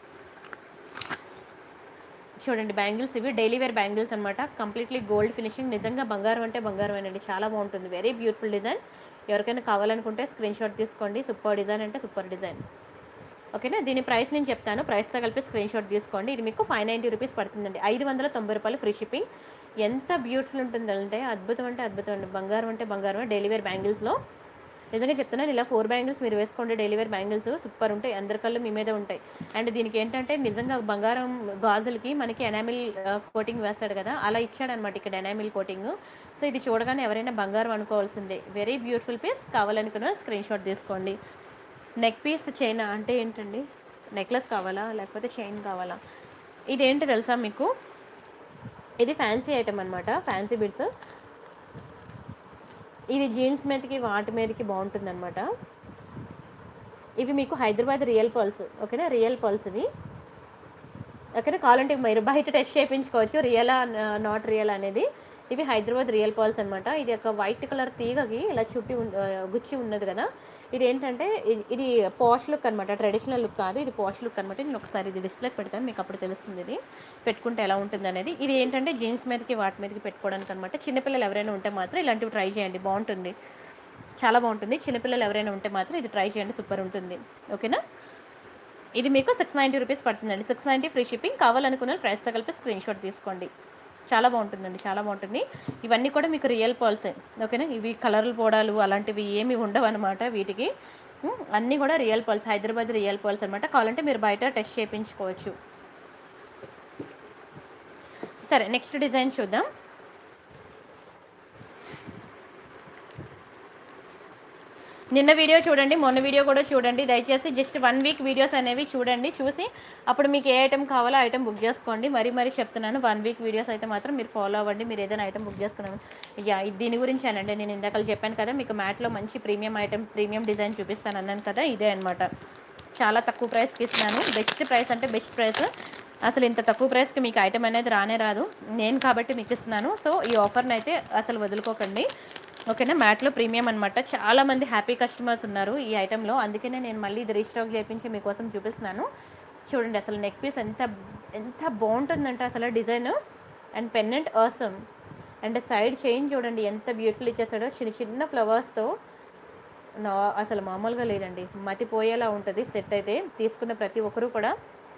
చూడండి బ్యాంగిల్స్ ఇవి డైలీ వేర్ బ్యాంగిల్స్ అనమాట కంప్లీట్లీ గోల్డ్ ఫినిషింగ్ నిజంగా బంగారం అంటే బంగారం అండి చాలా బాగుంటుంది వెరీ బ్యూటిఫుల్ డిజైన్ ఎవరికైనా కావాలనుకుంటే స్క్రీన్ షాట్ తీసుకోండి సూపర్ డిజైన్ అంటే సూపర్ డిజైన్ ఓకేనా దీని ప్రైస్ నేను చెప్తాను ప్రైస్తో కలిపి స్క్రీన్ షాట్ తీసుకోండి ఇది మీకు ఫైవ్ నైంటీ రూపీస్ పడుతుందండి ఐదు వందల తొంభై రూపాయలు ఫ్రీ షిప్పింగ్ ఎంత బ్యూటిఫుల్ ఉంటుందంటే అద్భుతం అంటే అద్భుతం అండి బంగారం అంటే బంగారం డెలివరీ బ్యాంగిల్స్లో నిజంగా చెప్తున్నాను ఇలా ఫోర్ బ్యాంగిల్స్ మీరు వేసుకోండి డెలివరీ బ్యాంగిల్స్ సూపర్ ఉంటాయి అందరి కళ్ళు మీ మీద ఉంటాయి అండ్ దీనికి ఏంటంటే నిజంగా బంగారం గాజులకి మనకి ఎనామిల్ కోటింగ్ వేస్తాడు కదా అలా ఇచ్చాడనమాట ఇక్కడ ఎనామిల్ కోటింగ్ సో ఇది చూడగానే ఎవరైనా బంగారం అనుకోవాల్సిందే వెరీ బ్యూటిఫుల్ పీస్ కావాలనుకున్న స్క్రీన్ షాట్ తీసుకోండి నెక్ పీస్ చైన్ అంటే ఏంటండి నెక్లెస్ కావాలా లేకపోతే చైన్ కావాలా ఇదేంటి తెలుసా మీకు ఇది ఫ్యాన్సీ ఐటమ్ అనమాట ఫ్యాన్సీ బిడ్స్ ఇది జీన్స్ మీదకి వాటి మీదకి బాగుంటుంది అనమాట ఇవి మీకు హైదరాబాద్ రియల్ పర్ల్స్ ఓకేనా రియల్ పర్ల్స్ ఇవి ఓకేనా కావాలంటే మీరు బయట టెస్ట్ చేయించుకోవచ్చు రియలా నాట్ రియల్ అనేది ఇవి హైదరాబాద్ రియల్ పర్ల్స్ అనమాట ఇది ఒక వైట్ కలర్ తీగకి ఇలా చుట్టి ఉన్- ఆ, గుచ్చి ఉన్నది కదా ఇది ఏంటంటే ఇది- ఇది పాష్ లుక్ అనమాట ట్రెడిషనల్ లుక్ కాదు ఇది పాష్ లుక్ అనమాట నేను ఒకసారి ఇది డిస్ప్లే పెడతాను మీకు అప్పుడు తెలుస్తుంది ఇది పెట్టుకుంటే ఎలా ఉంటుంది అనేది ఇది ఏంటంటే జీన్స్ మీదకి వాటి మీదకి పెట్టుకోవడానికి అనమాట చిన్నపిల్లలు ఎవరైనా ఉంటే మాత్రం ఇలాంటివి ట్రై చేయండి బాగుంటుంది చాలా బాగుంటుంది చిన్నపిల్లలు ఎవరైనా ఉంటే మాత్రం ఇది ట్రై చేయండి సూపర్ ఉంటుంది ఓకేనా ఇది మీకు సిక్స్ నైంటీ రూపీస్ పడుతుందండి సిక్స్ నైంటీ ఫ్రీ షిప్పింగ్ కావాలనుకున్న ప్రైస్తో కలిపి స్క్రీన్ షాట్ తీసుకోండి చాలా బాగుంటుందండి చాలా బాగుంటుంది ఇవన్నీ కూడా మీకు రియల్ పర్ల్సే ఓకేనా ఇవి కలర్లు పోవడాలు అలాంటివి ఏమి ఉండవు అనమాట వీటికి ఉమ్, అన్నీ కూడా real pearls Hyderabad real pearls అనమాట కావాలంటే మీరు బయట టెస్ట్ చేయించుకోవచ్చు సరే నెక్స్ట్ డిజైన్ చూద్దాం నిన్న వీడియో చూడండి మొన్న వీడియో కూడా చూడండి దయచేసి జస్ట్ వన్ వీక్ వీడియోస్ అనేవి చూడండి చూసి అప్పుడు మీకు ఏ ఐటమ్ కావాలో ఐటమ్ బుక్ చేసుకోండి మరీ మరీ చెప్తున్నాను వన్ వీక్ వీడియోస్ అయితే మాత్రం మీరు ఫాలో అవ్వండి మీరు ఏదైనా ఐటమ్ బుక్ చేసుకున్నాను యా ఇది దీని గురించి అనండి నేను ఇందాక చెప్పాను కదా మీకు మ్యాట్లో మంచి ప్రీమియం ఐటమ్ ప్రీమియం డిజైన్ చూపిస్తాను అన్నాను కదా ఇదే అనమాట చాలా తక్కువ ప్రైస్కి ఇస్తున్నాను బెస్ట్ ప్రైస్ అంటే బెస్ట్ ప్రైస్ అసలు ఇంత తక్కువ ప్రైస్కి మీకు ఐటమ్ అనేది రానే రాదు నేను కాబట్టి మీకు ఇస్తున్నాను సో ఈ ఆఫర్ని అయితే అసలు వదులుకోకండి ఓకేనా మ్యాట్లో ప్రీమియం అనమాట చాలా మంది హ్యాపీ కస్టమర్స్ ఉన్నారు ఈ ఐటెంలో అందుకనే నేను మళ్ళీ ఇది రీస్టాక్ చేయించి మీకోసం చూపిస్తున్నాను చూడండి అసలు నెక్ పీస్ ఎంత ఎంత బాగుంటుందంటే అసలు design and pendant awesome and side chain చూడండి ఎంత బ్యూటిఫుల్ ఇచ్చేసాడో చిన్న చిన్న ఫ్లవర్స్తో నా అసలు మామూలుగా లేదండి మతిపోయేలా ఉంటుంది సెట్ అయితే తీసుకున్న ప్రతి ఒక్కరూ కూడా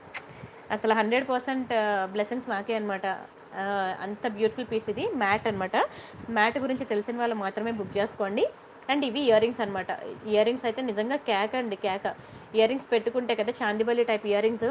అసలు హండ్రెడ్ పర్సెంట్ బ్లెస్సింగ్స్ నాకే అనమాట అంత బ్యూటిఫుల్ పీస్ ఇది మ్యాట్ అనమాట మ్యాట్ గురించి తెలిసిన వాళ్ళు మాత్రమే బుక్ చేసుకోండి అండ్ ఇవి ఇయర్ రింగ్స్ అనమాట ఇయర్ రింగ్స్ అయితే నిజంగా కేక అండి కేక ఇయర్ రింగ్స్ పెట్టుకుంటే కదా చాందిబల్లి టైప్ ఇయర్ రింగ్స్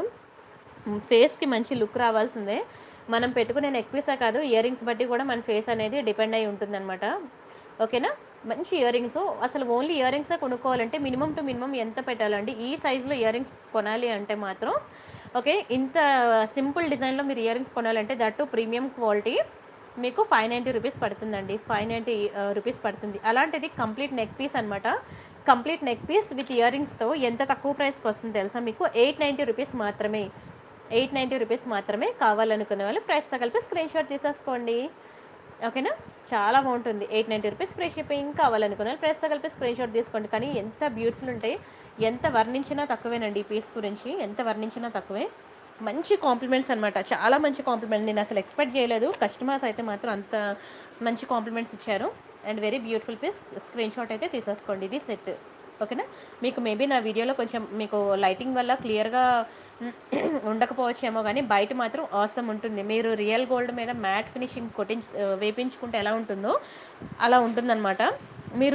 ఫేస్కి మంచి లుక్ రావాల్సిందే మనం పెట్టుకునే నెక్ పీసే కాదు ఇయర్ రింగ్స్ బట్టి కూడా మన ఫేస్ అనేది డిపెండ్ అయి ఉంటుందన్నమాట ఓకేనా మంచి ఇయర్ రింగ్స్ అసలు ఓన్లీ ఇయర్ రింగ్సే కొనుక్కోవాలంటే మినిమం టు మినిమం ఎంత పెట్టాలండి ఈ సైజులో ఇయర్ రింగ్స్ కొనాలి అంటే మాత్రం ఓకే ఇంత సింపుల్ డిజైన్లో మీరు ఇయర్ రింగ్స్ కొనాలంటే దట్టు ప్రీమియం క్వాలిటీ మీకు ఫైవ్ నైంటీ రూపీస్ పడుతుందండి ఫైవ్ నైంటీ రూపీస్ పడుతుంది అలాంటిది కంప్లీట్ నెక్ పీస్ అనమాట కంప్లీట్ నెక్ పీస్ విత్ ఇయర్ రింగ్స్తో ఎంత తక్కువ ప్రైస్కి వస్తుంది తెలుసా మీకు ఎయిట్ నైంటీ రూపీస్ మాత్రమే ఎయిట్ నైంటీ రూపీస్ మాత్రమే కావాలనుకునే వాళ్ళు ప్రైస్తో కలిపి స్క్రీన్ షాట్ తీసేసుకోండి ఓకేనా చాలా బాగుంటుంది eight ninety rupees free shipping కావాలనుకున్న వాళ్ళు ప్రైస్తో కలిపి స్క్రీన్ షాట్ తీసుకోండి కానీ ఎంత బ్యూటిఫుల్ ఉంటాయి ఎంత వర్ణించినా తక్కువేనండి ఈ పీస్ గురించి ఎంత వర్ణించినా తక్కువే మంచి కాంప్లిమెంట్స్ అనమాట చాలా మంచి కాంప్లిమెంట్ నేను అసలు ఎక్స్పెక్ట్ చేయలేదు కస్టమర్స్ అయితే మాత్రం అంత మంచి కాంప్లిమెంట్స్ ఇచ్చారు and very beautiful piece screenshot అయితే తీసేసుకోండి ఇది సెట్ ఓకేనా మీకు మేబీ నా వీడియోలో కొంచెం మీకు లైటింగ్ వల్ల క్లియర్గా ఉండకపోవచ్చేమో కానీ బయట మాత్రం అవసరం ఉంటుంది మీరు రియల్ గోల్డ్ మీద మ్యాట్ ఫినిషింగ్ కొట్టించి వేపించుకుంటే ఎలా ఉంటుందో అలా ఉంటుందన్నమాట మీరు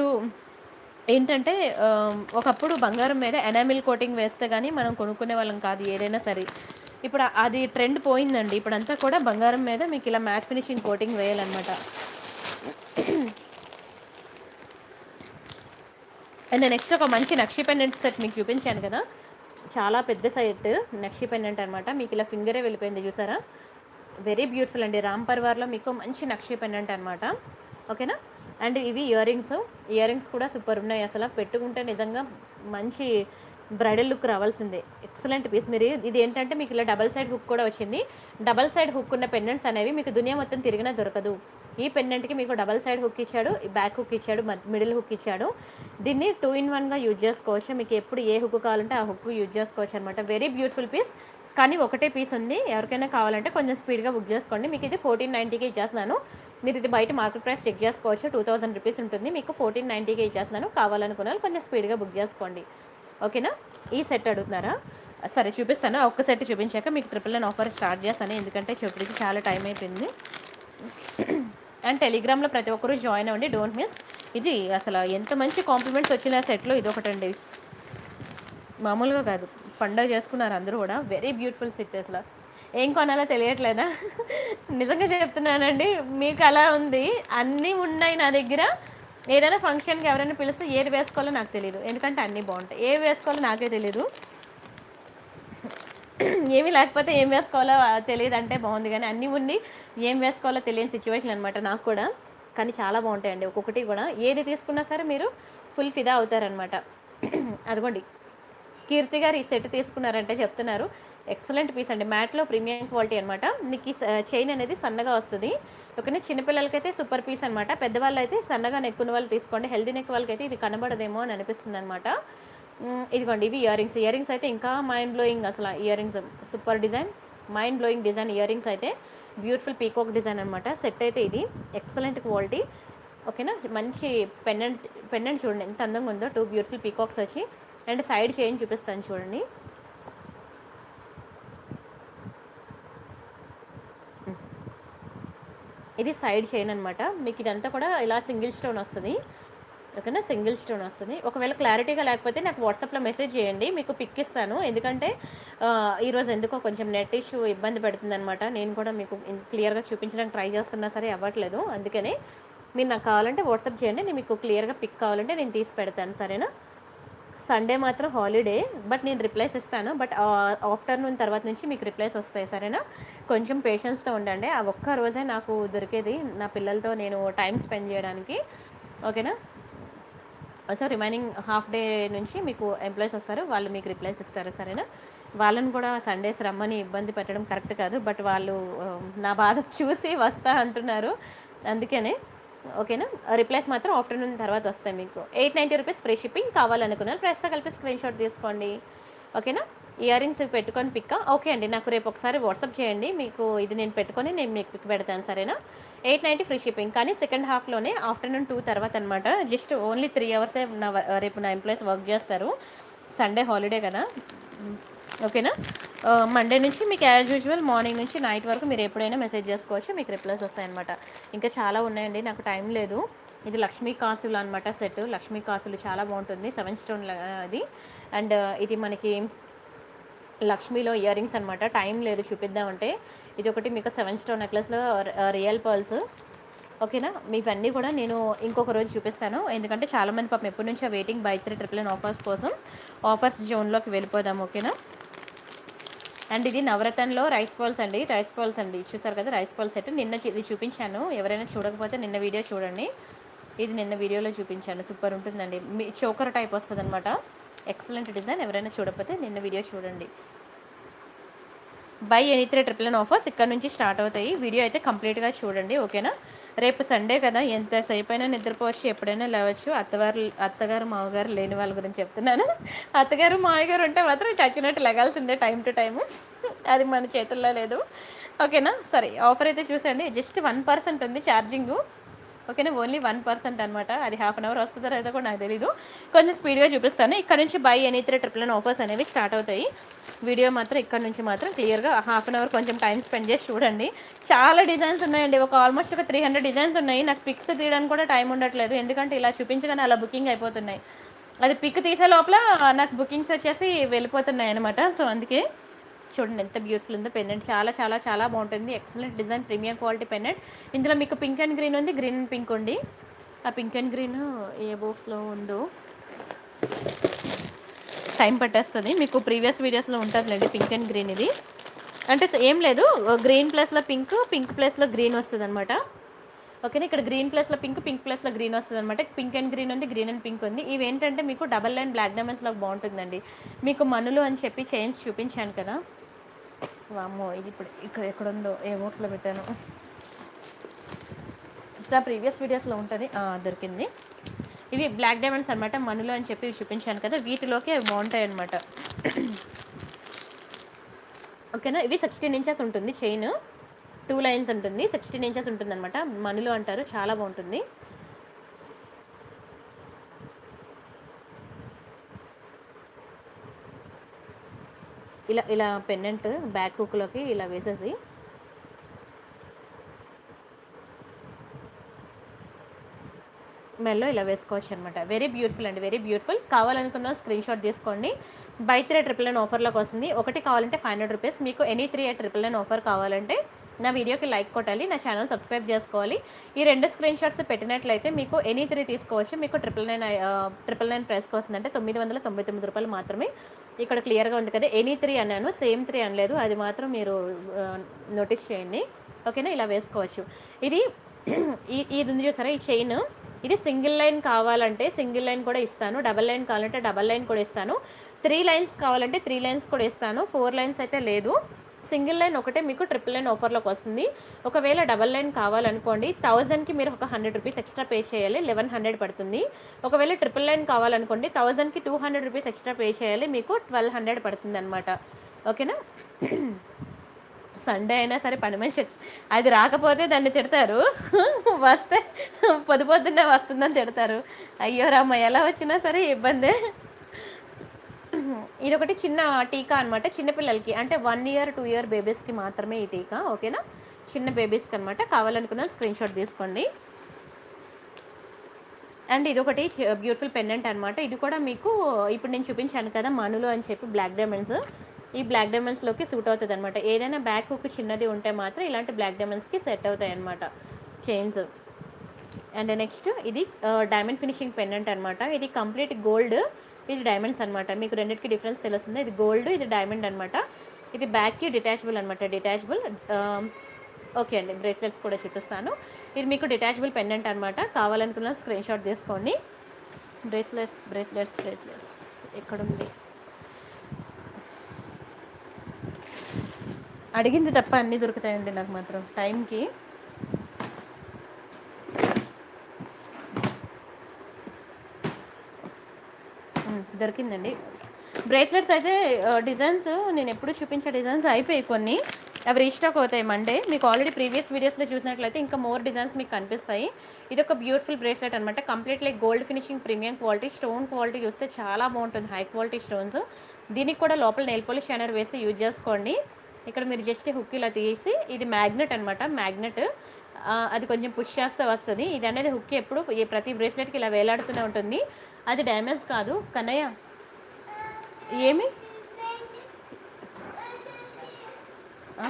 ఏంటంటే ఆ, ఒకప్పుడు బంగారం మీద ఎనామిల్ కోటింగ్ వేస్తే కానీ మనం కొనుక్కునే వాళ్ళం కాదు ఏదైనా సరే ఇప్పుడు అది ట్రెండ్ పోయిందండి ఇప్పుడంతా కూడా బంగారం మీద మీకు ఇలా మ్యాట్ ఫినిషింగ్ కోటింగ్ వేయాలన్నమాట అండ్ నెక్స్ట్ ఒక మంచి నక్షి పెండెంట్ సెట్ మీకు చూపించాను కదా చాలా పెద్ద సెట్ నక్షి పెండెంట్ అనమాట మీకు ఇలా ఫింగరే వెళ్ళిపోయింది చూసారా వెరీ బ్యూటిఫుల్ అండి రామ్ పర్వార్లో మీకు మంచి నక్షి పెండెంట్ అనమాట ఓకేనా అండ్ ఇవి ఇయర్ రింగ్స్ ఇయర్ రింగ్స్ కూడా సూపర్ ఉన్నాయి అసలు పెట్టుకుంటే నిజంగా మంచి బ్రైడల్ లుక్ రావాల్సిందే ఎక్సలెంట్ పీస్ మీరు ఇది ఏంటంటే మీకు ఇలా డబల్ సైడ్ హుక్ కూడా వచ్చింది డబల్ సైడ్ హుక్ ఉన్న పెండెంట్స్ అనేవి మీకు దునియా మొత్తం తిరిగినా దొరకదు ఈ పెండెంట్కి మీకు డబల్ సైడ్ హుక్ ఇచ్చాడు బ్యాక్ హుక్ ఇచ్చాడు మిడిల్ హుక్ ఇచ్చాడు దీన్ని టూ ఇన్ వన్గా యూజ్ చేసుకోవచ్చు మీకు ఎప్పుడు ఏ హుక్ కావాలంటే ఆ హుక్ యూజ్ చేసుకోవచ్చు అనమాట వెరీ బ్యూటిఫుల్ పీస్ కానీ ఒకటే పీస్ ఉంది ఎవరికైనా కావాలంటే కొంచెం స్పీడ్గా బుక్ చేసుకోండి మీకు ఇది ఫోర్టీన్ నైంటీకి ఇచ్చేస్తున్నాను మీరు ఇది బయట మార్కెట్ ప్రైస్ చెక్ చేసుకోవచ్చు టూ థౌసండ్ రూపీస్ ఉంటుంది మీకు ఫోర్టీన్ నైంటీకి ఇచ్చేస్తున్నాను కావాలనుకున్న వాళ్ళు కొంచెం స్పీడ్గా బుక్ చేసుకోండి ఓకేనా ఈ సెట్ అడుగుతున్నారా సరే చూపిస్తాను ఒక్క సెట్ చూపించాక మీకు ట్రిపుల్ నైన్ ఆఫర్ స్టార్ట్ చేస్తాను ఎందుకంటే చెప్పడానికి చాలా టైం అయిపోయింది అండ్ టెలిగ్రామ్లో ప్రతి ఒక్కరూ జాయిన్ అవ్వండి డోంట్ మిస్ ఇది అసలు ఎంత మంచి కాంప్లిమెంట్స్ వచ్చిన సెట్లో ఇది ఒకటండి మామూలుగా కాదు పండగ చేసుకున్నారు అందరూ కూడా వెరీ బ్యూటిఫుల్ సెట్ అసలు ఏం కొనాలో తెలియట్లేదా నిజంగా చెప్తున్నానండి మీకు అలా ఉంది అన్నీ ఉన్నాయి నా దగ్గర ఏదైనా ఫంక్షన్కి ఎవరైనా పిలిస్తే ఏది వేసుకోవాలో నాకు తెలియదు ఎందుకంటే అన్నీ బాగుంటాయి ఏవి వేసుకోవాలో నాకే తెలియదు ఏమీ లేకపోతే ఏం వేసుకోవాలో తెలియదు అంటే బాగుంది కానీ అన్నీ ఉండి ఏం వేసుకోవాలో తెలియని సిచ్యువేషన్ అనమాట నాకు కూడా కానీ చాలా బాగుంటాయండి ఒక్కొక్కటి కూడా ఏది తీసుకున్నా సరే మీరు ఫుల్ ఫిదా అవుతారనమాట అదిగోండి కీర్తి గారు ఈ సెట్ తీసుకున్నారంటే చెప్తున్నారు ఎక్సలెంట్ పీస్ అండి మ్యాట్లో ప్రీమియం క్వాలిటీ అనమాట మీకు ఈ చైన్ అనేది సన్నగా వస్తుంది ఓకేనా చిన్నపిల్లలకైతే సూపర్ పీస్ అనమాట పెద్దవాళ్ళు అయితే సన్నగా నెక్కున్న వాళ్ళు తీసుకోండి హెల్దీ నెక్ వాళ్ళకైతే ఇది కనబడదేమో అని అనిపిస్తుంది అనమాట ఇదిగోండి ఇవి ఇయర్ రింగ్స్ ఇయర్ రింగ్స్ అయితే ఇంకా మైండ్ బ్లోయింగ్ అసలు earrings super design mind blowing design earrings అయితే బ్యూటిఫుల్ పీకాక్ డిజైన్ అనమాట సెట్ అయితే ఇది ఎక్సలెంట్ క్వాలిటీ ఓకేనా మంచి పెండెంట్ పెండెంట్ చూడండి ఎంత అందంగా ఉందో టూ బ్యూటిఫుల్ పీకాక్స్ వచ్చి అండ్ సైడ్ చైన్ చూపిస్తాను చూడండి ఇది సైడ్ చైన్ అనమాట మీకు ఇదంతా కూడా ఇలా సింగిల్ స్టోన్ వస్తుంది ఓకేనా సింగిల్ స్టోన్ వస్తుంది ఒకవేళ క్లారిటీగా లేకపోతే నాకు వాట్సాప్లో మెసేజ్ చేయండి మీకు పిక్ ఇస్తాను ఎందుకంటే ఆ, ఈరోజు ఎందుకో కొంచెం నెట్ ఇష్యూ ఇబ్బంది పెడుతుంది అనమాట నేను కూడా మీకు క్లియర్గా చూపించడానికి ట్రై చేస్తున్నా సరే అవ్వట్లేదు అందుకని మీరు నాకు కావాలంటే వాట్సాప్ చేయండి నేను మీకు క్లియర్గా పిక్ కావాలంటే నేను తీసి పెడతాను సరేనా సండే మాత్రం హాలిడే బట్ నేను రిప్లైస్ ఇస్తాను బట్ ఆఫ్టర్నూన్ తర్వాత నుంచి మీకు రిప్లైస్ వస్తాయి సరేనా కొంచెం పేషెన్స్తో ఉండండి ఆ ఒక్క రోజే నాకు దొరికేది నా పిల్లలతో నేను టైం స్పెండ్ చేయడానికి ఓకేనా సో రిమైనింగ్ హాఫ్ డే నుంచి మీకు ఎంప్లాయీస్ వస్తారు వాళ్ళు మీకు రిప్లైస్ ఇస్తారు సరేనా వాళ్ళని కూడా సండేస్ రమ్మని ఇబ్బంది పెట్టడం కరెక్ట్ కాదు బట్ వాళ్ళు ఆ, నా బాధ చూసి వస్తా అంటున్నారు అందుకనే ఓకేనా రిప్లైస్ మాత్రం ఆఫ్టర్నూన్ తర్వాత వస్తాయి మీకు eight ninety rupees free shipping కావాలనుకున్నాను ప్రెస్తో కలిపి స్క్రీన్ షాట్ తీసుకోండి ఓకేనా ఇయర్ రింగ్స్ పెట్టుకొని పిక్ ఓకే అండి నాకు రేపు ఒకసారి వాట్సాప్ చేయండి మీకు ఇది నేను పెట్టుకొని నేను మీకు పిక్ పెడతాను సరేనా ఎయిట్ నైంటీ ఫ్రీ షిప్పింగ్ కానీ సెకండ్ హాఫ్లోనే ఆఫ్టర్నూన్ టూ తర్వాత అనమాట జస్ట్ ఓన్లీ త్రీ అవర్సే నా వ- రేపు నా ఎంప్లాయీస్ వర్క్ చేస్తారు సండే హాలిడే కదా ఓకేనా మండే నుంచి మీకు యాజ్ యూజువల్ మార్నింగ్ నుంచి నైట్ వరకు మీరు ఎప్పుడైనా మెసేజ్ చేసుకోవచ్చు మీకు రిప్లైస్ వస్తాయన్నమాట ఇంకా చాలా ఉన్నాయండి నాకు టైం లేదు ఇది లక్ష్మీ కాసులు అనమాట సెట్ లక్ష్మీ కాసులు చాలా బాగుంటుంది సెవెన్ స్టోన్ అది అండ్ ఇది మనకి లక్ష్మీలో ఇయర్ రింగ్స్ అనమాట టైం లేదు చూపిద్దామంటే ఇది ఒకటి మీకు సెవెన్ స్టోన్ నెక్లెస్లో రియల్ పర్ల్స్ ఓకేనా మీవన్నీ కూడా నేను ఇంకొక రోజు చూపిస్తాను ఎందుకంటే చాలామంది పాపం ఎప్పటి నుంచో waiting buy three triple nine offers కోసం ఆఫర్స్ జోన్లోకి వెళ్ళిపోదాం ఓకేనా అండ్ ఇది నవరత్నంలో రైస్ బాల్స్ అండి రైస్ బాల్స్ అండి చూసారు కదా రైస్ బాల్ సెట్ నిన్న చూ- ఇది చూపించాను ఎవరైనా చూడకపోతే నిన్న వీడియో చూడండి ఇది నిన్న వీడియోలో చూపించాను సూపర్ ఉంటుందండి మీ చోకర్ టైప్ వస్తుంది అనమాట ఎక్సలెంట్ డిజైన్ ఎవరైనా చూడకపోతే నిన్న వీడియో చూడండి buy any three triple nine offers ఇక్కడ నుంచి స్టార్ట్ అవుతాయి వీడియో అయితే కంప్లీట్గా చూడండి ఓకేనా రేపు సండే కదా ఎంతసేపు అయినా నిద్రపోవచ్చు ఎప్పుడైనా లేవచ్చు అత్తవారు అత్తగారు మామగారు లేని వాళ్ళ గురించి చెప్తున్నాను అత్తగారు మామగారు ఉంటే మాత్రం చచ్చినట్టు లెగాల్సిందే టైం టు టైం అది మన చేతుల్లో లేదు ఓకేనా సరే ఆఫర్ అయితే చూసండి జస్ట్ వన్ పర్సెంట్ ఉంది ఛార్జింగ్ ఓకేనా ఓన్లీ వన్ పర్సెంట్ అనమాట అది హాఫ్ అన్ అవర్ వస్తుందో లేదో కూడా నాకు తెలీదు కొంచెం స్పీడ్గా చూపిస్తాను ఇక్కడ నుంచి buy any three triple nine offers అనేవి స్టార్ట్ అవుతాయి వీడియో మాత్రం ఇక్కడ నుంచి మాత్రం క్లియర్గా హాఫ్ అన్ అవర్ కొంచెం టైం స్పెండ్ చేసి చూడండి చాలా డిజైన్స్ ఉన్నాయండి ఒక ఆల్మోస్ట్ ఒక త్రీ హండ్రెడ్ డిజైన్స్ ఉన్నాయి నాకు పిక్స్ తీయడానికి కూడా టైం ఉండట్లేదు ఎందుకంటే ఇలా చూపించగానే అలా బుకింగ్ అయిపోతున్నాయి అది పిక్ తీసే లోపల నాకు బుకింగ్స్ వచ్చేసి వెళ్ళిపోతున్నాయి అనమాట సో అందుకే చూడండి ఎంత బ్యూటిఫుల్ ఉందో పెన్నెంట్ చాలా చాలా చాలా బాగుంటుంది excellent design premium quality pendant ఇందులో మీకు పింక్ అండ్ గ్రీన్ ఉంది గ్రీన్ అండ్ పింక్ ఉంది ఆ పింక్ అండ్ గ్రీన్ ఏ బాక్స్లో ఉందో టైం పట్టేస్తుంది మీకు ప్రీవియస్ వీడియోస్లో ఉంటుందిలేండి పింక్ అండ్ గ్రీన్ ఇది అంటే ఏం లేదు గ్రీన్ ప్లస్లో పింక్ పింక్ ప్లస్లో గ్రీన్ వస్తుంది అనమాట ఓకేనా ఇక్కడ గ్రీన్ ప్లస్లో పింక్ పింక్ ప్లస్లో గ్రీన్ వస్తుంది అనమాట పింక్ అండ్ గ్రీన్ ఉంది గ్రీన్ అండ్ పింక్ ఉంది ఇవి ఏంటంటే మీకు డబల్ లైన్ బ్లాక్ డైమండ్స్లో బాగుంటుందండి మీకు మనులు అని చెప్పి చైన్స్ చూపించాను కదా వామ్మో ఇది ఇప్పుడు ఇక్కడ ఎక్కడ ఉందో ఏ బాక్స్లో పెట్టాను ఇంకా ప్రీవియస్ వీడియోస్లో ఉంటుంది ఆ, దొరికింది ఇవి బ్లాక్ డైమండ్స్ అనమాట మనులు అని చెప్పి చూపించాను కదా వీటిలోకి అవి బాగుంటాయి అనమాట ఓకేనా ఇవి సిక్స్టీన్ ఇంచెస్ ఉంటుంది చైన్ టూ లైన్స్ ఉంటుంది సిక్స్టీన్ ఇంచెస్ ఉంటుంది అనమాట మనులు అంటారు చాలా బాగుంటుంది ఇలా ఇలా పెండెంట్ బ్యాక్ హుక్లోకి ఇలా వేసేసి మెల్లో ఇలా వేసుకోవచ్చు అనమాట వెరీ బ్యూటిఫుల్ అండి వెరీ బ్యూటిఫుల్ కావాలనుకున్న స్క్రీన్ షాట్ తీసుకోండి బై త్రీ ట్రిపుల్ నైన్ ఆఫర్లోకి వస్తుంది ఒకటి కావాలంటే ఫైవ్ హండ్రెడ్ రూపీస్ మీకు any three triple nine offer కావాలంటే నా వీడియోకి లైక్ కొట్టాలి నా ఛానల్ సబ్స్క్రైబ్ చేసుకోవాలి ఈ రెండు స్క్రీన్ షాట్స్ పెట్టినట్లయితే మీకు ఎనీ త్రీ తీసుకోవచ్చు మీకు ట్రిపుల్ నైన్ ట్రిపుల్ నైన్ ప్రైస్కి వస్తుందంటే తొమ్మిది వందల తొంభై తొమ్మిది రూపాయలు మాత్రమే ఇక్కడ క్లియర్గా ఉంది కదా ఎనీ త్రీ అన్నాను సేమ్ త్రీ అనలేదు అది మాత్రం మీరు నోటీస్ చేయండి ఓకేనా ఇలా వేసుకోవచ్చు ఇది ఈ ఇది ఉంది చూసారా ఈ చైన్ ఇది సింగిల్ లైన్ కావాలంటే సింగిల్ లైన్ కూడా ఇస్తాను డబల్ లైన్ కావాలంటే డబల్ లైన్ కూడా ఇస్తాను త్రీ లైన్స్ కావాలంటే త్రీ లైన్స్ కూడా ఇస్తాను ఫోర్ లైన్స్ అయితే లేదు సింగిల్ లైన్ ఒకటే మీకు ట్రిపుల్ లైన్ ఆఫర్లోకి వస్తుంది ఒకవేళ డబల్ లైన్ కావాలనుకోండి థౌజండ్కి మీరు ఒక హండ్రెడ్ రూపీస్ ఎక్స్ట్రా పే చేయాలి లెవెన్ హండ్రెడ్ పడుతుంది ఒకవేళ ట్రిపుల్ లైన్ కావాలనుకోండి థౌజండ్కి two hundred rupees extra pay చేయాలి మీకు ట్వెల్వ్ హండ్రెడ్ పడుతుంది అనమాట ఓకేనా సండే అయినా సరే పని మనిషి వచ్చి- అది రాకపోతే దాన్ని తిడతారు వస్తే పొద్దు పొద్దున్నే వస్తుందని తిడతారు అయ్యో రామ్మ ఎలా వచ్చినా సరే ఇబ్బందే ఇది ఒకటి చిన్న టీకా అనమాట చిన్నపిల్లలకి అంటే వన్ ఇయర్ టూ ఇయర్ బేబీస్కి మాత్రమే ఈ టీకా ఓకేనా చిన్న బేబీస్కి అనమాట కావాలనుకున్న స్క్రీన్ షాట్ తీసుకోండి అండ్ ఇది ఒకటి బ్యూటిఫుల్ పెండెంట్ అనమాట ఇది కూడా మీకు ఇప్పుడు నేను చూపించాను కదా మనులు అని చెప్పి బ్లాక్ డైమండ్స్ ఈ బ్లాక్ డైమండ్స్లోకి సూట్ అవుతుంది అనమాట ఏదైనా బ్యాక్ హుక్ చిన్నది ఉంటే మాత్రం ఇలాంటి బ్లాక్ డైమండ్స్కి సెట్ అవుతాయి అనమాట చైన్స్ అండ్ నెక్స్ట్ ఇది డైమండ్ ఫినిషింగ్ పెండెంట్ అనమాట ఇది కంప్లీట్ గోల్డ్ ఇది డైమండ్స్ అనమాట మీకు రెండింటికి డిఫరెన్స్ తెలుస్తుంది ఇది గోల్డ్ ఇది డైమండ్ అనమాట ఇది బ్యాక్కి డిటాచబుల్ అనమాట డిటాచబుల్ ఓకే అండి బ్రేస్లెట్స్ కూడా చూపిస్తాను ఇది మీకు డిటాచబుల్ పెండెంట్ అనమాట కావాలనుకున్న స్క్రీన్ షాట్ తీసుకోండి బ్రేస్లెట్స్ బ్రేస్లెట్స్ బ్రేస్లెట్స్ ఎక్కడుంది అడిగింది తప్ప అన్నీ దొరుకుతాయండి నాకు మాత్రం టైంకి ఉమ్, దొరికిందండి బ్రేస్లెట్స్ అయితే డిజైన్స్ నేను ఎప్పుడు చూపించే డిజైన్స్ అయిపోయి కొన్ని అవి రీస్టాక్ అవుతాయి మండే మీకు ఆల్రెడీ ప్రీవియస్ వీడియోస్లో చూసినట్లయితే ఇంకా మోర్ డిజైన్స్ మీకు కనిపిస్తాయి ఇది ఒక బ్యూటిఫుల్ బ్రేస్లెట్ అనమాట completely gold finishing premium quality stone quality చూస్తే చాలా బాగుంటుంది హై క్వాలిటీ స్టోన్స్ దీనికి కూడా లోపల నెయిల్ పాలిష్ షైనర్ వేసి యూజ్ చేసుకోండి ఇక్కడ మీరు జస్ట్ హుక్ ఇలా తీసి ఇది మ్యాగ్నెట్ అనమాట మ్యాగ్నెట్ అది కొంచెం పుష్ చేస్తే వస్తుంది ఇది అనేది హుక్ ఎప్పుడు ఈ ప్రతి బ్రేస్లెట్కి ఇలా వేలాడుతూనే ఉంటుంది అది డ్యామేజ్ కాదు కన్నయ్య ఏమి ఆ?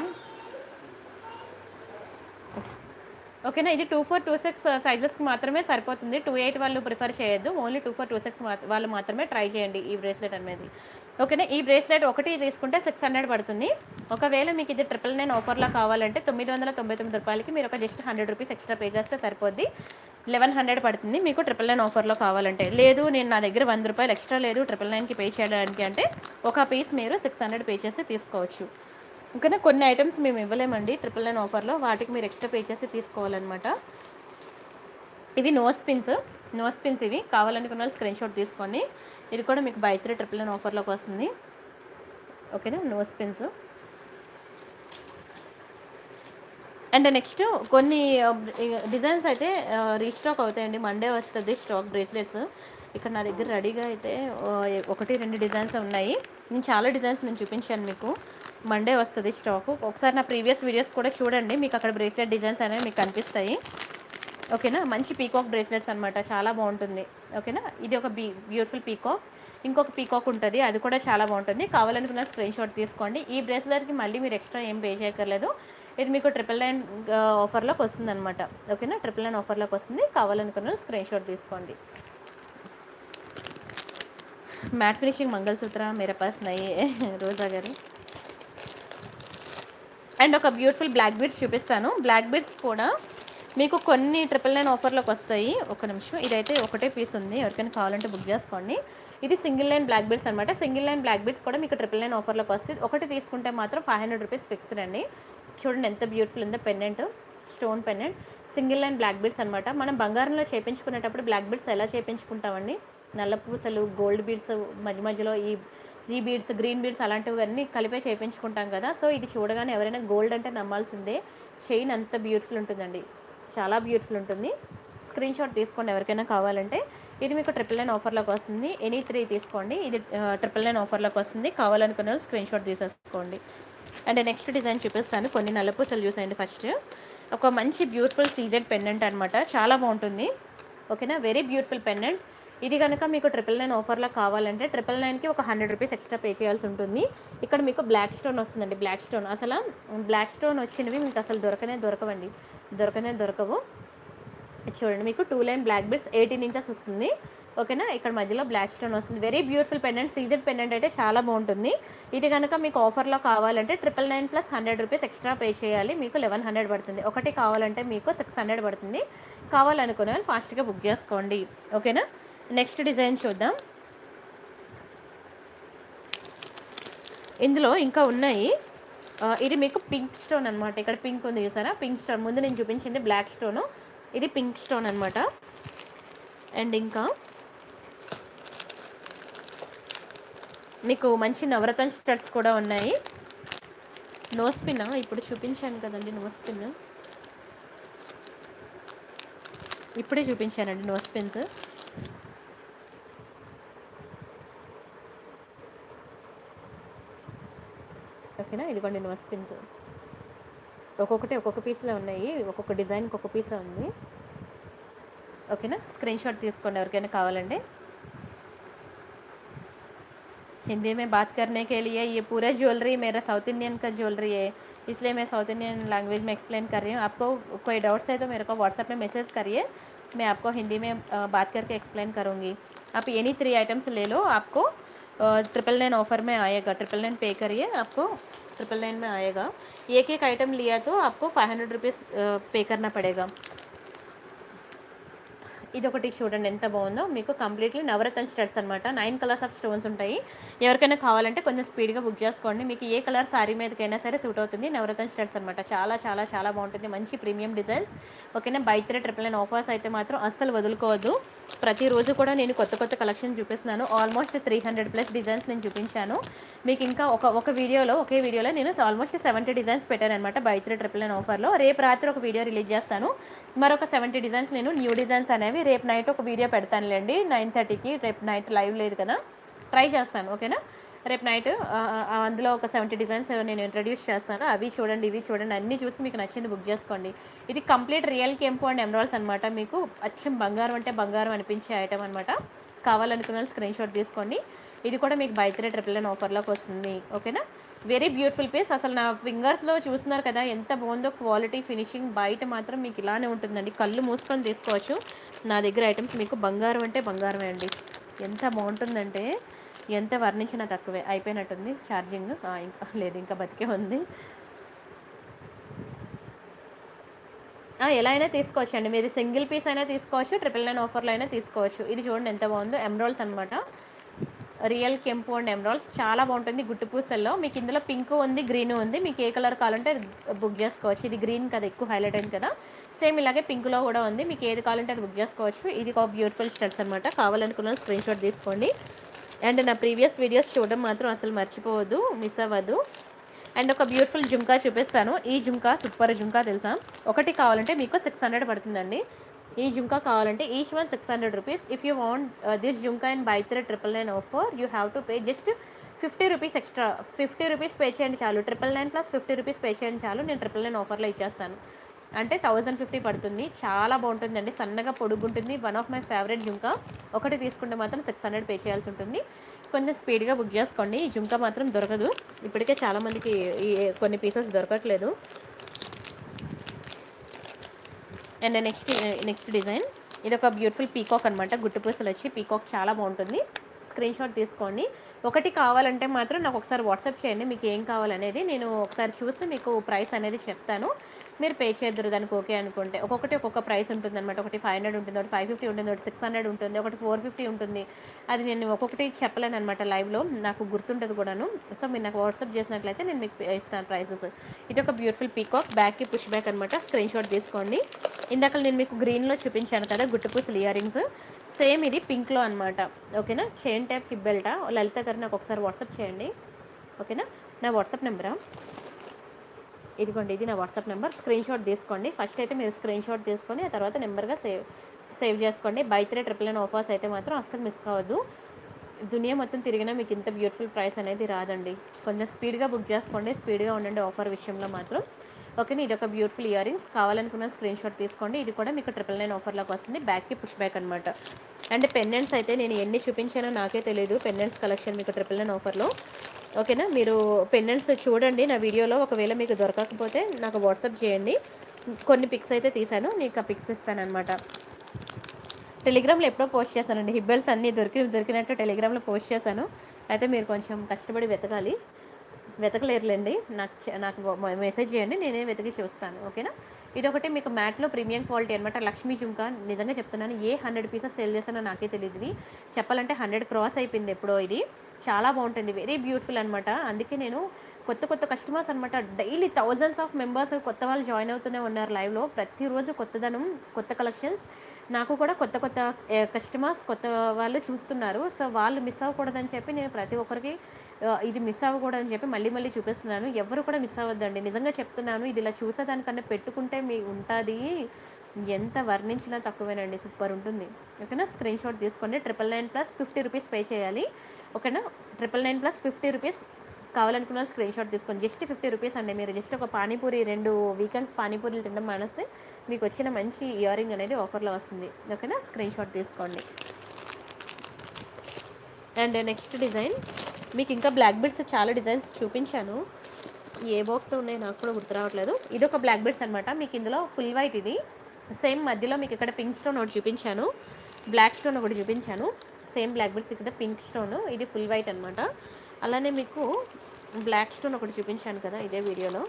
ఓకేనా ఇది టూ ఫోర్ టూ సిక్స్ సైజెస్కి మాత్రమే సరిపోతుంది టూ ఎయిట్ వాళ్ళు ప్రిఫర్ చేయొద్దు only two four two six వాళ్ళు మాత్రమే ట్రై చేయండి ఈ బ్రేస్లెట్ అనేది ఓకేనా ఈ బ్రేస్లెట్ ఒకటి తీసుకుంటే సిక్స్ హండ్రెడ్ పడుతుంది ఒకవేళ మీకు ఇది ట్రిపుల్ నైన్ ఆఫర్లో కావాలంటే తొమ్మిది వందల తొంభై తొమ్మిది రూపాయలకి మీరు ఒక just hundred rupees extra pay చేస్తే సరిపోద్ది లెవెన్ హండ్రెడ్ పడుతుంది మీకు ట్రిపుల్ నైన్ ఆఫర్లో కావాలంటే లేదు నేను నా దగ్గర వంద రూపాయలు ఎక్స్ట్రా లేదు ట్రిపుల్ నైన్కి పే చేయడానికి అంటే ఒక పీస్ మీరు సిక్స్ హండ్రెడ్ పే చేసి తీసుకోవచ్చు ఓకేనా కొన్ని ఐటమ్స్ మేము ఇవ్వలేమండి ట్రిపుల్ నైన్ ఆఫర్లో వాటికి మీరు ఎక్స్ట్రా పే చేసి తీసుకోవాలన్నమాట ఇవి నోస్ పిన్స్ నోస్ పిన్స్ ఇవి కావాలనుకున్న వాళ్ళు స్క్రీన్ షాట్ తీసుకోండి ఇది కూడా మీకు బై త్రీ ట్రిపుల్ నైన్ ఆఫర్లోకి వస్తుంది ఓకేనా నోస్ పిన్స్ అండ్ నెక్స్ట్ కొన్ని డిజైన్స్ అయితే రీస్టాక్ అవుతాయండి మండే వస్తుంది స్టాక్ బ్రేస్లెట్స్ ఇక్కడ నా దగ్గర రెడీగా అయితే ఆ, ఒకటి రెండు డిజైన్స్ ఉన్నాయి నేను చాలా డిజైన్స్ నేను చూపించాను మీకు మండే వస్తుంది స్టాక్ ఒకసారి నా ప్రీవియస్ వీడియోస్ కూడా చూడండి మీకు అక్కడ బ్రేస్లెట్ డిజైన్స్ అనేవి మీకు కనిపిస్తాయి ఓకేనా మంచి పీకాక్ బ్రేస్లెట్స్ అనమాట చాలా బాగుంటుంది ఓకేనా ఇది ఒక బీ బ్యూటిఫుల్ పీకాక్ ఇంకొక పీకాక్ ఉంటుంది అది కూడా చాలా బాగుంటుంది కావాలనుకున్న స్క్రీన్ షాట్ తీసుకోండి ఈ బ్రేస్లెట్కి మళ్ళీ మీరు ఎక్స్ట్రా ఏం పే చేయక్కర్లేదు ఇది మీకు ట్రిపుల్ నైన్ ఆఫర్లోకి వస్తుంది అనమాట ఓకేనా ట్రిపుల్ నైన్ ఆఫర్లోకి వస్తుంది కావాలనుకున్న స్క్రీన్ షాట్ తీసుకోండి మ్యాట్ ఫినిషింగ్ మంగళసూత్ర మేరా పాస్ నయ్యే రోజా గారు అండ్ ఒక బ్యూటిఫుల్ బ్లాక్ బీడ్స్ చూపిస్తాను బ్లాక్ బీడ్స్ కూడా మీకు కొన్ని ట్రిపుల్ నైన్ ఆఫర్లోకి వస్తాయి ఒక నిమిషం ఇదైతే ఒకటే పీస్ ఉంది ఎవరికైనా కావాలంటే బుక్ చేసుకోండి ఇది సింగిల్ లైన్ బ్లాక్ బీడ్స్ అనమాట సింగిల్ లైన్ బ్లాక్ బీడ్స్ కూడా మీకు ట్రిపుల్ నైన్ ఆఫర్లోకి వస్తుంది ఒకటి తీసుకుంటే మాత్రం ఫైవ్ హండ్రెడ్ రూపీస్ ఫిక్స్డ్ అండి చూడండి ఎంత బ్యూటిఫుల్ ఉందో pendant stone pendant single line black beads అనమాట మనం బంగారంలో చేపించుకునేటప్పుడు బ్లాక్ బీడ్స్ ఎలా చేపించుకుంటామండి నల్ల పూసలు గోల్డ్ బీడ్స్ మధ్య మధ్యలో ఈ ఈ బీడ్స్ గ్రీన్ బీడ్స్ అలాంటివన్నీ కలిపే చేయించుకుంటాం కదా సో ఇది చూడగానే ఎవరైనా గోల్డ్ అంటే నమ్మాల్సిందే చైన్ అంత బ్యూటిఫుల్ ఉంటుందండి చాలా బ్యూటిఫుల్ ఉంటుంది స్క్రీన్ షాట్ తీసుకోండి ఎవరికైనా కావాలంటే ఇది మీకు ట్రిపుల్ నైన్ ఆఫర్లోకి వస్తుంది ఎనీ త్రీ తీసుకోండి ఇది ట్రిపుల్ నైన్ ఆఫర్లోకి వస్తుంది కావాలనుకున్న వాళ్ళు స్క్రీన్ షాట్ తీసేసుకోండి అండ్ నెక్స్ట్ డిజైన్ చూపిస్తాను కొన్ని నల్లపూసలు చూసేయండి ఫస్ట్ ఒక మంచి బ్యూటిఫుల్ సీజెడ్ పెండెంట్ అనమాట చాలా బాగుంటుంది ఓకేనా వెరీ బ్యూటిఫుల్ పెండెంట్ ఇది కనుక మీకు ట్రిపుల్ నైన్ ఆఫర్లో కావాలంటే ట్రిపుల్ నైన్కి ఒక హండ్రెడ్ రూపీస్ ఎక్స్ట్రా పే చేయాల్సి ఉంటుంది ఇక్కడ మీకు బ్లాక్ స్టోన్ వస్తుందండి బ్లాక్ స్టోన్ అసలు బ్లాక్ స్టోన్ వచ్చినవి మీకు అసలు దొరకనే దొరకవండి దొరకనే దొరకవు ఇది చూడండి మీకు two line black bits eighteen inches వస్తుంది ఓకేనా ఇక్కడ మధ్యలో బ్లాక్ స్టోన్ వస్తుంది very beautiful pendant CZ pendant అయితే చాలా బాగుంటుంది ఇది కనుక మీకు ఆఫర్లో కావాలంటే triple nine plus hundred rupees extra pay చేయాలి మీకు లెవెన్ హండ్రెడ్ పడుతుంది ఒకటి కావాలంటే మీకు సిక్స్ హండ్రెడ్ పడుతుంది కావాలనుకునే వాళ్ళు ఫాస్ట్గా బుక్ చేసుకోండి ఓకేనా నెక్స్ట్ డిజైన్ చూద్దాం ఇందులో ఇంకా ఉన్నాయి ఆ, ఇది మీకు పింక్ స్టోన్ అనమాట ఇక్కడ పింక్ ఉంది చూసారా పింక్ స్టోన్ ముందు నేను చూపించింది బ్లాక్ స్టోన్ ఇది పింక్ స్టోన్ అనమాట అండ్ ఇంకా మీకు మంచి నవరత్న స్టడ్స్ కూడా ఉన్నాయి నోస్ పిన్ ఇప్పుడు చూపించాను కదండి నోస్ పిన్ ఇప్పుడే చూపించానండి నోస్ పిన్స్ ఓకేనా ఇదిగోండి నోస్ పిన్స్ ఒక్కొక్కటి ఒక్కొక్క పీస్లో ఉన్నాయి ఒక్కొక్క డిజైన్కి ఒక్కొక్క పీస్ ఉంది ఓకేనా స్క్రీన్ షాట్ తీసుకోండి ఎవరికైనా కావాలండి हिंदी में बात करने के लिए ये पूरा ज्वेलरी मेरा साउथ इंडियन का ज्वेलरी है इसलिए मैं साउथ इंडियन लैंग्वेज में एक्सप्लेन कर रही हूँ आपको कोई डाउट्स है तो मेरे को व्हाट्सएप में मैसेज करिए मैं आपको हिंदी में अ, बात करके एक्सप्लेन करूँगी आप एनी थ्री आइटम्स ले लो आपको ट्रिपल नाइन ऑफर में आएगा ट्रिपल नाइन पे करिए आपको ट्रिपल नाइन में आएगा एक एक आइटम लिया तो आपको फाइव हंड्रेड रुपीज़ पे करना पड़ेगा ఇది ఒకటి చూడండి ఎంత బాగుందో మీకు కంప్లీట్లీ నవరత్న స్టడ్స్ అనమాట నైన్ కలర్స్ ఆఫ్ స్టోన్స్ ఉంటాయి ఎవరికైనా కావాలంటే కొంచెం స్పీడ్గా బుక్ చేసుకోండి మీకు ఏ కలర్ సారీ మీదకైనా సరే సూట్ అవుతుంది నవరత్న స్టడ్స్ అనమాట చాలా చాలా చాలా బాగుంటుంది మంచి ప్రీమియం డిజైన్స్ ఓకేనా buy three triple nine offers అయితే మాత్రం అస్సలు వదులుకోవద్దు ప్రతిరోజు కూడా నేను కొత్త కొత్త కలెక్షన్ చూపిస్తున్నాను almost three hundred plus designs నేను చూపించాను మీకు ఇంకా ఒక ఒక వీడియోలో ఒకే వీడియోలో నేను ఆల్మోస్ట్ సెవెంటీ డిజైన్స్ పెట్టాను అనమాట బై త్రీ ట్రిపుల్ నైన్ ఆఫర్లో రేపు రాత్రి ఒక వీడియో రిలీజ్ చేస్తాను మరొక సెవెంటీ డిజైన్స్ నేను న్యూ డిజైన్స్ అనేవి రేపు నైట్ ఒక వీడియో పెడతానులేండి నైన్ థర్టీకి రేపు నైట్ లైవ్ లేదు కదా ట్రై చేస్తాను ఓకేనా రేపు నైట్ అందులో ఒక సెవెంటీ డిజైన్స్ నేను ఇంట్రడ్యూస్ చేస్తాను అవి చూడండి ఇవి చూడండి అన్నీ చూసి మీకు నచ్చింది బుక్ చేసుకోండి ఇది కంప్లీట్ రియల్ కెంపు అండ్ ఎమరాల్స్ అనమాట మీకు అచ్చం బంగారం అంటే బంగారం అనిపించే ఐటమ్ అనమాట కావాలనుకున్న స్క్రీన్ షాట్ తీసుకోండి ఇది కూడా మీకు బై త్రీ ట్రిపుల్ నైన్ ఆఫర్లోకి వస్తుంది ఓకేనా వెరీ బ్యూటిఫుల్ పీస్ అసలు నా ఫింగర్స్లో చూస్తున్నారు కదా ఎంత బాగుందో క్వాలిటీ ఫినిషింగ్ బయట మాత్రం మీకు ఇలానే ఉంటుందండి కళ్ళు మూసుకొని తీసుకోవచ్చు నా దగ్గర ఐటమ్స్ మీకు బంగారం అంటే బంగారమే అండి ఎంత బాగుంటుందంటే ఎంత వర్ణించినా తక్కువే అయిపోయినట్టుంది ఛార్జింగ్ ఇంకా లేదు ఇంకా బతికే ఉంది ఆ, ఎలా అయినా తీసుకోవచ్చు అండి మీరు సింగిల్ పీస్ అయినా తీసుకోవచ్చు ట్రిపుల్ నైన్ ఆఫర్లో అయినా తీసుకోవచ్చు ఇది చూడండి ఎంత బాగుందో ఎమ్రాల్స్ అనమాట రియల్ కెంపు అండ్ ఎమరాల్స్ చాలా బాగుంటుంది గుట్టు పూసల్లో మీకు ఇందులో పింక్ ఉంది గ్రీన్ ఉంది మీకు ఏ కలర్ కావాలంటే అది బుక్ చేసుకోవచ్చు ఇది గ్రీన్ కదా ఎక్కువ హైలైట్ అయింది కదా సేమ్ ఇలాగే పింక్లో కూడా ఉంది మీకు ఏది కావాలంటే అది బుక్ చేసుకోవచ్చు ఇది ఒక బ్యూటిఫుల్ స్టడ్స్ అనమాట కావాలనుకున్న స్క్రీన్ షాట్ తీసుకోండి అండ్ నా ప్రీవియస్ వీడియోస్ చూడడం మాత్రం అసలు మర్చిపోవద్దు మిస్ అవ్వద్దు అండ్ ఒక బ్యూటిఫుల్ జుంకా చూపిస్తాను ఈ జుంకా సూపర్ జుంకా తెలుసా ఒకటి కావాలంటే మీకు సిక్స్ హండ్రెడ్ పడుతుందండి ఈ జుంకా కావాలంటే each one six hundred rupees if you want this jhumka and buy three triple nine offer you have to pay just fifty rupees extra fifty rupees pay చేయండి చాలు triple nine plus fifty rupees pay చేయండి చాలు నేను triple nine ఆఫర్లో ఇచ్చేస్తాను అంటే thousand fifty పడుతుంది చాలా బాగుంటుందండి సన్నగా పొడుగుంటుంది one of my favourite jhumka ఒకటి తీసుకుంటే మాత్రం సిక్స్ హండ్రెడ్ పే చేయాల్సి ఉంటుంది కొంచెం స్పీడ్గా బుక్ చేసుకోండి ఈ జుంకా మాత్రం దొరకదు ఇప్పటికే చాలామందికి ఈ కొన్ని పీసెస్ దొరకట్లేదు అండ్ నెక్స్ట్ నెక్స్ట్ డిజైన్ ఇది ఒక బ్యూటిఫుల్ పీకాక్ అనమాట గుట్టు పూసలు వచ్చి పీకాక్ చాలా బాగుంటుంది స్క్రీన్ షాట్ తీసుకోండి ఒకటి కావాలంటే మాత్రం నాకు ఒకసారి వాట్సాప్ చేయండి మీకు ఏం కావాలనేది నేను ఒకసారి చూసి మీకు ప్రైస్ అనేది చెప్తాను మీరు పే చేద్దరు దానికి ఓకే అనుకుంటే ఒక్కొక్కటి ఒక్కొక్క ప్రైస్ ఉంటుంది అనమాట ఒకటి ఫైవ్ హండ్రెడ్ ఉంటుంది ఒకటి ఫైవ్ ఫిఫ్టీ ఉంటుంది ఒకటి సిక్స్ హండ్రెడ్ ఉంటుంది ఒకటి ఫోర్ ఫిఫ్టీ ఉంటుంది అది నేను ఒక్కొక్కటి చెప్పలేను అనమాట లైవ్లో నాకు గుర్తుంటుంది కూడాను సో మీరు నాకు వాట్సాప్ చేసినట్లయితే నేను మీకు ఇస్తాను ప్రైసెస్ ఇది ఒక బ్యూటిఫుల్ పీకాక్ బ్యాక్కి పుష్ బ్యాక్ అనమాట స్క్రీన్ షాట్ తీసుకోండి ఇందాక నేను మీకు గ్రీన్లో చూపించాను కదా గుట్టుపూసలు ఇయర్ రింగ్స్ సేమ్ ఇది పింక్లో అనమాట ఓకేనా చైన్ టైప్ హిప్ బెల్టా లలిత గారు నాకు ఒకసారి వాట్సాప్ చేయండి ఓకేనా నా వాట్సాప్ నెంబరా ఇదిగోండి ఇది నా వాట్సాప్ నెంబర్ స్క్రీన్ షాట్ తీసుకోండి ఫస్ట్ అయితే మీరు స్క్రీన్ షాట్ తీసుకొని ఆ తర్వాత నెంబర్గా సేవ్ సేవ్ చేసుకోండి buy three triple nine offers అయితే మాత్రం అస్సలు మిస్ కావద్దు దునియా మొత్తం తిరిగినా మీకు ఇంత బ్యూటిఫుల్ ప్రైస్ అనేది రాదండి కొంచెం స్పీడ్గా బుక్ చేసుకోండి స్పీడ్గా ఉండండి ఆఫర్ విషయంలో మాత్రం ఓకేనా ఇది ఒక బ్యూటిఫుల్ ఇయర్ రింగ్స్ కావాలనుకున్న స్క్రీన్ షాట్ తీసుకోండి ఇది కూడా మీకు ట్రిపుల్ నైన్ ఆఫర్లోకి వస్తుంది బ్యాక్కి పుష్ బ్యాక్ అనమాట అండ్ పెండెంట్స్ అయితే నేను ఎన్ని చూపించానో నాకే తెలియదు పెండెంట్స్ కలెక్షన్ మీకు ట్రిపుల్ నైన్ ఆఫర్లో ఓకేనా మీరు పెండెంట్స్ చూడండి నా వీడియోలో ఒకవేళ మీకు దొరకకపోతే నాకు వాట్సాప్ చేయండి కొన్ని పిక్స్ అయితే తీసాను నీకు ఆ పిక్స్ ఇస్తాను అనమాట టెలిగ్రామ్లో ఎప్పుడో పోస్ట్ చేశానండి హిబ్బెల్స్ అన్నీ దొరికి దొరికినట్టు టెలిగ్రామ్లో పోస్ట్ చేశాను అయితే మీరు కొంచెం కష్టపడి వెతకాలి వెతకలేరులేండి నాకు చే- నాకు మ- మెసేజ్ చేయండి నేనే వెతికి చూస్తాను ఓకేనా ఇది ఒకటి మీకు మ్యాట్లో ప్రీమియం క్వాలిటీ అనమాట లక్ష్మీ జుంకా నిజంగా చెప్తున్నాను ఏ హండ్రెడ్ పీసెస్ సేల్ చేస్తానో నాకే తెలియదు ఇది చెప్పాలంటే హండ్రెడ్ క్రాస్ అయిపోయింది ఎప్పుడో ఇది చాలా బాగుంటుంది వెరీ బ్యూటిఫుల్ అనమాట అందుకే నేను కొత్త కొత్త కస్టమర్స్ అనమాట డైలీ థౌజండ్స్ ఆఫ్ మెంబర్స్ కొత్త వాళ్ళు జాయిన్ అవుతూనే ఉన్నారు లైవ్లో ప్రతిరోజు కొత్తదనం కొత్త కలెక్షన్స్ నాకు కూడా కొత్త కొత్త కస్టమర్స్ కొత్త వాళ్ళు చూస్తున్నారు సో వాళ్ళు మిస్ అవ్వకూడదని చెప్పి నేను ప్రతి ఒక్కరికి ఆ, ఇది మిస్ అవ్వకూడదని చెప్పి మళ్ళీ మళ్ళీ చూపిస్తున్నాను ఎవరు కూడా మిస్ అవ్వద్దండి నిజంగా చెప్తున్నాను ఇది ఇలా చూసేదానికన్నా పెట్టుకుంటే మీ ఉంటుంది ఎంత వర్ణించినా తక్కువేనండి సూపర్ ఉంటుంది ఓకేనా స్క్రీన్ షాట్ తీసుకోండి triple nine plus fifty rupees pay చేయాలి ఓకేనా triple nine plus fifty rupees కావాలనుకున్న స్క్రీన్ షాట్ తీసుకోండి జస్ట్ ఫిఫ్టీ రూపీస్ అండి మీరు జస్ట్ ఒక పానీపూరి రెండు వీకెండ్స్ పానీపూరీలు తినడం మానేస్తే మీకు వచ్చిన మంచి ఇయర్ రింగ్ అనేది ఆఫర్లో వస్తుంది ఓకేనా స్క్రీన్ షాట్ తీసుకోండి అండ్ నెక్స్ట్ డిజైన్ మీకు ఇంకా బ్లాక్ బెడ్స్ చాలా డిజైన్స్ చూపించాను ఏ బాక్స్లో ఉన్నాయి నాకు కూడా గుర్తు రావట్లేదు ఇది ఒక బ్లాక్ బెడ్స్ అనమాట మీకు ఇందులో ఫుల్ వైట్ ఇది సేమ్ మధ్యలో మీకు ఇక్కడ పింక్ స్టోన్ ఒకటి చూపించాను బ్లాక్ స్టోన్ ఒకటి చూపించాను సేమ్ బ్లాక్ బెడ్స్ ఇక్కడ పింక్ స్టోన్ ఇది ఫుల్ వైట్ అనమాట అలానే మీకు బ్లాక్ స్టోన్ ఒకటి చూపించాను కదా ఇదే వీడియోలో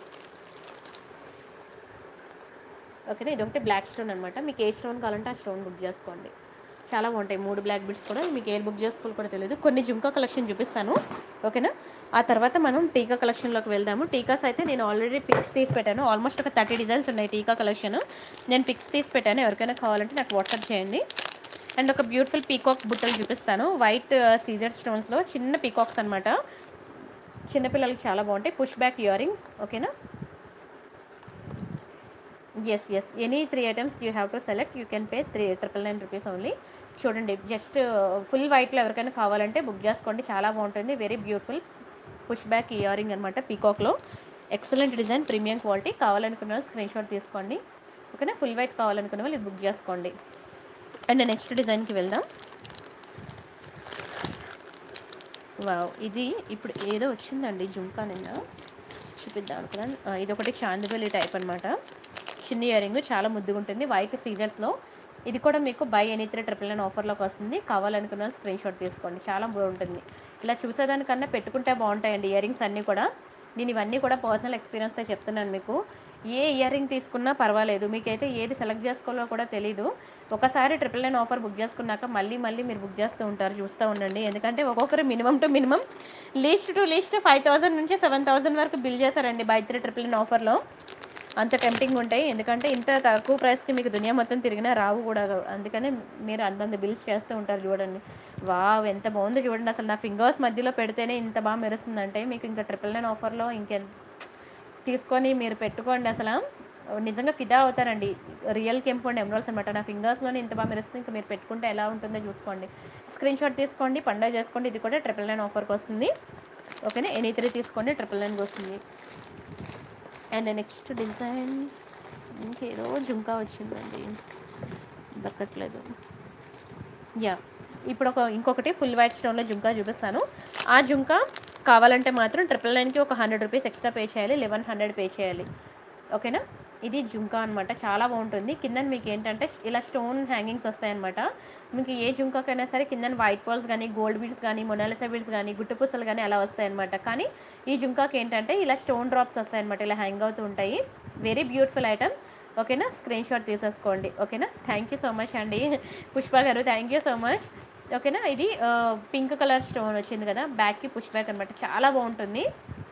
ఓకేనా ఇది ఒకటి బ్లాక్ స్టోన్ అనమాట మీకు ఏ స్టోన్ కావాలంటే ఆ స్టోన్ బుక్ చేసుకోండి చాలా బాగుంటాయి మూడు బ్లాక్ బిట్స్ కూడా మీకు ఏ బుక్ చేసుకోవాలి కూడా తెలియదు కొన్ని జుంకా కలెక్షన్ చూపిస్తాను ఓకేనా ఆ తర్వాత మనం టీకా కలెక్షన్లోకి వెళ్దాము టీకాస్ అయితే నేను ఆల్రెడీ పిక్స్ తీసి పెట్టాను ఆల్మోస్ట్ ఒక థర్టీ డిజైన్స్ ఉన్నాయి టీకా కలెక్షన్ నేను పిక్స్ తీసి పెట్టాను ఎవరికైనా కావాలంటే నాకు వాట్సాప్ చేయండి అండ్ ఒక బ్యూటిఫుల్ పీకాక్ బుట్టలు చూపిస్తాను వైట్ సీజర్ స్టోన్స్లో చిన్న పీకాక్స్ అనమాట చిన్నపిల్లలకి చాలా బాగుంటాయి పుష్ బ్యాక్ ఇయర్ రింగ్స్ ఓకేనా yes yes any three items you have to select you can pay three triple nine rupees only చూడండి జస్ట్ ఫుల్ వైట్లో ఎవరికైనా కావాలంటే బుక్ చేసుకోండి చాలా బాగుంటుంది very beautiful push back ear ring అనమాట పీకాక్లో ఎక్సలెంట్ డిజైన్ ప్రీమియం క్వాలిటీ కావాలనుకున్న వాళ్ళు స్క్రీన్ షాట్ తీసుకోండి ఓకేనా ఫుల్ వైట్ కావాలనుకున్న వాళ్ళు ఇది బుక్ చేసుకోండి అండ్ నెక్స్ట్ డిజైన్కి వెళ్దాం వావ్ ఇది ఇప్పుడు ఏదో వచ్చిందండి జుంకా నిన్న చూపిద్దాం అనుకున్నాను ఆ, ఇది ఒకటి చాందిబెల్లి టైప్ అనమాట చిన్న ఇయర్ రింగ్ చాలా ముద్దుగా ఉంటుంది వైట్ సీజర్స్లో ఇది కూడా మీకు buy any three triple nine ఆఫర్లోకి వస్తుంది కావాలనుకున్న స్క్రీన్ షాట్ తీసుకోండి చాలా బాగుంటుంది ఇలా చూసేదానికన్నా పెట్టుకుంటే బాగుంటాయండి ఇయర్ రింగ్స్ అన్నీ కూడా నేను ఇవన్నీ కూడా పర్సనల్ ఎక్స్పీరియన్స్తో చెప్తున్నాను మీకు ఏ ఇయర్ రింగ్ తీసుకున్నా పర్వాలేదు మీకైతే ఏది సెలెక్ట్ చేసుకోవాలో కూడా తెలీదు ఒకసారి ట్రిపుల్ నైన్ ఆఫర్ బుక్ చేసుకున్నాక మళ్ళీ మళ్ళీ మీరు బుక్ చేస్తూ ఉంటారు చూస్తూ ఉండండి ఎందుకంటే ఒక్కొక్కరు minimum to minimum least to least five thousand నుంచి సెవెన్ థౌసండ్ వరకు బిల్ చేశారండి బై త్రీ ట్రిపుల్ నైన్ ఆఫర్లో అంత టెంప్టింగ్ ఉంటాయి ఎందుకంటే ఇంత తక్కువ ప్రైస్కి మీకు దునియా మొత్తం తిరిగినా రావు కూడా అందుకనే మీరు అంతంత బిల్స్ చేస్తూ ఉంటారు చూడండి వావ్ ఎంత బాగుందో చూడండి అసలు నా ఫింగర్స్ మధ్యలో పెడితేనే ఇంత బాగా మెరుస్తుందంటే మీకు ఇంకా ట్రిపుల్ నైన్ ఆఫర్లో ఇంకెంత తీసుకొని మీరు పెట్టుకోండి అసలు నిజంగా ఫిదా అవుతారండి రియల్ కెంపు అండ్ ఎమరాల్స్ అనమాట నా ఫింగర్స్లోనే ఇంత బాగా మెరుస్తుంది ఇంకా మీరు పెట్టుకుంటే ఎలా ఉంటుందో చూసుకోండి స్క్రీన్ షాట్ తీసుకోండి పండుగ చేసుకోండి ఇది కూడా ట్రిపుల్ నైన్ ఆఫర్కి వస్తుంది ఓకేనా ఎనీ త్రీ తీసుకోండి ట్రిపుల్ నైన్కి వస్తుంది అండ్ నెక్స్ట్ డిజైన్ ఇంకేదో జుంకా వచ్చిందండి దక్కట్లేదు యా ఇప్పుడు ఒక ఇంకొకటి ఫుల్ వైట్ స్టోన్లో జుంకా చూపిస్తాను ఆ జుంకా కావాలంటే మాత్రం ట్రిపుల్ నైన్కి ఒక హండ్రెడ్ రూపీస్ ఎక్స్ట్రా పే చేయాలి లెవెన్ హండ్రెడ్ పే చేయాలి ఓకేనా ఇది జుంకా అనమాట చాలా బాగుంటుంది కింద మీకు ఏంటంటే ఇలా స్టోన్ హ్యాంగింగ్స్ వస్తాయన్నమాట మీకు ఏ జుంకాకైనా సరే కింద వైట్ బాల్స్ కానీ గోల్డ్ బీడ్స్ కానీ మొనాలిసా బీడ్స్ కానీ గుట్టుపూసలు కానీ అలా వస్తాయన్నమాట కానీ ఈ జుంకాకి ఏంటంటే ఇలా స్టోన్ డ్రాప్స్ వస్తాయన్నమాట ఇలా హ్యాంగ్ అవుతూ ఉంటాయి వెరీ బ్యూటిఫుల్ ఐటమ్ ఓకేనా స్క్రీన్ షాట్ తీసేసుకోండి ఓకేనా థ్యాంక్ యూ సో మచ్ అండి పుష్ప గారు థ్యాంక్ యూ సో మచ్ ఓకేనా ఇది పింక్ కలర్ స్టోన్ వచ్చింది కదా బ్యాక్కి పుష్ బ్యాక్ అనమాట చాలా బాగుంటుంది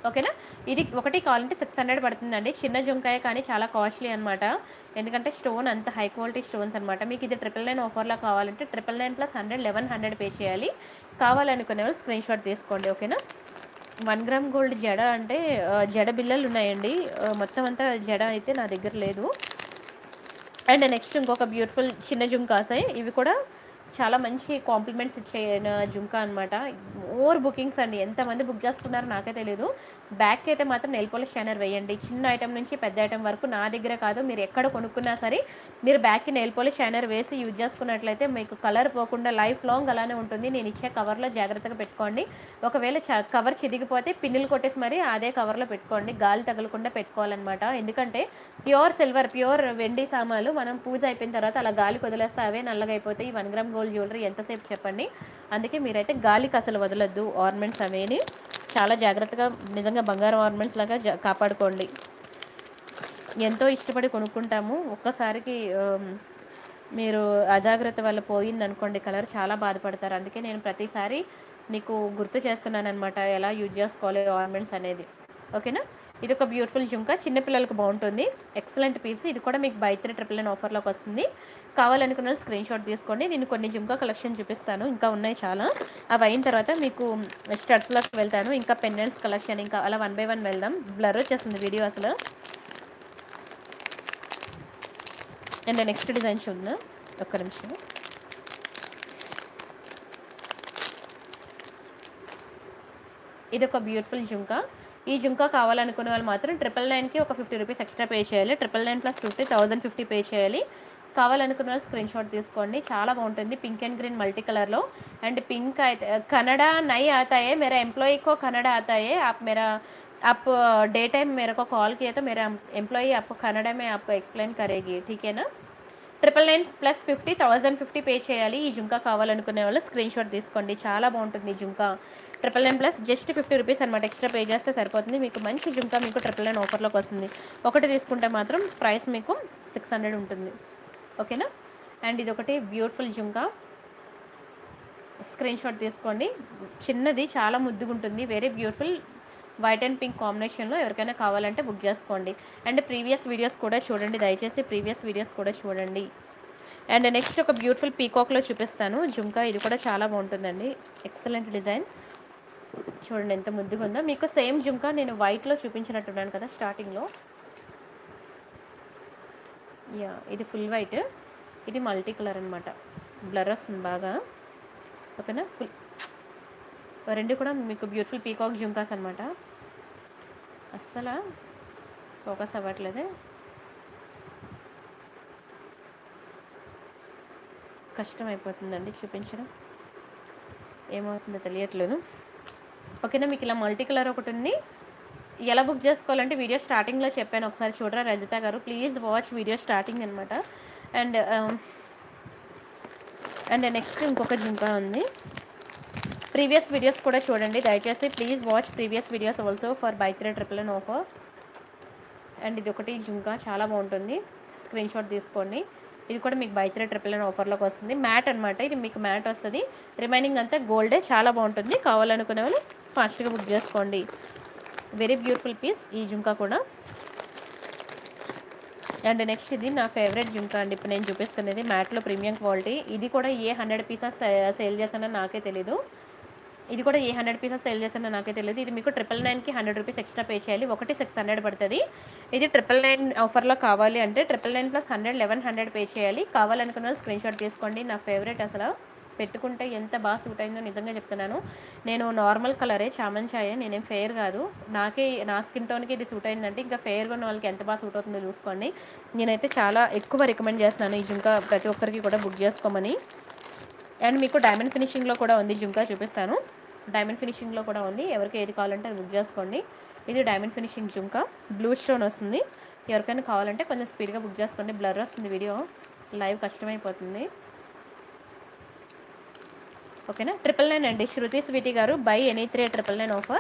ఓకేనా ఇది ఒకటి కావాలంటే సిక్స్ హండ్రెడ్ పడుతుందండి చిన్న జుంకాయ కానీ చాలా కాస్ట్లీ అనమాట ఎందుకంటే స్టోన్ అంత హై క్వాలిటీ స్టోన్స్ అనమాట మీకు ఇది ట్రిపుల్ నైన్ ఆఫర్లో కావాలంటే triple nine plus hundred eleven hundred pay చేయాలి కావాలనుకునే వాళ్ళు స్క్రీన్ షాట్ తీసుకోండి ఓకేనా వన్ గ్రామ్ గోల్డ్ జడ అంటే ఆ, జడ బిల్లలు ఉన్నాయండి ఆ, మొత్తం అంతా జడ అయితే నా దగ్గర లేదు అండ్ నెక్స్ట్ ఇంకొక బ్యూటిఫుల్ చిన్న జుంకాసే ఇవి కూడా చాలా మంచి కాంప్లిమెంట్స్ ఇచ్చే జుంకా అనమాట మోర్ బుకింగ్స్ అండి ఎంతమంది బుక్ చేసుకున్నారో నాకే తెలియదు బ్యాక్ అయితే మాత్రం నెల్ పోలిష్ షైనర్ వేయండి చిన్న ఐటమ్ నుంచి పెద్ద ఐటమ్ వరకు నా దగ్గర కాదు మీరు ఎక్కడ కొనుక్కున్నా సరే మీరు బ్యాక్కి నెల్ పోలిష్ షైనర్ వేసి యూజ్ చేసుకున్నట్లయితే మీకు కలర్ పోకుండా లైఫ్ లాంగ్ అలానే ఉంటుంది నేను ఇచ్చే కవర్లో జాగ్రత్తగా పెట్టుకోండి ఒకవేళ కవర్ చిదిగిపోతే పిన్నులు కొట్టేసి మరి అదే కవర్లో పెట్టుకోండి గాలి తగలకుండా పెట్టుకోవాలన్నమాట ఎందుకంటే ప్యూర్ సిల్వర్ ప్యూర్ వెండి సామాన్లు మనం పూజ అయిపోయిన తర్వాత అలా గాలి వదిలేస్తే అవే నల్లగా అయిపోతాయి వన్ గ్రామ్ గోల్డ్ జ్యువెలరీ ఎంతసేపు చెప్పండి అందుకే మీరైతే గాలికి అసలు వదలొద్దు ఆర్నమెంట్స్ అవేని చాలా జాగ్రత్తగా నిజంగా బంగారం ఆర్నమెంట్స్ లాగా జా- కాపాడుకోండి ఎంతో ఇష్టపడి కొనుక్కుంటాము ఒక్కసారికి ఆమ్, మీరు అజాగ్రత్త వల్ల పోయింది అనుకోండి కలర్ చాలా బాధపడతారు అందుకే నేను ప్రతిసారి మీకు గుర్తు చేస్తున్నాను అనమాట ఎలా యూజ్ చేసుకోవాలి ఆర్నమెంట్స్ అనేది ఓకేనా ఇది ఒక బ్యూటిఫుల్ జుంకా చిన్నపిల్లలకు బాగుంటుంది ఎక్సలెంట్ పీస్ ఇది కూడా మీకు బై త్రీ ట్రిపుల్ నైన్ ఆఫర్లోకి వస్తుంది కావాలనుకున్న స్క్రీన్ షాట్ తీసుకోండి నేను కొన్ని జుంకా కలెక్షన్ చూపిస్తాను ఇంకా ఉన్నాయి చాలా అవి అయిన తర్వాత మీకు స్టడ్స్లోకి వెళ్తాను ఇంకా పెండెంట్స్ కలెక్షన్ ఇంకా అలా వన్ బై వన్ వెళ్దాం బ్లర్ వచ్చేస్తుంది వీడియో అసలు అండ్ నెక్స్ట్ డిజైన్ చూద్దాం ఒక్క నిమిషం ఇది ఒక బ్యూటిఫుల్ జుంకా ఈ జుంకా కావాలనుకునే వాళ్ళు మాత్రం ట్రిపుల్ నైన్కి ఒక ఫిఫ్టీ రూపీస్ ఎక్స్ట్రా పే చేయాలి triple nine plus fifty thousand fifty pay చేయాలి కావాలనుకున్న వాళ్ళు స్క్రీన్ షాట్ తీసుకోండి చాలా బాగుంటుంది పింక్ అండ్ గ్రీన్ మల్టీ కలర్లో అండ్ పింక్ అయితే కన్నడ నై आता है मेरा एम्प्लॉय को कन्नड़ आता है आप मेरा आप डे टाइम मेरे को कॉल किया तो मेरा एम्प्लॉय आपको कन्नड़ में आपको एक्सप्लेन करेगी ठीक है ना triple nine plus fifty thousand fifty pay చేయాలి ఈ జుంకా కావాలనుకునే వాళ్ళు స్క్రీన్ షాట్ తీసుకోండి చాలా బాగుంటుంది ఈ jhumka triple nine plus just fifty rupees అనమాట ఎక్స్ట్రా పే చేస్తే సరిపోతుంది మీకు మంచి జుంకా మీకు ట్రిపుల్ నైన్ ఆఫర్లోకి వస్తుంది ఒకటి తీసుకుంటే మాత్రం ప్రైస్ మీకు సిక్స్ హండ్రెడ్ ఉంటుంది ఓకేనా అండ్ ఇది ఒకటి బ్యూటిఫుల్ జుంకా స్క్రీన్ షాట్ తీసుకోండి చిన్నది చాలా ముద్దుగా ఉంటుంది very beautiful white and pink కాంబినేషన్లో ఎవరికైనా కావాలంటే బుక్ చేసుకోండి అండ్ ప్రీవియస్ వీడియోస్ కూడా చూడండి దయచేసి ప్రీవియస్ వీడియోస్ కూడా చూడండి అండ్ నెక్స్ట్ ఒక బ్యూటిఫుల్ పీకాక్లో చూపిస్తాను జుంకా ఇది కూడా చాలా బాగుంటుందండి ఎక్సలెంట్ డిజైన్ చూడండి ఎంత ముద్దుగా ఉందో మీకు సేమ్ జుంకా నేను వైట్లో చూపించినట్టున్నాను కదా స్టార్టింగ్లో యా ఇది ఫుల్ వైట్ ఇది మల్టీ కలర్ అనమాట బ్లర్ వస్తుంది బాగా ఓకేనా ఫుల్ రెండు కూడా మీకు బ్యూటిఫుల్ పీకాక్ జుంకాస్ అనమాట అస్సలు ఫోకస్ అవ్వట్లేదు కష్టం అయిపోతుందండి చూపించడం ఏమవుతుందో తెలియట్లేదు ఓకేనా మీకు ఇలా మల్టీ కలర్ ఒకటి ఉంది ఎలా బుక్ చేసుకోవాలంటే వీడియో స్టార్టింగ్లో చెప్పాను ఒకసారి చూడరా Rajitha garu please watch video starting అనమాట అండ్ అండ్ నెక్స్ట్ ఇంకొక జుంకా ఉంది ప్రీవియస్ వీడియోస్ కూడా చూడండి దయచేసి please watch previous videos also for buy three triple and offer and ఇది ఒకటి జుంకా చాలా బాగుంటుంది స్క్రీన్ షాట్ తీసుకోండి ఇది కూడా మీకు బై త్రీ ట్రిపుల్ అండ్ ఆఫర్లోకి వస్తుంది మ్యాట్ అనమాట ఇది మీకు మ్యాట్ వస్తుంది రిమైనింగ్ అంతా గోల్డే చాలా బాగుంటుంది కావాలనుకునే వాళ్ళు ఫాస్ట్గా బుక్ చేసుకోండి వెరీ బ్యూటిఫుల్ పీస్ ఈ జుంకా కూడా అండ్ నెక్స్ట్ ఇది నా ఫేవరెట్ జుంకా అండి ఇప్పుడు నేను చూపిస్తున్నది మ్యాట్లో ప్రీమియం క్వాలిటీ ఇది కూడా ఏ హండ్రెడ్ పీసెస్ సేల్ చేస్తానో నాకే తెలీదు ఇది కూడా ఏ హండ్రెడ్ పీసెస్ సేల్ చేస్తానో నాకే తెలియదు ఇది మీకు ట్రిపుల్ నైన్కి హండ్రెడ్ రూపీస్ ఎక్స్ట్రా పే చేయాలి ఒకటి సిక్స్ హండ్రెడ్ పడుతుంది ఇది ట్రిపుల్ నైన్ ఆఫర్లో కావాలి అంటే triple nine plus hundred eleven hundred pay చేయాలి కావాలనుకున్న స్క్రీన్ షాట్ తీసుకోండి నా ఫేవరెట్ అసలు పెట్టుకుంటే ఎంత బాగా సూట్ అయిందో నిజంగా చెప్తున్నాను నేను నార్మల్ కలరే చామన్ ఛాయ నేనేం ఫెయిర్ కాదు నాకే నా స్కిన్ టోన్కి ఇది సూట్ అయిందంటే ఇంకా ఫెయిర్గా ఉన్న వాళ్ళకి ఎంత బాగా సూట్ అవుతుందో చూసుకోండి నేనైతే చాలా ఎక్కువ రికమెండ్ చేస్తున్నాను ఈ జుంకా ప్రతి ఒక్కరికి కూడా బుక్ చేసుకోమని అండ్ మీకు డైమండ్ ఫినిషింగ్లో కూడా ఉంది జుంకా చూపిస్తాను డైమండ్ ఫినిషింగ్లో కూడా ఉంది ఎవరికి ఏది కావాలంటే అది బుక్ చేసుకోండి ఇది diamond finishing jhumka blue stone వస్తుంది ఎవరికైనా కావాలంటే కొంచెం స్పీడ్గా బుక్ చేసుకోండి బ్లర్ వస్తుంది వీడియో లైవ్ కష్టమైపోతుంది ఓకేనా ట్రిపుల్ నైన్ అండి శృతి స్వీటీ గారు buy any three triple nine offer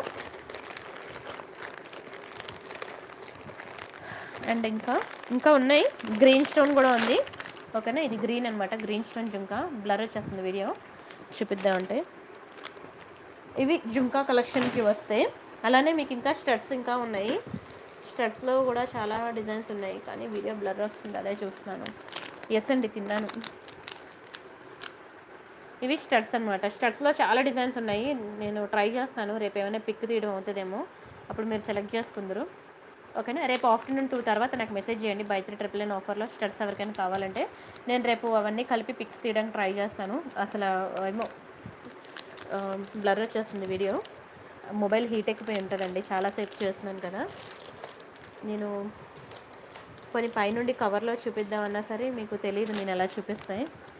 and ఇంకా ఇంకా ఉన్నాయి గ్రీన్ స్టోన్ కూడా ఉంది ఓకేనా ఇది గ్రీన్ అనమాట గ్రీన్ స్టోన్ జుంకా బ్లర్ వచ్చేస్తుంది వీడియో చూపిద్దామంటే ఇవి జుంకా కలెక్షన్కి వస్తే అలానే మీకు ఇంకా స్టడ్స్ ఇంకా ఉన్నాయి స్టడ్స్లో కూడా చాలా డిజైన్స్ ఉన్నాయి కానీ వీడియో బ్లర్ వస్తుంది అదే చూస్తున్నాను ఎస్ అండి తిన్నాను ఇవి స్టడ్స్ అనమాట స్టడ్స్లో చాలా డిజైన్స్ ఉన్నాయి నేను ట్రై చేస్తాను రేపు ఏమైనా పిక్ తీయడం అవుతుందేమో అప్పుడు మీరు సెలెక్ట్ చేసుకుందరు ఓకేనా రేపు ఆఫ్టర్నూన్ టూ తర్వాత నాకు మెసేజ్ చేయండి బై త్రీ ట్రిపుల్ నైన్ ఆఫర్లో స్టడ్స్ ఎవరికైనా కావాలంటే నేను రేపు అవన్నీ కలిపి పిక్స్ తీయడానికి ట్రై చేస్తాను అసలు ఏమో బ్లర్ వచ్చేస్తుంది వీడియో మొబైల్ హీట్ ఎక్కిపోయి ఉంటుందండి చాలాసేపు చేస్తున్నాను కదా నేను కొన్ని పైనుండి కవర్లో చూపిద్దామన్నా సరే మీకు తెలియదు నేను ఎలా చూపిస్తాయి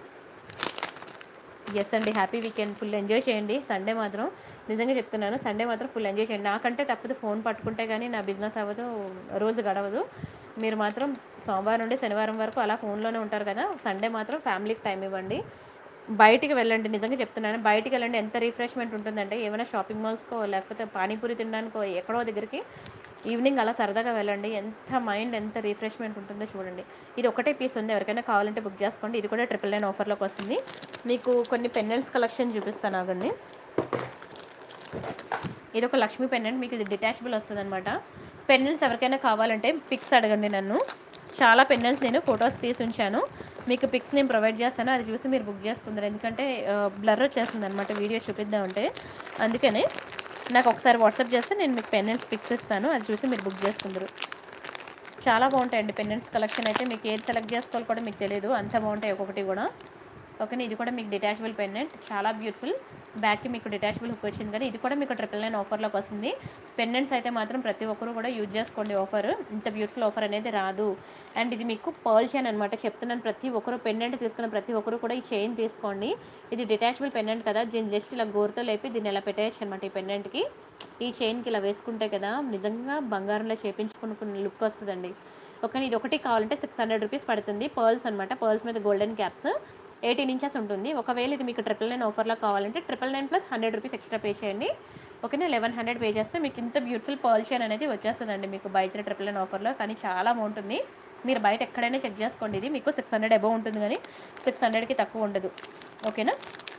ఎస్ అండి హ్యాపీ వీకెండ్ ఫుల్ ఎంజాయ్ చేయండి సండే మాత్రం నిజంగా చెప్తున్నాను సండే మాత్రం ఫుల్ ఎంజాయ్ చేయండి నాకంటే తప్పదు ఫోన్ పట్టుకుంటే కానీ నా బిజినెస్ అవ్వదు రోజు గడవదు మీరు మాత్రం సోమవారం నుండి శనివారం వరకు అలా ఫోన్లోనే ఉంటారు కదా సండే మాత్రం ఫ్యామిలీకి టైం ఇవ్వండి బయటికి వెళ్ళండి నిజంగా చెప్తున్నాను బయటికి వెళ్ళండి ఎంత రిఫ్రెష్మెంట్ ఉంటుందంటే ఏమైనా షాపింగ్ మాల్స్కో లేకపోతే పానీపూరి తినడానికో ఎక్కడో దగ్గరికి ఈవినింగ్ అలా సరదాగా వెళ్ళండి ఎంత మైండ్ ఎంత రిఫ్రెష్మెంట్ ఉంటుందో చూడండి ఇది ఒకటే పీస్ ఉంది ఎవరికైనా కావాలంటే బుక్ చేసుకోండి ఇది కూడా ట్రిపుల్ నైన్ ఆఫర్లోకి వస్తుంది మీకు కొన్ని పెన్నెల్స్ కలెక్షన్ చూపిస్తాను ఆగండి ఇది ఒక లక్ష్మీ పెన్నెంట్ మీకు ఇది డిటాచబుల్ వస్తుంది అనమాట పెన్నెంట్స్ ఎవరికైనా కావాలంటే పిక్స్ అడగండి నన్ను చాలా పెన్నెంట్స్ నేను ఫొటోస్ తీసి ఉంచాను మీకు పిక్స్ నేను ప్రొవైడ్ చేస్తాను అది చూసి మీరు బుక్ చేసుకుందరు ఎందుకంటే బ్లర్ వచ్చేస్తుంది అనమాట వీడియో చూపిద్దామంటే అందుకనే నాకు ఒకసారి వాట్సాప్ చేస్తే నేను మీకు పెన్నెంట్స్ పిక్స్ ఇస్తాను అది చూసి మీరు బుక్ చేసుకుందరు చాలా బాగుంటాయండి పెన్నెంట్స్ కలెక్షన్ అయితే మీకు ఏది సెలెక్ట్ చేసుకోవాలి కూడా మీకు తెలియదు అంత బాగుంటాయి ఒక్కొక్కటి కూడా ఓకేనా ఇది కూడా మీకు డిటాచబుల్ పెన్నెంట్ చాలా బ్యూటిఫుల్ బ్యాక్కి మీకు డిటాచబుల్ హుక్ వచ్చింది కదా ఇది కూడా మీకు ట్రిపుల్ నైన్ ఆఫర్లోకి వస్తుంది పెన్నెంట్స్ అయితే మాత్రం ప్రతి ఒక్కరు కూడా యూజ్ చేసుకోండి ఆఫర్ ఇంత బ్యూటిఫుల్ ఆఫర్ అనేది రాదు అండ్ ఇది మీకు పర్ల్ చైన్ అనమాట చెప్తున్నాను ప్రతి ఒక్కరు పెన్నెంట్ తీసుకున్న ప్రతి ఒక్కరు కూడా ఈ చైన్ తీసుకోండి ఇది డిటాచబుల్ పెన్నెంట్ కదా దీన్ని జస్ట్ ఇలా గోరుతో లేపి దీన్ని ఇలా పెట్టేయచ్చు అనమాట ఈ పెన్నెంట్కి ఈ చైన్కి ఇలా వేసుకుంటే కదా నిజంగా బంగారంలో చేపించుకున్న లుక్ వస్తుందండి ఓకే ఇది ఒకటి కావాలంటే సిక్స్ హండ్రెడ్ రూపీస్ పడుతుంది పర్ల్స్ అనమాట పర్ల్స్ మీద గోల్డెన్ క్యాప్స్ ఎయిటీన్ ఇంచెస్ ఉంటుంది ఒకవేళ ఇది మీకు ట్రిపుల్ నైన్ ఆఫర్లో కావాలంటే triple nine plus hundred rupees extra pay చేయండి ఓకేనా లెవెన్ హండ్రెడ్ పే చేస్తే మీకు ఇంత బ్యూటిఫుల్ పర్ల్ చైన్ అనేది వచ్చేస్తుందండి మీకు బై త్రీ ట్రిపుల్ నైన్ ఆఫర్లో కానీ చాలా బాగుంటుంది మీరు బయట ఎక్కడైనా చెక్ చేసుకోండి ఇది మీకు సిక్స్ హండ్రెడ్ అబౌవ్ ఉంటుంది కానీ సిక్స్ హండ్రెడ్కి తక్కువ ఉండదు ఓకేనా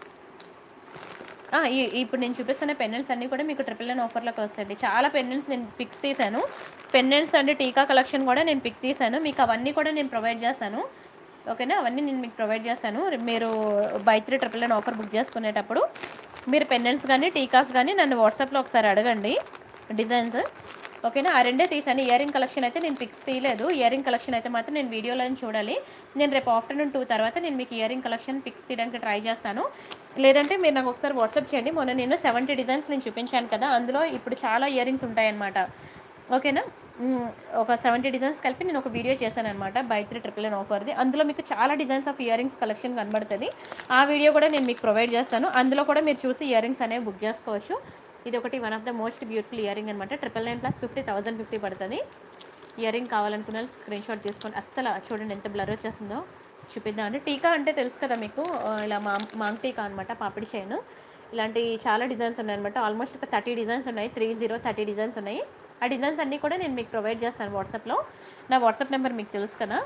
ఆ, ఈ ఇప్పుడు నేను చూపిస్తున్న పెన్నెల్స్ అన్నీ కూడా మీకు ట్రిపుల్ నైన్ ఆఫర్లోకి వస్తాయండి చాలా పెన్నెల్స్ నేను పిక్స్ తీశాను పెన్నెల్స్ అండ్ టీకా కలెక్షన్ కూడా నేను పిక్ తీశాను మీకు అవన్నీ కూడా నేను ప్రొవైడ్ చేస్తాను ఓకేనా అవన్నీ నేను మీకు ప్రొవైడ్ చేస్తాను మీరు buy three triple nine offer book చేసుకునేటప్పుడు మీరు పెన్నెల్స్ కానీ టీకాస్ కానీ నన్ను వాట్సాప్లో ఒకసారి అడగండి డిజైన్స్ ఓకేనా ఆ రెండే తీసాను ఇయర్ రింగ్ కలెక్షన్ అయితే నేను ఫిక్స్ తీయలేదు ఇయర్ రింగ్ కలెక్షన్ అయితే మాత్రం నేను వీడియోలో చూడాలి నేను రేపు ఆఫ్టర్నూన్ టూ తర్వాత నేను మీకు ఇయర్ రింగ్ కలెక్షన్ ఫిక్స్ తీయడానికి ట్రై చేస్తాను లేదంటే మీరు నాకు ఒకసారి వాట్సాప్ చేయండి మొన్న నేను సెవెంటీ డిజైన్స్ నేను చూపించాను కదా అందులో ఇప్పుడు చాలా ఇయర్ రింగ్స్ ఉంటాయన్నమాట ఓకేనా మ్, ఒక సెవెంటీ డిజైన్స్ కలిపి నేను ఒక వీడియో చేశాను అనమాట బై త్రీ ట్రిపుల్ నైన్ ఆఫర్ది అందులో మీకు చాలా designs of ear rings collection కనబడుతుంది ఆ వీడియో కూడా నేను మీకు ప్రొవైడ్ చేస్తాను అందులో కూడా మీరు చూసి ఇయర్ రింగ్స్ అనేవి బుక్ చేసుకోవచ్చు ఇది ఒకటి one of the most beautiful ear ring అనమాట triple nine plus fifty thousand fifty పడుతుంది ఇయర్ రింగ్ కావాలనుకున్న స్క్రీన్ షాట్ తీసుకోండి అస్సలు చూడండి ఎంత బ్లర్ వచ్చేస్తుందో చూపిద్దామండి టీకా అంటే తెలుసు కదా మీకు ఆ, ఇలా మా మాంగ్ టీకా అనమాట పాపిడి చైన్ ఇలాంటి చాలా డిజైన్స్ ఉన్నాయి అనమాట ఆల్మోస్ట్ ఒక థర్టీ డిజైన్స్ ఉన్నాయి త్రీ జీరో థర్టీ డిజైన్స్ ఉన్నాయి ఆ డిజైన్స్ అన్నీ కూడా నేను మీకు ప్రొవైడ్ చేస్తాను వాట్సాప్లో నా వాట్సాప్ నెంబర్ మీకు తెలుసు కదా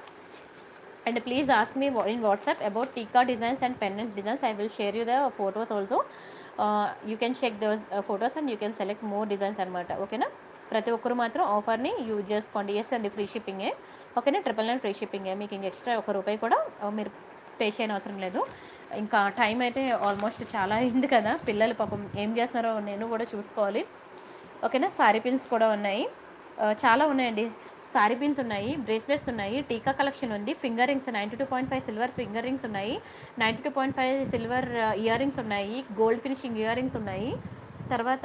and please ask me wha- in whatsapp about tika designs and pendant designs i will share you the photos also uh, you can check those uh, photos and you can select more designs అనమాట ఓకేనా ప్రతి ఒక్కరు మాత్రం ఆఫర్ని use చేసుకోండి yes అండి free షిప్పింగే ఓకేనా ట్రిపుల్ నైన్ ఫ్రీ షిప్పింగే మీకు ఇంక ఎక్స్ట్రా ఒక రూపాయి కూడా uh, మీరు పే చేయని అవసరం లేదు ఇంకా టైం అయితే ఆల్మోస్ట్ చాలా అయింది కదా పిల్లలు పాపం ఏం చేస్తున్నారో నేను కూడా చూసుకోవాలి ఓకేనా సారీ పిన్స్ కూడా ఉన్నాయి ఆ, చాలా ఉన్నాయండి సారీ పిన్స్ ఉన్నాయి బ్రేస్లెట్స్ ఉన్నాయి టీకా కలెక్షన్ ఉంది finger rings ninety two point five silver finger rings ఉన్నాయి ninety two point five silver ear rings ఉన్నాయి గోల్డ్ ఫినిషింగ్ ఇయర్ రింగ్స్ ఉన్నాయి తర్వాత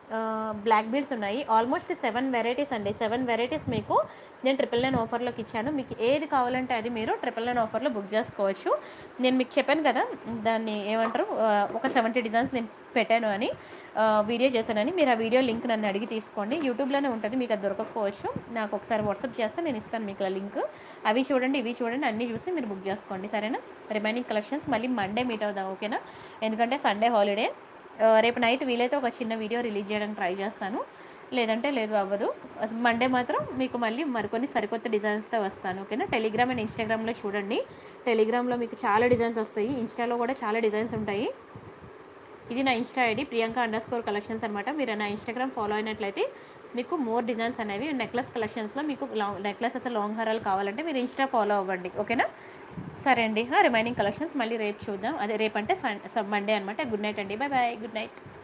బ్లాక్ బీడ్స్ ఉన్నాయి ఆల్మోస్ట్ సెవెన్ వెరైటీస్ అండి సెవెన్ వెరైటీస్ మీకు నేను ట్రిపుల్ నైన్ ఆఫర్లోకి ఇచ్చాను మీకు ఏది కావాలంటే అది మీరు ట్రిపుల్ నైన్ ఆఫర్లో బుక్ చేసుకోవచ్చు నేను మీకు చెప్పాను కదా దాన్ని ఏమంటారు ఆ, ఒక సెవెంటీ డిజైన్స్ నేను పెట్టాను అని ఆ, వీడియో చేశానని మీరు ఆ వీడియో లింక్ నన్ను అడిగి తీసుకోండి యూట్యూబ్లోనే ఉంటుంది మీకు అది దొరకకపోవచ్చు నాకు ఒకసారి వాట్సాప్ చేస్తే నేను ఇస్తాను మీకు ఆ లింక్ అవి చూడండి ఇవి చూడండి అన్నీ చూసి మీరు బుక్ చేసుకోండి సరేనా రిమైనింగ్ కలెక్షన్స్ మళ్ళీ మండే మీట్ అవుదాం ఓకేనా ఎందుకంటే సండే హాలిడే ఆ, రేపు నైట్ వీలైతే ఒక చిన్న వీడియో రిలీజ్ చేయడానికి ట్రై చేస్తాను లేదంటే లేదు అవ్వదు మండే మాత్రం మీకు మళ్ళీ మరికొన్ని సరికొత్త డిజైన్స్తో వస్తాను ఓకేనా టెలిగ్రామ్ అండ్ ఇన్స్టాగ్రామ్లో చూడండి టెలిగ్రామ్లో మీకు చాలా డిజైన్స్ వస్తాయి ఇన్స్టాలో కూడా చాలా డిజైన్స్ ఉంటాయి ఇది నా Insta ID Priyanka underscore collections అనమాట మీరు నా ఇన్స్టాగ్రామ్ ఫాలో అయినట్లయితే మీకు మోర్ డిజైన్స్ అనేవి నెక్లెస్ కలెక్షన్స్లో మీకు లాంగ్ నెక్లెసెస్ లాంగ్ హారాలు కావాలంటే మీరు ఇన్స్టా ఫాలో అవ్వండి ఓకేనా సరే అండి రిమైనింగ్ కలెక్షన్స్ మళ్ళీ రేపు చూద్దాం అదే రేపు అంటే మండే అనమాట గుడ్ నైట్ అండి బాయ్ బాయ్ గుడ్ నైట్